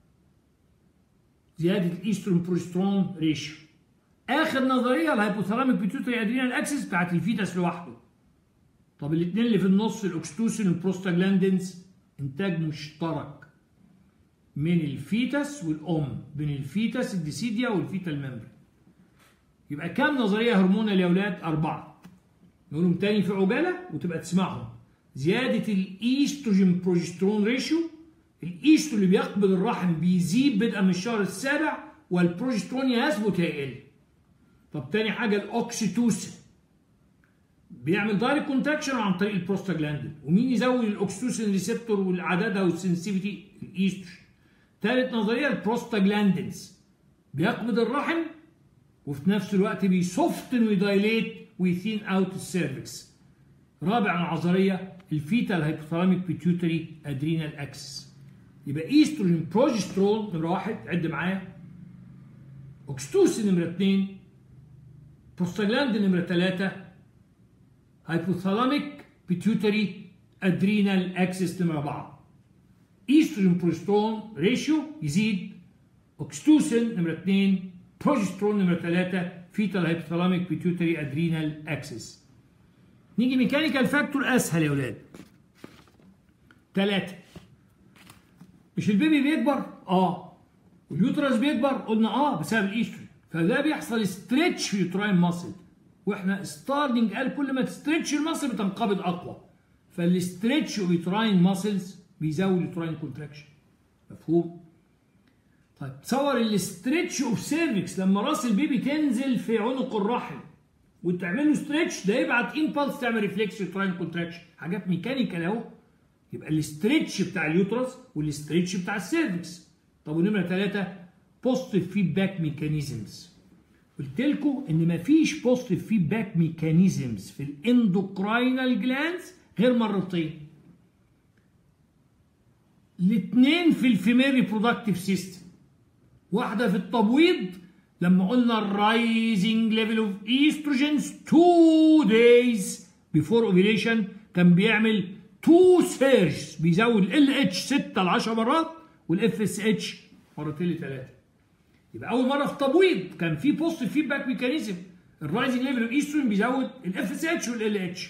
زياده الايسترون بروسترون ريشيو اخر نظريه الهايبوثالاميك بيتيوتري ادرينال اكسس بتاعه الفيتس لوحده طب الاثنين اللي في النص الاكستوسين والبروستاجلاندينز انتاج مشترك من الفيتس والام بين الفيتس الديسيديا والفيتال ممبرين يبقى كام نظريه هرمونال يا اولاد اربعه نقولهم تاني في عجاله وتبقى تسمعهم زياده الايستروجين بروجسترون ريشيو الايسترو اللي بيقبض الرحم بيزيد بدءا من الشهر السابع والبروجسترون يثبت يقل طب تاني حاجه الاوكسيتوسين بيعمل دايركت كونتراكشن عن طريق البروستاجلاندين ومين يزود الاوكسيتوسين ريسبتور والعددها والسنسيفيتي الايستروجين ثالث نظريه البروستاجلاندينز بيقبض الرحم وفي نفس الوقت بيسوفتن ويدايليت ويثين اوت السيرفكس رابع نظريه الفيتال هايبوثالاميك بيتيوتري ادرينال اكسس يبقى ايستروجين بروجسترون نمره واحد عد معايا اوكستوسين نمره اثنين بروستاجلاندين نمره ثلاثه هايبوثالاميك بيتيوتري ادرينال اكسس نمره اربعه ايستروجين بروجسترون ريشيو يزيد اوكستوسين نمره 2 بروجسترون نمره 3 فيتال هايبوثالاميك بيتيوتري ادرينال اكسس نيجي ميكانيكال فاكتور اسهل يا اولاد ثلاثة مش البيبي بيكبر؟ اه واليوترس بيكبر؟ قلنا اه بسبب الايستروجين فده بيحصل ستريتش في يوتراين ماسل واحنا ستارلينج قال كل ما تستريتش الماسل بتنقبض اقوى فالستريتش اوف يوتراين ماسلز بيزود اليوتراين كونتراكشن مفهوم طيب تصور الاستريتش اوف سيرفكس لما راس البيبي تنزل في عنق الرحم وتعمل له ستريتش ده يبعت امبلس تعمل ريفلكس يوتراين كونتراكشن حاجات ميكانيكال اهو يبقى الاستريتش بتاع اليوترس والاستريتش بتاع السيرفكس طب ونمره ثلاثه بوزيتيف فيدباك ميكانيزمز قلت لكم ان مفيش بوزيتيف فيدباك ميكانيزمز في الاندوكراينال جلانز غير مرتين الاثنين في الفيميل ريبرودكتيف سيستم واحده في التبويض لما قلنا الرايزنج ليفل اوف ايستروجينز 2 دايز بيفور اوفيليشن كان بيعمل 2 سيرج بيزود ال اتش 6 ل 10 مرات والاف اس اتش مرتين لثلاثه يبقى اول مره في تبويض كان في بوست فيدباك ميكانيزم الرايزنج ليفل اوف ايستروجين بيزود الاف اس اتش والال اتش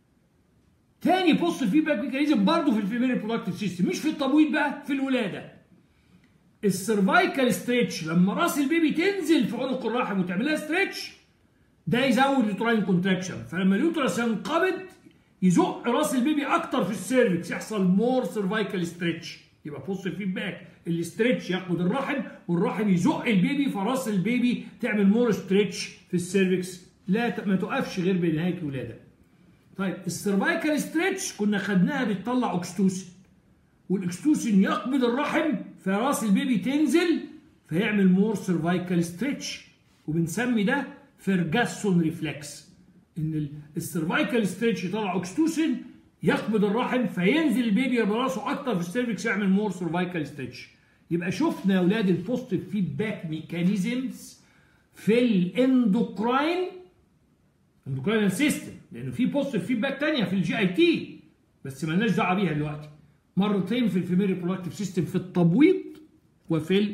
تاني بوست فيدباك ميكانيزم برضه في الفيميل ريبرودكتيف سيستم مش في التبويض بقى في الولاده السيرفايكال ستريتش لما راس البيبي تنزل في عنق الرحم وتعملها ستريتش ده يزود اليوتراين كونتراكشن فلما اليوترس ينقبض يزق راس البيبي اكتر في السيرفكس يحصل مور سيرفايكال ستريتش يبقى بص فيدباك الاستريتش ياخد الرحم والرحم يزق البيبي فراس البيبي تعمل مور ستريتش في السيرفكس لا ما توقفش غير بنهايه الولاده طيب السيرفايكال ستريتش كنا خدناها بتطلع اوكستوسين والاكستوسين يقبض الرحم فراس البيبي تنزل فيعمل مور سيرفايكال ستريتش وبنسمي ده فيرجاسون ريفلكس ان السيرفايكال ستريتش يطلع اوكستوسين يقبض الرحم فينزل البيبي يبقى راسه اكتر في السيرفكس يعمل مور سيرفايكال ستريتش يبقى شفنا يا اولاد البوزيتيف فيدباك ميكانيزمز في الاندوكراين اندوكراين سيستم لانه في بوزيتيف فيدباك ثانيه في الجي اي تي بس مالناش دعوه بيها دلوقتي مرتين في الفيميل ريبرودكتيف سيستم في التبويض وفي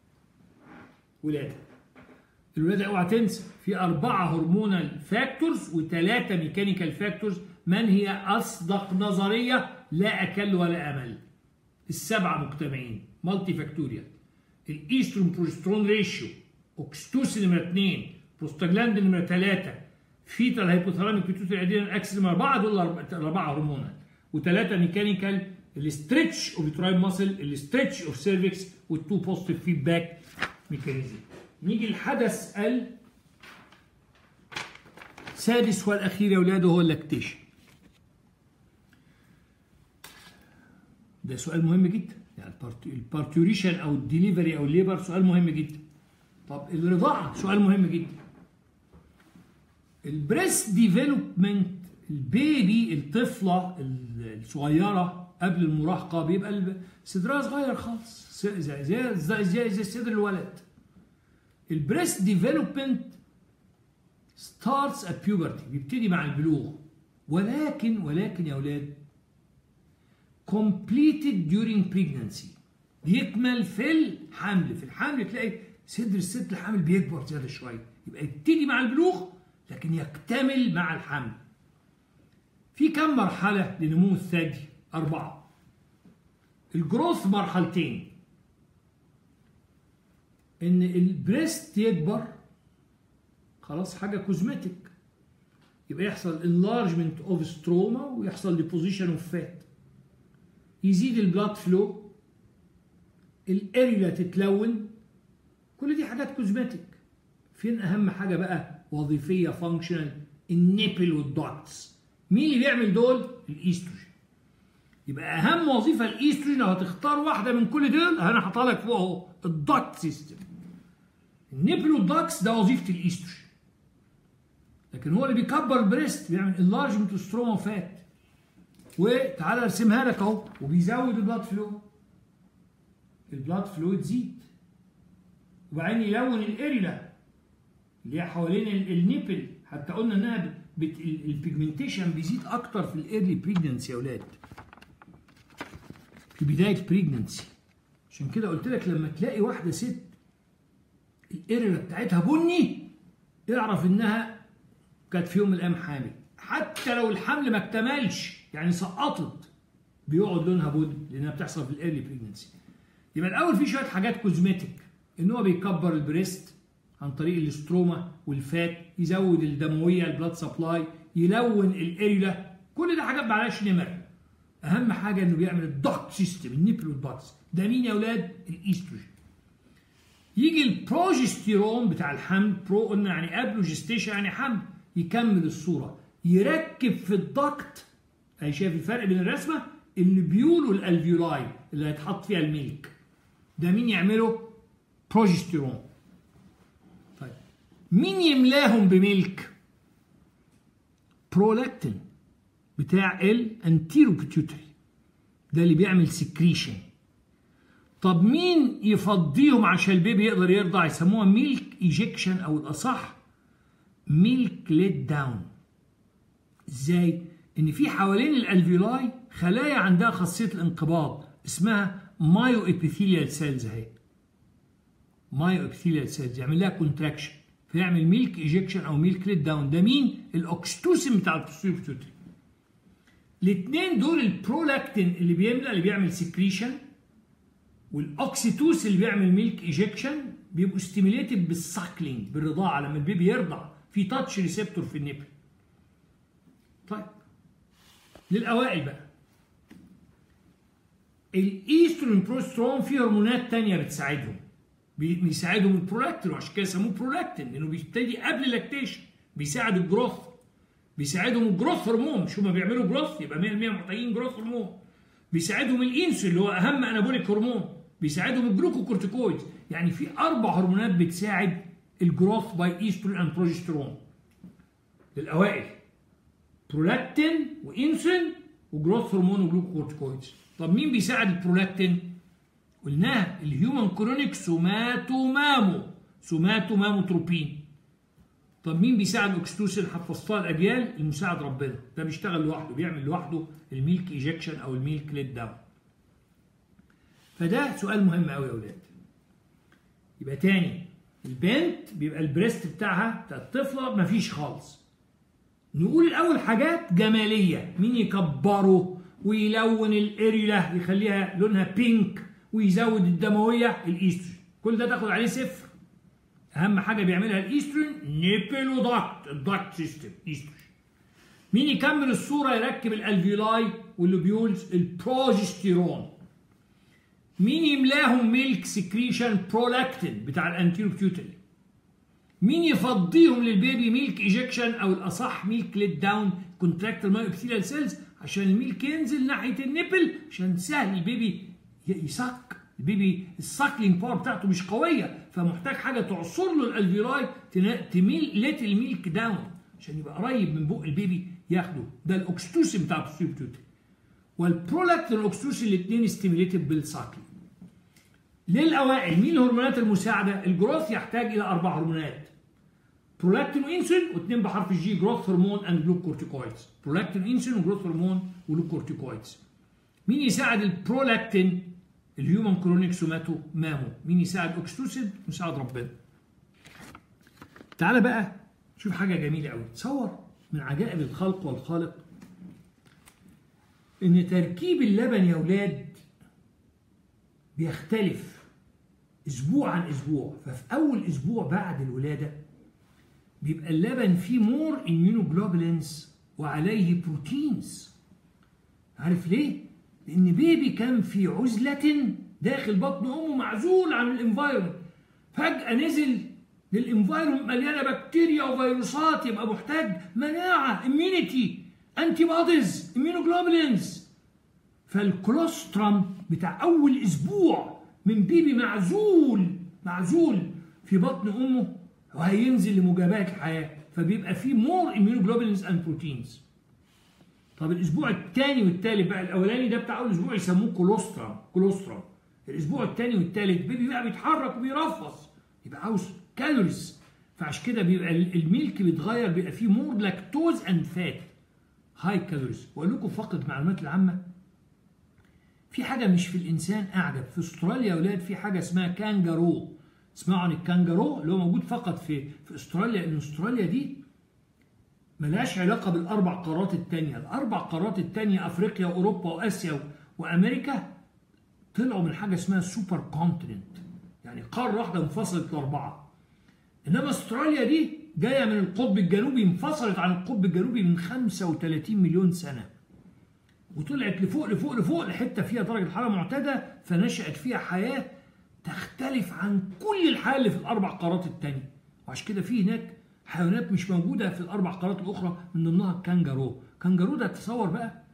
الولاده الولاده اوعى تنسى في اربعه هرمونال فاكتورز وثلاثه ميكانيكال فاكتورز من هي اصدق نظريه لا اكل ولا امل السبعه مجتمعين مالتي فاكتوريال الايسترون بروجسترون ريشيو اوكستوسين نمره 2 بروستاجلاند نمره 3 فيتال هايبوثالاميك بيتوتري ادينال اكسس نمره 4 دول اربعه هرمونال وثلاثه ميكانيكال الاسترتش اوف ترايب ماسل الاسترتش اوف سيرفكس والتو بوزيتيف فيدباك ميكانيزم نيجي الحدث السادس والاخير يا اولاد هو اللاكتيشن ده سؤال مهم جدا يعني البارتيوريشن او الدليفري او الليبر سؤال مهم جدا طب الرضاعه سؤال مهم جدا البريست ديفلوبمنت البيبي الطفله الصغيره قبل المراهقه بيبقى صدرها صغير خالص زي زي زي, زي, زي صدر الولد البريست ديفلوبمنت ستارتس ات بيوبرتي بيبتدي مع البلوغ ولكن ولكن يا اولاد completed during pregnancy بيكمل في الحمل في الحمل تلاقي صدر الست الحامل بيكبر زياده شويه يبقى يبتدي مع البلوغ لكن يكتمل مع الحمل في كم مرحله لنمو الثدي أربعة الجروث مرحلتين إن البريست يكبر خلاص حاجة كوزمتيك يبقى يحصل enlargement اوف ستروما ويحصل ديبوزيشن اوف فات يزيد البلاد فلو الاريلا تتلون كل دي حاجات كوزمتيك فين اهم حاجه بقى وظيفيه فانكشنال النيبل والدوتس مين اللي بيعمل دول الايستروجين يبقى اهم وظيفه الايستروجين لو هتختار واحده من كل دول انا حاطها لك فوق اهو الدكت سيستم النيبل والدكس ده وظيفه الايستروجين لكن هو اللي بيكبر البريست بيعمل انلارجمنت ستروما فات وتعالى ارسمها لك اهو وبيزود البلاد فلو البلاد فلو تزيد وبعدين يلون الاريلا اللي هي حوالين النيبل حتى قلنا انها بت... البيجمنتيشن بيزيد اكتر في الايرلي بريجننسي يا اولاد في بدايه بريجننسي عشان كده قلت لك لما تلاقي واحده ست الاريلا بتاعتها بني اعرف انها كانت في يوم من الايام حامل حتى لو الحمل ما اكتملش يعني سقطت بيقعد لونها بني لانها بتحصل في الايرلي بريجننسي يبقى الاول في شويه حاجات كوزمتيك ان هو بيكبر البريست عن طريق الاستروما والفات يزود الدمويه البلاد سبلاي يلون الاريلا كل ده حاجات معلهاش نمر اهم حاجه انه بيعمل الدكت سيستم النيبل والدكتس ده مين يا اولاد الايستروجين يجي البروجستيرون بتاع الحمل برو قلنا يعني قبله جستيشن يعني حمل يكمل الصوره يركب في الضغط اهي شايف الفرق بين الرسمه اللي بيقولوا الالفيولاي اللي هيتحط فيها الميلك ده مين يعمله بروجستيرون طيب مين يملاهم بميلك برولاكتين بتاع الانتيرو بيتيوتري ده اللي بيعمل سكريشن طب مين يفضيهم عشان البيبي يقدر يرضع يسموها ميلك ايجكشن او الاصح ميلك ليت داون ازاي ان في حوالين الالفيولاي خلايا عندها خاصيه الانقباض اسمها مايو ابيثيليال سيلز اهي مايو ابيثيليال سيلز يعمل لها كونتراكشن فيعمل ميلك ايجكشن او ميلك ليت داون ده مين الاوكستوسين بتاع البوستيريور بيتيوتري الاثنين دول البرولاكتين اللي بيملى اللي بيعمل سكريشن والاوكسيتوس اللي بيعمل ميلك ايجكشن بيبقوا ستيميليتد بالساكلينج بالرضاعه لما البيبي يرضع في تاتش ريسبتور في النبل طيب للاوائل بقى الايسترون بروسترون فيه هرمونات تانية بتساعدهم بيساعدهم البرولاكتين وعشان كده سموه برولاكتين لانه بيبتدي قبل اللاكتيشن بيساعد الجروث بيساعدهم الجروث هرمون مش هما بيعملوا جروث يبقى 100% محتاجين جروث هرمون بيساعدهم الانسولين اللي هو اهم انابوليك هرمون بيساعدهم الجلوكوكورتيكويد يعني في اربع هرمونات بتساعد الجروث باي ايسترون اند بروجسترون للاوائل برولاكتين وانسولين وجروث هرمون وجلوكوكورتيكويدز طب مين بيساعد البرولاكتين قلناها الهيومن كرونيك سوماتومامو سوماتوماموتروبين طب مين بيساعد الاكستوسين حفظتها الاجيال المساعد ربنا ده بيشتغل لوحده بيعمل لوحده الميلك ايجكشن او الميلك ليت داون فده سؤال مهم قوي يا اولاد يبقى تاني البنت بيبقى البريست بتاعها بتاع الطفله مفيش خالص نقول الاول حاجات جماليه مين يكبره ويلون الاريولا يخليها لونها بينك ويزود الدمويه الايستروجين كل ده تاخد عليه صفر اهم حاجه بيعملها الايستروجين نيبل ودكت الدكت سيستم ايستروجين مين يكمل الصوره يركب الالفيولاي واللوبيولز البروجستيرون مين يملاهم ميلك سكريشن برولاكتين بتاع الانتيرو بيوتري مين يفضيهم للبيبي ميلك ايجكشن او الاصح ميلك ليت داون كونتراكتور مايو ابثيليال سيلز عشان الميلك ينزل ناحيه النبل عشان سهل البيبي يسك البيبي الساكلينج باور بتاعته مش قويه فمحتاج حاجه تعصر له الالفيولاي تميل ليت الميلك داون عشان يبقى قريب من بق البيبي ياخده ده الاكستوسين بتاع البوستيريور والبرولاكتين والاكستوسين الاثنين ستيميليتد بالساكلينج للاوائل مين الهرمونات المساعده الجروث يحتاج الى اربع هرمونات برولاكتين وانسولين واثنين بحرف الجي جروث هرمون اند جلوكورتيكويدز برولاكتين وانسولين وجروث هرمون وجلوكورتيكويدز مين يساعد البرولاكتين الهيومن كرونيك سوماتو مامو مين يساعد اوكستوسين يساعد ربنا تعالى بقى شوف حاجه جميله قوي تصور من عجائب الخلق والخالق ان تركيب اللبن يا اولاد بيختلف اسبوع عن اسبوع ففي اول اسبوع بعد الولاده بيبقى اللبن فيه مور اميونوجلوبولينز وعليه بروتينز عارف ليه لان بيبي كان في عزله داخل بطن امه معزول عن الانفايرمنت فجاه نزل للانفايرمنت مليانه بكتيريا وفيروسات يبقى محتاج مناعه اميونيتي انتي بوديز اميونوجلوبولينز فالكولوسترم بتاع اول اسبوع من بيبي معزول معزول في بطن امه وهينزل لمجابهه الحياه فبيبقى فيه مور اميونوجلوبولينز اند بروتينز طب الاسبوع الثاني والثالث بقى الاولاني ده بتاع اول اسبوع يسموه كولوسترم كولوسترم الاسبوع الثاني والثالث بيبي بقى بيتحرك وبيرفص يبقى عاوز كالوريز فعشان كده بيبقى الميلك بيتغير بيبقى فيه مور لاكتوز اند فات هاي كالوريز واقول لكم فقط المعلومات العامه في حاجه مش في الانسان اعجب في استراليا يا اولاد في حاجه اسمها كانجارو اسمعوا عن الكانجارو اللي هو موجود فقط في في استراليا ان استراليا دي ملهاش علاقه بالاربع قارات التانية الاربع قارات التانية افريقيا واوروبا واسيا وامريكا طلعوا من حاجه اسمها سوبر كونتيننت يعني قاره واحده انفصلت لاربعه انما استراليا دي جايه من القطب الجنوبي انفصلت عن القطب الجنوبي من 35 مليون سنه وطلعت لفوق لفوق لفوق لحته فيها درجه حراره معتاده فنشأت فيها حياه تختلف عن كل الحياه اللي في الاربع قارات التانية وعشان كده في هناك حيوانات مش موجوده في الاربع قارات الاخرى من ضمنها الكانجارو كانجارو ده تصور بقى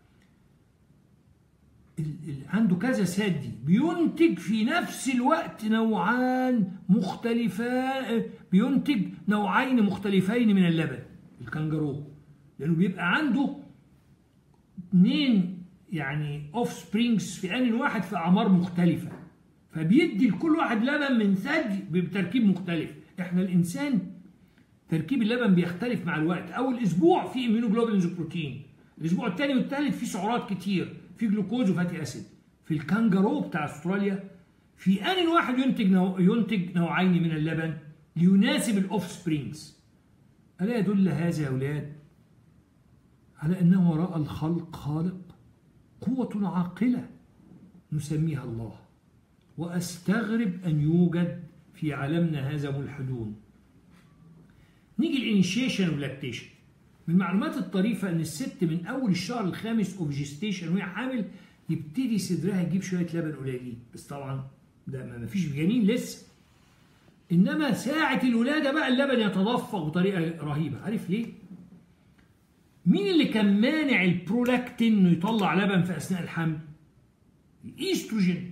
ال- ال- عنده كذا ثدي بينتج في نفس الوقت نوعان مختلفان بينتج نوعين مختلفين من اللبن الكانجارو لانه بيبقى عنده اثنين يعني اوف سبرينجز في ان واحد في اعمار مختلفه فبيدي لكل واحد لبن من ثدي بتركيب مختلف احنا الانسان تركيب اللبن بيختلف مع الوقت اول اسبوع فيه اميونوجلوبولينز وبروتين الاسبوع الثاني والثالث فيه سعرات كتير فيه جلوكوز وفاتي اسيد في الكانجارو بتاع استراليا في ان واحد ينتج نوع ينتج نوعين من اللبن ليناسب الاوف سبرينجز الا يدل هذا يا اولاد على انه وراء الخلق خالق قوه عاقله نسميها الله واستغرب ان يوجد في عالمنا هذا ملحدون نيجي الانيشيشن واللاكتيشن من المعلومات الطريفة إن الست من أول الشهر الخامس أوف جيستيشن وهي حامل يبتدي صدرها يجيب شوية لبن قليلين بس طبعا ده ما فيش جنين لسه إنما ساعة الولادة بقى اللبن يتدفق بطريقة رهيبة عارف ليه؟ مين اللي كان مانع البرولاكتين إنه يطلع لبن في أثناء الحمل؟ الإيستروجين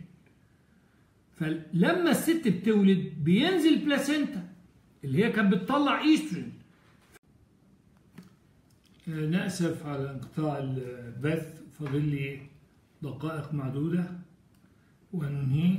فلما الست بتولد بينزل البلاسينتا اللي هي كانت بتطلع ايستروجين نأسف على انقطاع البث فاضل لي دقائق معدودة وننهي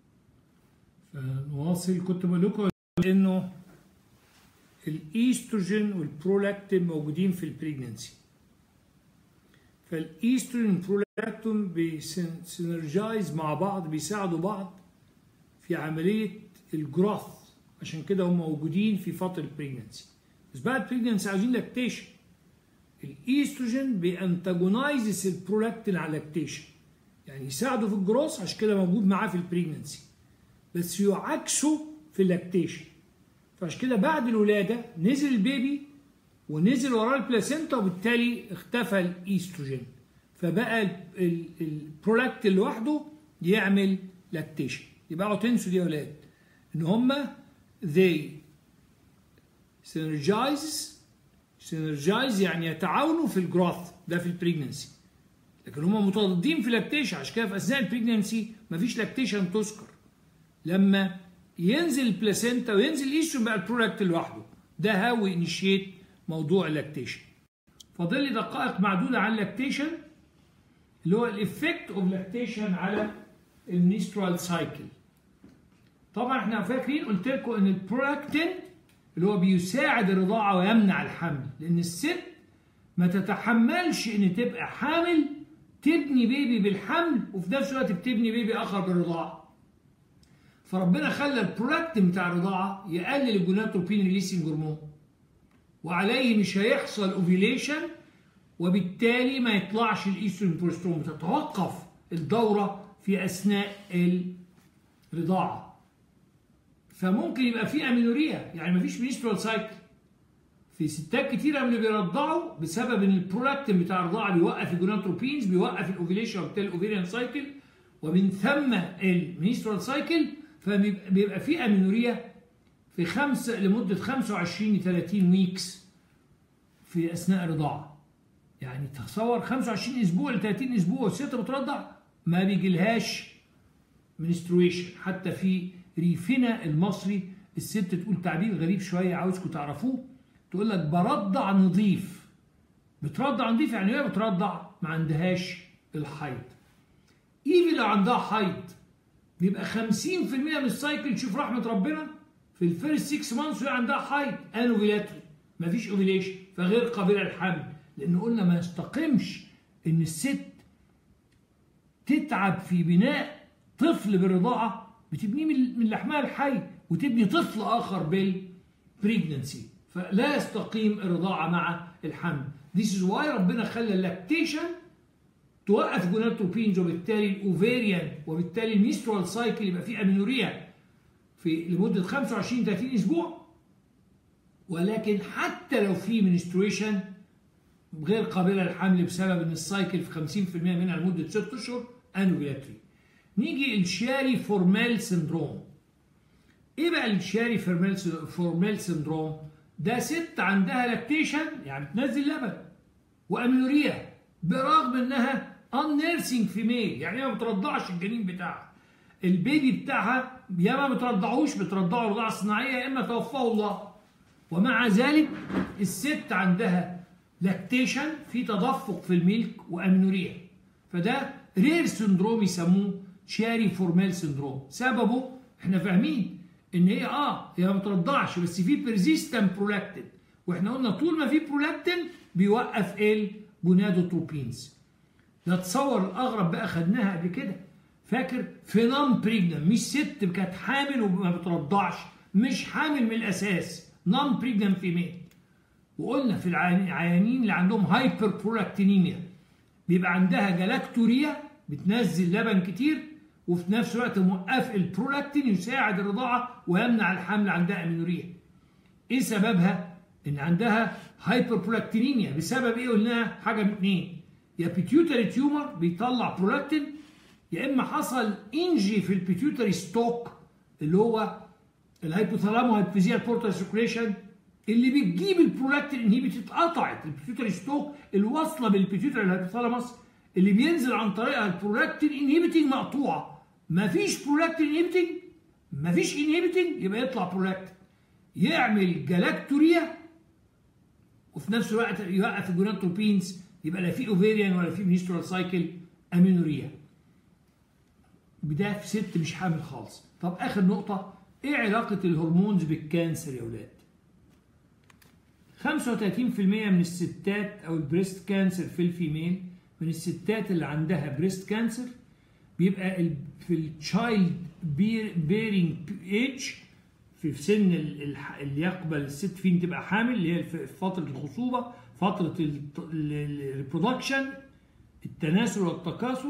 فنواصل كنت بقول لكم انه الايستروجين والبرولاكتين موجودين في البريجننسي فالايستروجين والبرولاكتين بيسينرجايز مع بعض بيساعدوا بعض في عملية الجروث عشان كده هم موجودين في فترة البريجننسي بس بعد البريجننسي عايزين لاكتيشن الايستروجين بينتاجونايزز البرولاكتين على اللاكتيشن يعني يساعده في الجروث عشان كده موجود معاه في البريجننسي بس يعكسه في اللاكتيشن فعشان كده بعد الولادة نزل البيبي ونزل وراه البلاسينتا وبالتالي اختفى الايستروجين فبقى البرولاكتين لوحده يعمل لاكتيشن يبقى تنسوا دي يا ولاد ان هما they synergize synergize يعني يتعاونوا في الجروث ده في البريجننسي لكن هما متضادين في اللاكتيشن عشان كده في اثناء البريجننسي مفيش لاكتيشن تذكر لما ينزل البلاسينتا وينزل الايستروجين بقى البرودكت لوحده ده هاو انيشيت موضوع اللاكتيشن فاضل لي دقائق معدوده على اللاكتيشن اللي هو الافكت اوف لاكتيشن على الميسترال سايكل طبعا احنا فاكرين قلت لكم ان البرولاكتين اللي هو بيساعد الرضاعه ويمنع الحمل لان الست ما تتحملش ان تبقى حامل تبني بيبي بالحمل وفي نفس الوقت بتبني بيبي اخر بالرضاعه فربنا خلى البرولاكتين بتاع الرضاعه يقلل الجوناتروبين ريليسنج هرمون وعليه مش هيحصل اوفيليشن وبالتالي ما يطلعش الايستروجين بروسترون تتوقف الدوره في اثناء الرضاعه فممكن يبقى في امينوريا يعني مفيش منسترال سايكل في ستات كتيره من اللي بيرضعوا بسبب ان البرولاكتين بتاع الرضاعه بيوقف الجوناتروبينز بيوقف الاوفيليشن وبالتالي الاوفيريان سايكل ومن ثم المنسترال سايكل فبيبقى في امينوريا في خمسة لمدة 25 ل 30 ويكس في أثناء الرضاعة. يعني تصور 25 أسبوع ل 30 أسبوع والست بترضع ما بيجيلهاش منسترويشن حتى في ريفنا المصري الست تقول تعبير غريب شوية عاوزكم تعرفوه تقول لك برضع نظيف. بترضع نظيف يعني ايه بترضع ما عندهاش الحيض. ايفي لو عندها حيض بيبقى 50% من السايكل تشوف رحمة ربنا في الفيرست 6 مانثs وهي عندها حيض انوفيلاتري مفيش اوفيليشن فغير قابله للحمل لان قلنا ما يستقيمش ان الست تتعب في بناء طفل بالرضاعه بتبنيه من لحمها الحي وتبني طفل اخر بالبريجننسي فلا يستقيم الرضاعه مع الحمل This is why ربنا خلى اللاكتيشن توقف جوناتروبينز وبالتالي الاوفيريان وبالتالي الميسترال سايكل يبقى فيه امينوريا في لمدة 25 30 أسبوع ولكن حتى لو في منسترويشن غير قابلة للحمل بسبب إن السايكل في 50% منها لمدة 6 أشهر أنوفيلاتري. نيجي الشاري فورمال سندروم. إيه بقى الشاري فورمال فورمال سندروم؟ ده ست عندها لاكتيشن يعني بتنزل لبن وامينوريا برغم انها ان نيرسينج فيميل يعني هي ما بترضعش الجنين بتاعها البيبي بتاعها يا ما بترضعوش بترضعه رضاعه صناعيه يا اما توفاه الله ومع ذلك الست عندها لاكتيشن في تدفق في الميلك وامينوريا فده رير سندروم يسموه شاري فورمال سندروم سببه احنا فاهمين ان هي اه هي ما بترضعش بس في بيرزيستنت برولاكتين واحنا قلنا طول ما في برولاكتين بيوقف الجونادوتروبينز ده تصور الاغرب بقى خدناها قبل كده فاكر في نون بريجنم مش ست كانت حامل وما بترضعش مش حامل من الاساس نون بريجنم فيميل وقلنا في العيانين اللي عندهم هايبر برولاكتينيميا بيبقى عندها جلاكتوريا بتنزل لبن كتير وفي نفس الوقت موقف البرولاكتين يساعد الرضاعه ويمنع الحمل عندها امينوريا. ايه سببها؟ ان عندها هايبر برولاكتينيميا بسبب ايه قلناها؟ حاجه من اثنين يا بيتيوتري تيومر بيطلع برولاكتين يا اما حصل انجي في البيتيوتري ستوك اللي هو الهايبوثالامو هايبوفيزيال بورتال سيركوليشن اللي بتجيب البرولاكتين انهيبيت اتقطعت البيتيوتري ستوك الواصله بالبيتيوتري الهايبوثالاموس اللي بينزل عن طريقها البرولاكتين انهيبيتنج مقطوعه مفيش برولاكتين انهيبيتنج مفيش انهيبيتنج يبقى يطلع برولاكتين يعمل جلاكتوريا وفي نفس الوقت يوقف الجوناتروبينز يبقى لا في اوفيريان ولا في منسترال سايكل امينوريا ده في ست مش حامل خالص طب اخر نقطه ايه علاقه الهرمونز بالكانسر يا ولاد 35% من الستات او البريست كانسر في الفيميل من الستات اللي عندها بريست كانسر بيبقى في التشايلد بيرنج ايج في سن اللي يقبل الست فين تبقى حامل اللي هي في فتره الخصوبه فتره الريبرودكشن التناسل والتكاثر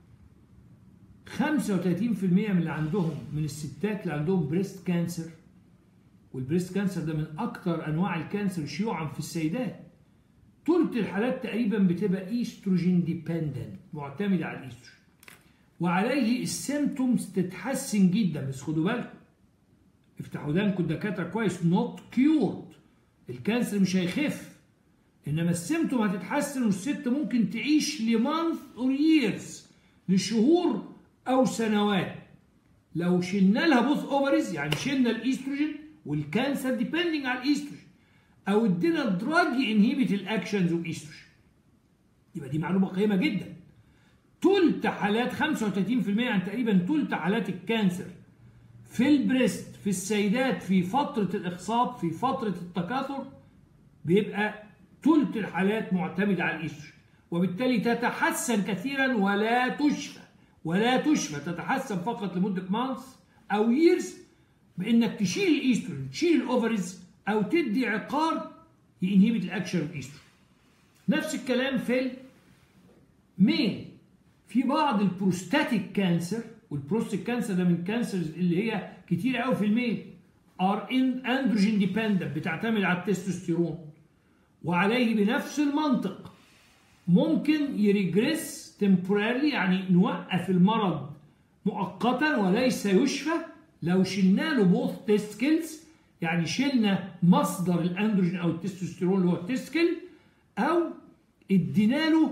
35% من اللي عندهم من الستات اللي عندهم بريست كانسر والبريست كانسر ده من اكثر انواع الكانسر شيوعا في السيدات ثلث الحالات تقريبا بتبقى ايستروجين ديبندنت معتمده على الايستروجين وعليه السيمتومز تتحسن جدا بس خدوا بالكم افتحوا ودانكم الدكاتره كويس نوت كيورد الكانسر مش هيخف انما السيمتوم هتتحسن والست ممكن تعيش لمانث اور ييرز لشهور او سنوات لو شلنا لها بوث اوفريز يعني شلنا الايستروجين والكانسر ديبندنج على الايستروجين او ادينا دراج انهيبت الاكشنز اوف ايستروجين يبقى دي معلومه قيمه جدا تلت حالات 35% عن تقريبا تلت حالات الكانسر في البريست في السيدات في فترة الإخصاب في فترة التكاثر بيبقى تلت الحالات معتمدة على الإيستروجين وبالتالي تتحسن كثيرا ولا تشفى ولا تشفى تتحسن فقط لمدة مانث أو ييرز بإنك تشيل الإيستروجين تشيل الأوفريز أو تدي عقار ينهبت الأكشن الإيستروجين نفس الكلام في الميل في بعض البروستاتيك كانسر والبروستيك كانسر ده من الكانسرز اللي هي كتير قوي في الميل ار ان اندروجين ديبندنت بتعتمد على التستوستيرون وعليه بنفس المنطق ممكن يريجريس تمبوراري يعني نوقف المرض مؤقتا وليس يشفى لو شلنا له بوث تيستكلز يعني شلنا مصدر الاندروجين او التستوستيرون اللي هو التستكل او ادينا له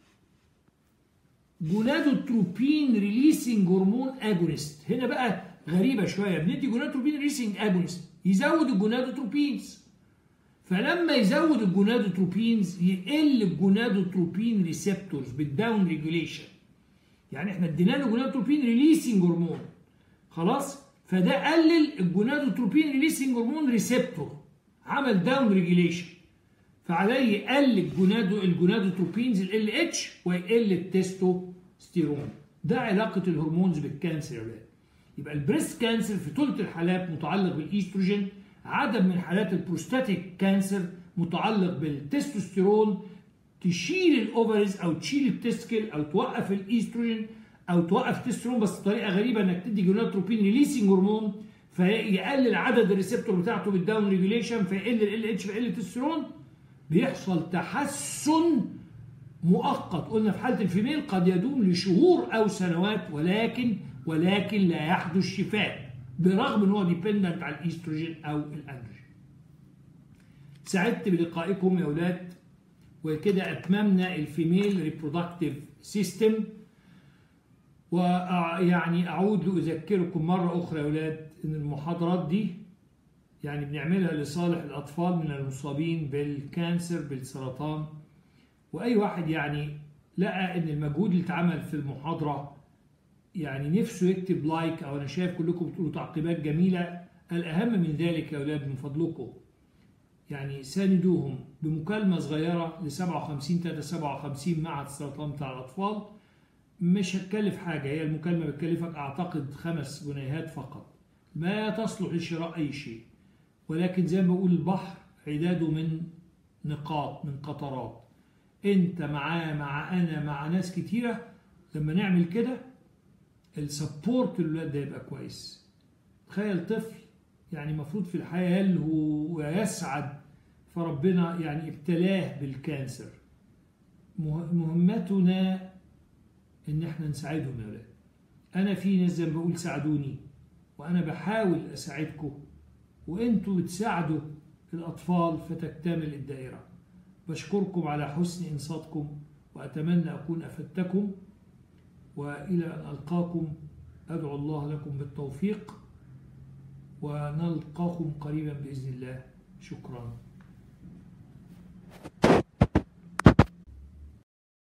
جونادوتروبين ريليسنج هرمون اجونست هنا بقى غريبه شويه بندي جونادوتروبين ريليسنج اجونست يزود الجونادوتروبينز فلما يزود الجونادوتروبينز يقل الجونادوتروبين ريسبتورز بالداون ريجوليشن يعني احنا ادينا له جونادوتروبين ريليسنج هرمون خلاص فده قلل الجونادوتروبين ريليسنج هرمون ريسبتور عمل داون ريجوليشن فعليه يقل الجونادو الجونادوتروبينز ال اتش ويقل التستوستيرون ده علاقه الهرمونز بالكانسر ده يبقى البريست كانسر في ثلث الحالات متعلق بالايستروجين عدد من حالات البروستاتيك كانسر متعلق بالتستوستيرون تشيل الاوفرز او تشيل التستكل او توقف الايستروجين او توقف التستيرون بس بطريقه غريبه انك تدي جونادوتروبين ريليسنج هرمون فيقلل عدد الريسبتور بتاعته بالداون ريجوليشن فيقل ال اتش فيقل التستيرون بيحصل تحسن مؤقت قلنا في حاله الفيميل قد يدوم لشهور او سنوات ولكن ولكن لا يحدث شفاء برغم ان هو ديبندنت على الايستروجين او الاندروجين سعدت بلقائكم يا أولاد وكده أتممنا الفيميل ريبرودكتيف سيستم ويعني أعود لأذكركم مرة أخرى يا أولاد إن المحاضرات دي يعني بنعملها لصالح الأطفال من المصابين بالكانسر بالسرطان وأي واحد يعني لقى إن المجهود اللي اتعمل في المحاضرة يعني نفسه يكتب لايك أو أنا شايف كلكم بتقولوا تعقيبات جميلة الأهم من ذلك يا أولاد من فضلكم يعني ساندوهم بمكالمة صغيرة ل 57 357 معهد السرطان بتاع الأطفال مش هتكلف حاجة هي المكالمة بتكلفك أعتقد خمس جنيهات فقط ما تصلح لشراء أي شيء ولكن زي ما بقول البحر عداده من نقاط من قطرات انت معاه مع انا مع ناس كتيره لما نعمل كده السبورت للولاد ده يبقى كويس تخيل طفل يعني المفروض في الحياه يلهو ويسعد فربنا يعني ابتلاه بالكانسر مهمتنا ان احنا نساعدهم يا ولاد انا في ناس زي ما بقول ساعدوني وانا بحاول اساعدكم وانتوا بتساعدوا الأطفال فتكتمل الدائرة بشكركم على حسن إنصاتكم وأتمنى أكون أفدتكم وإلى أن ألقاكم أدعو الله لكم بالتوفيق ونلقاكم قريبا بإذن الله شكرا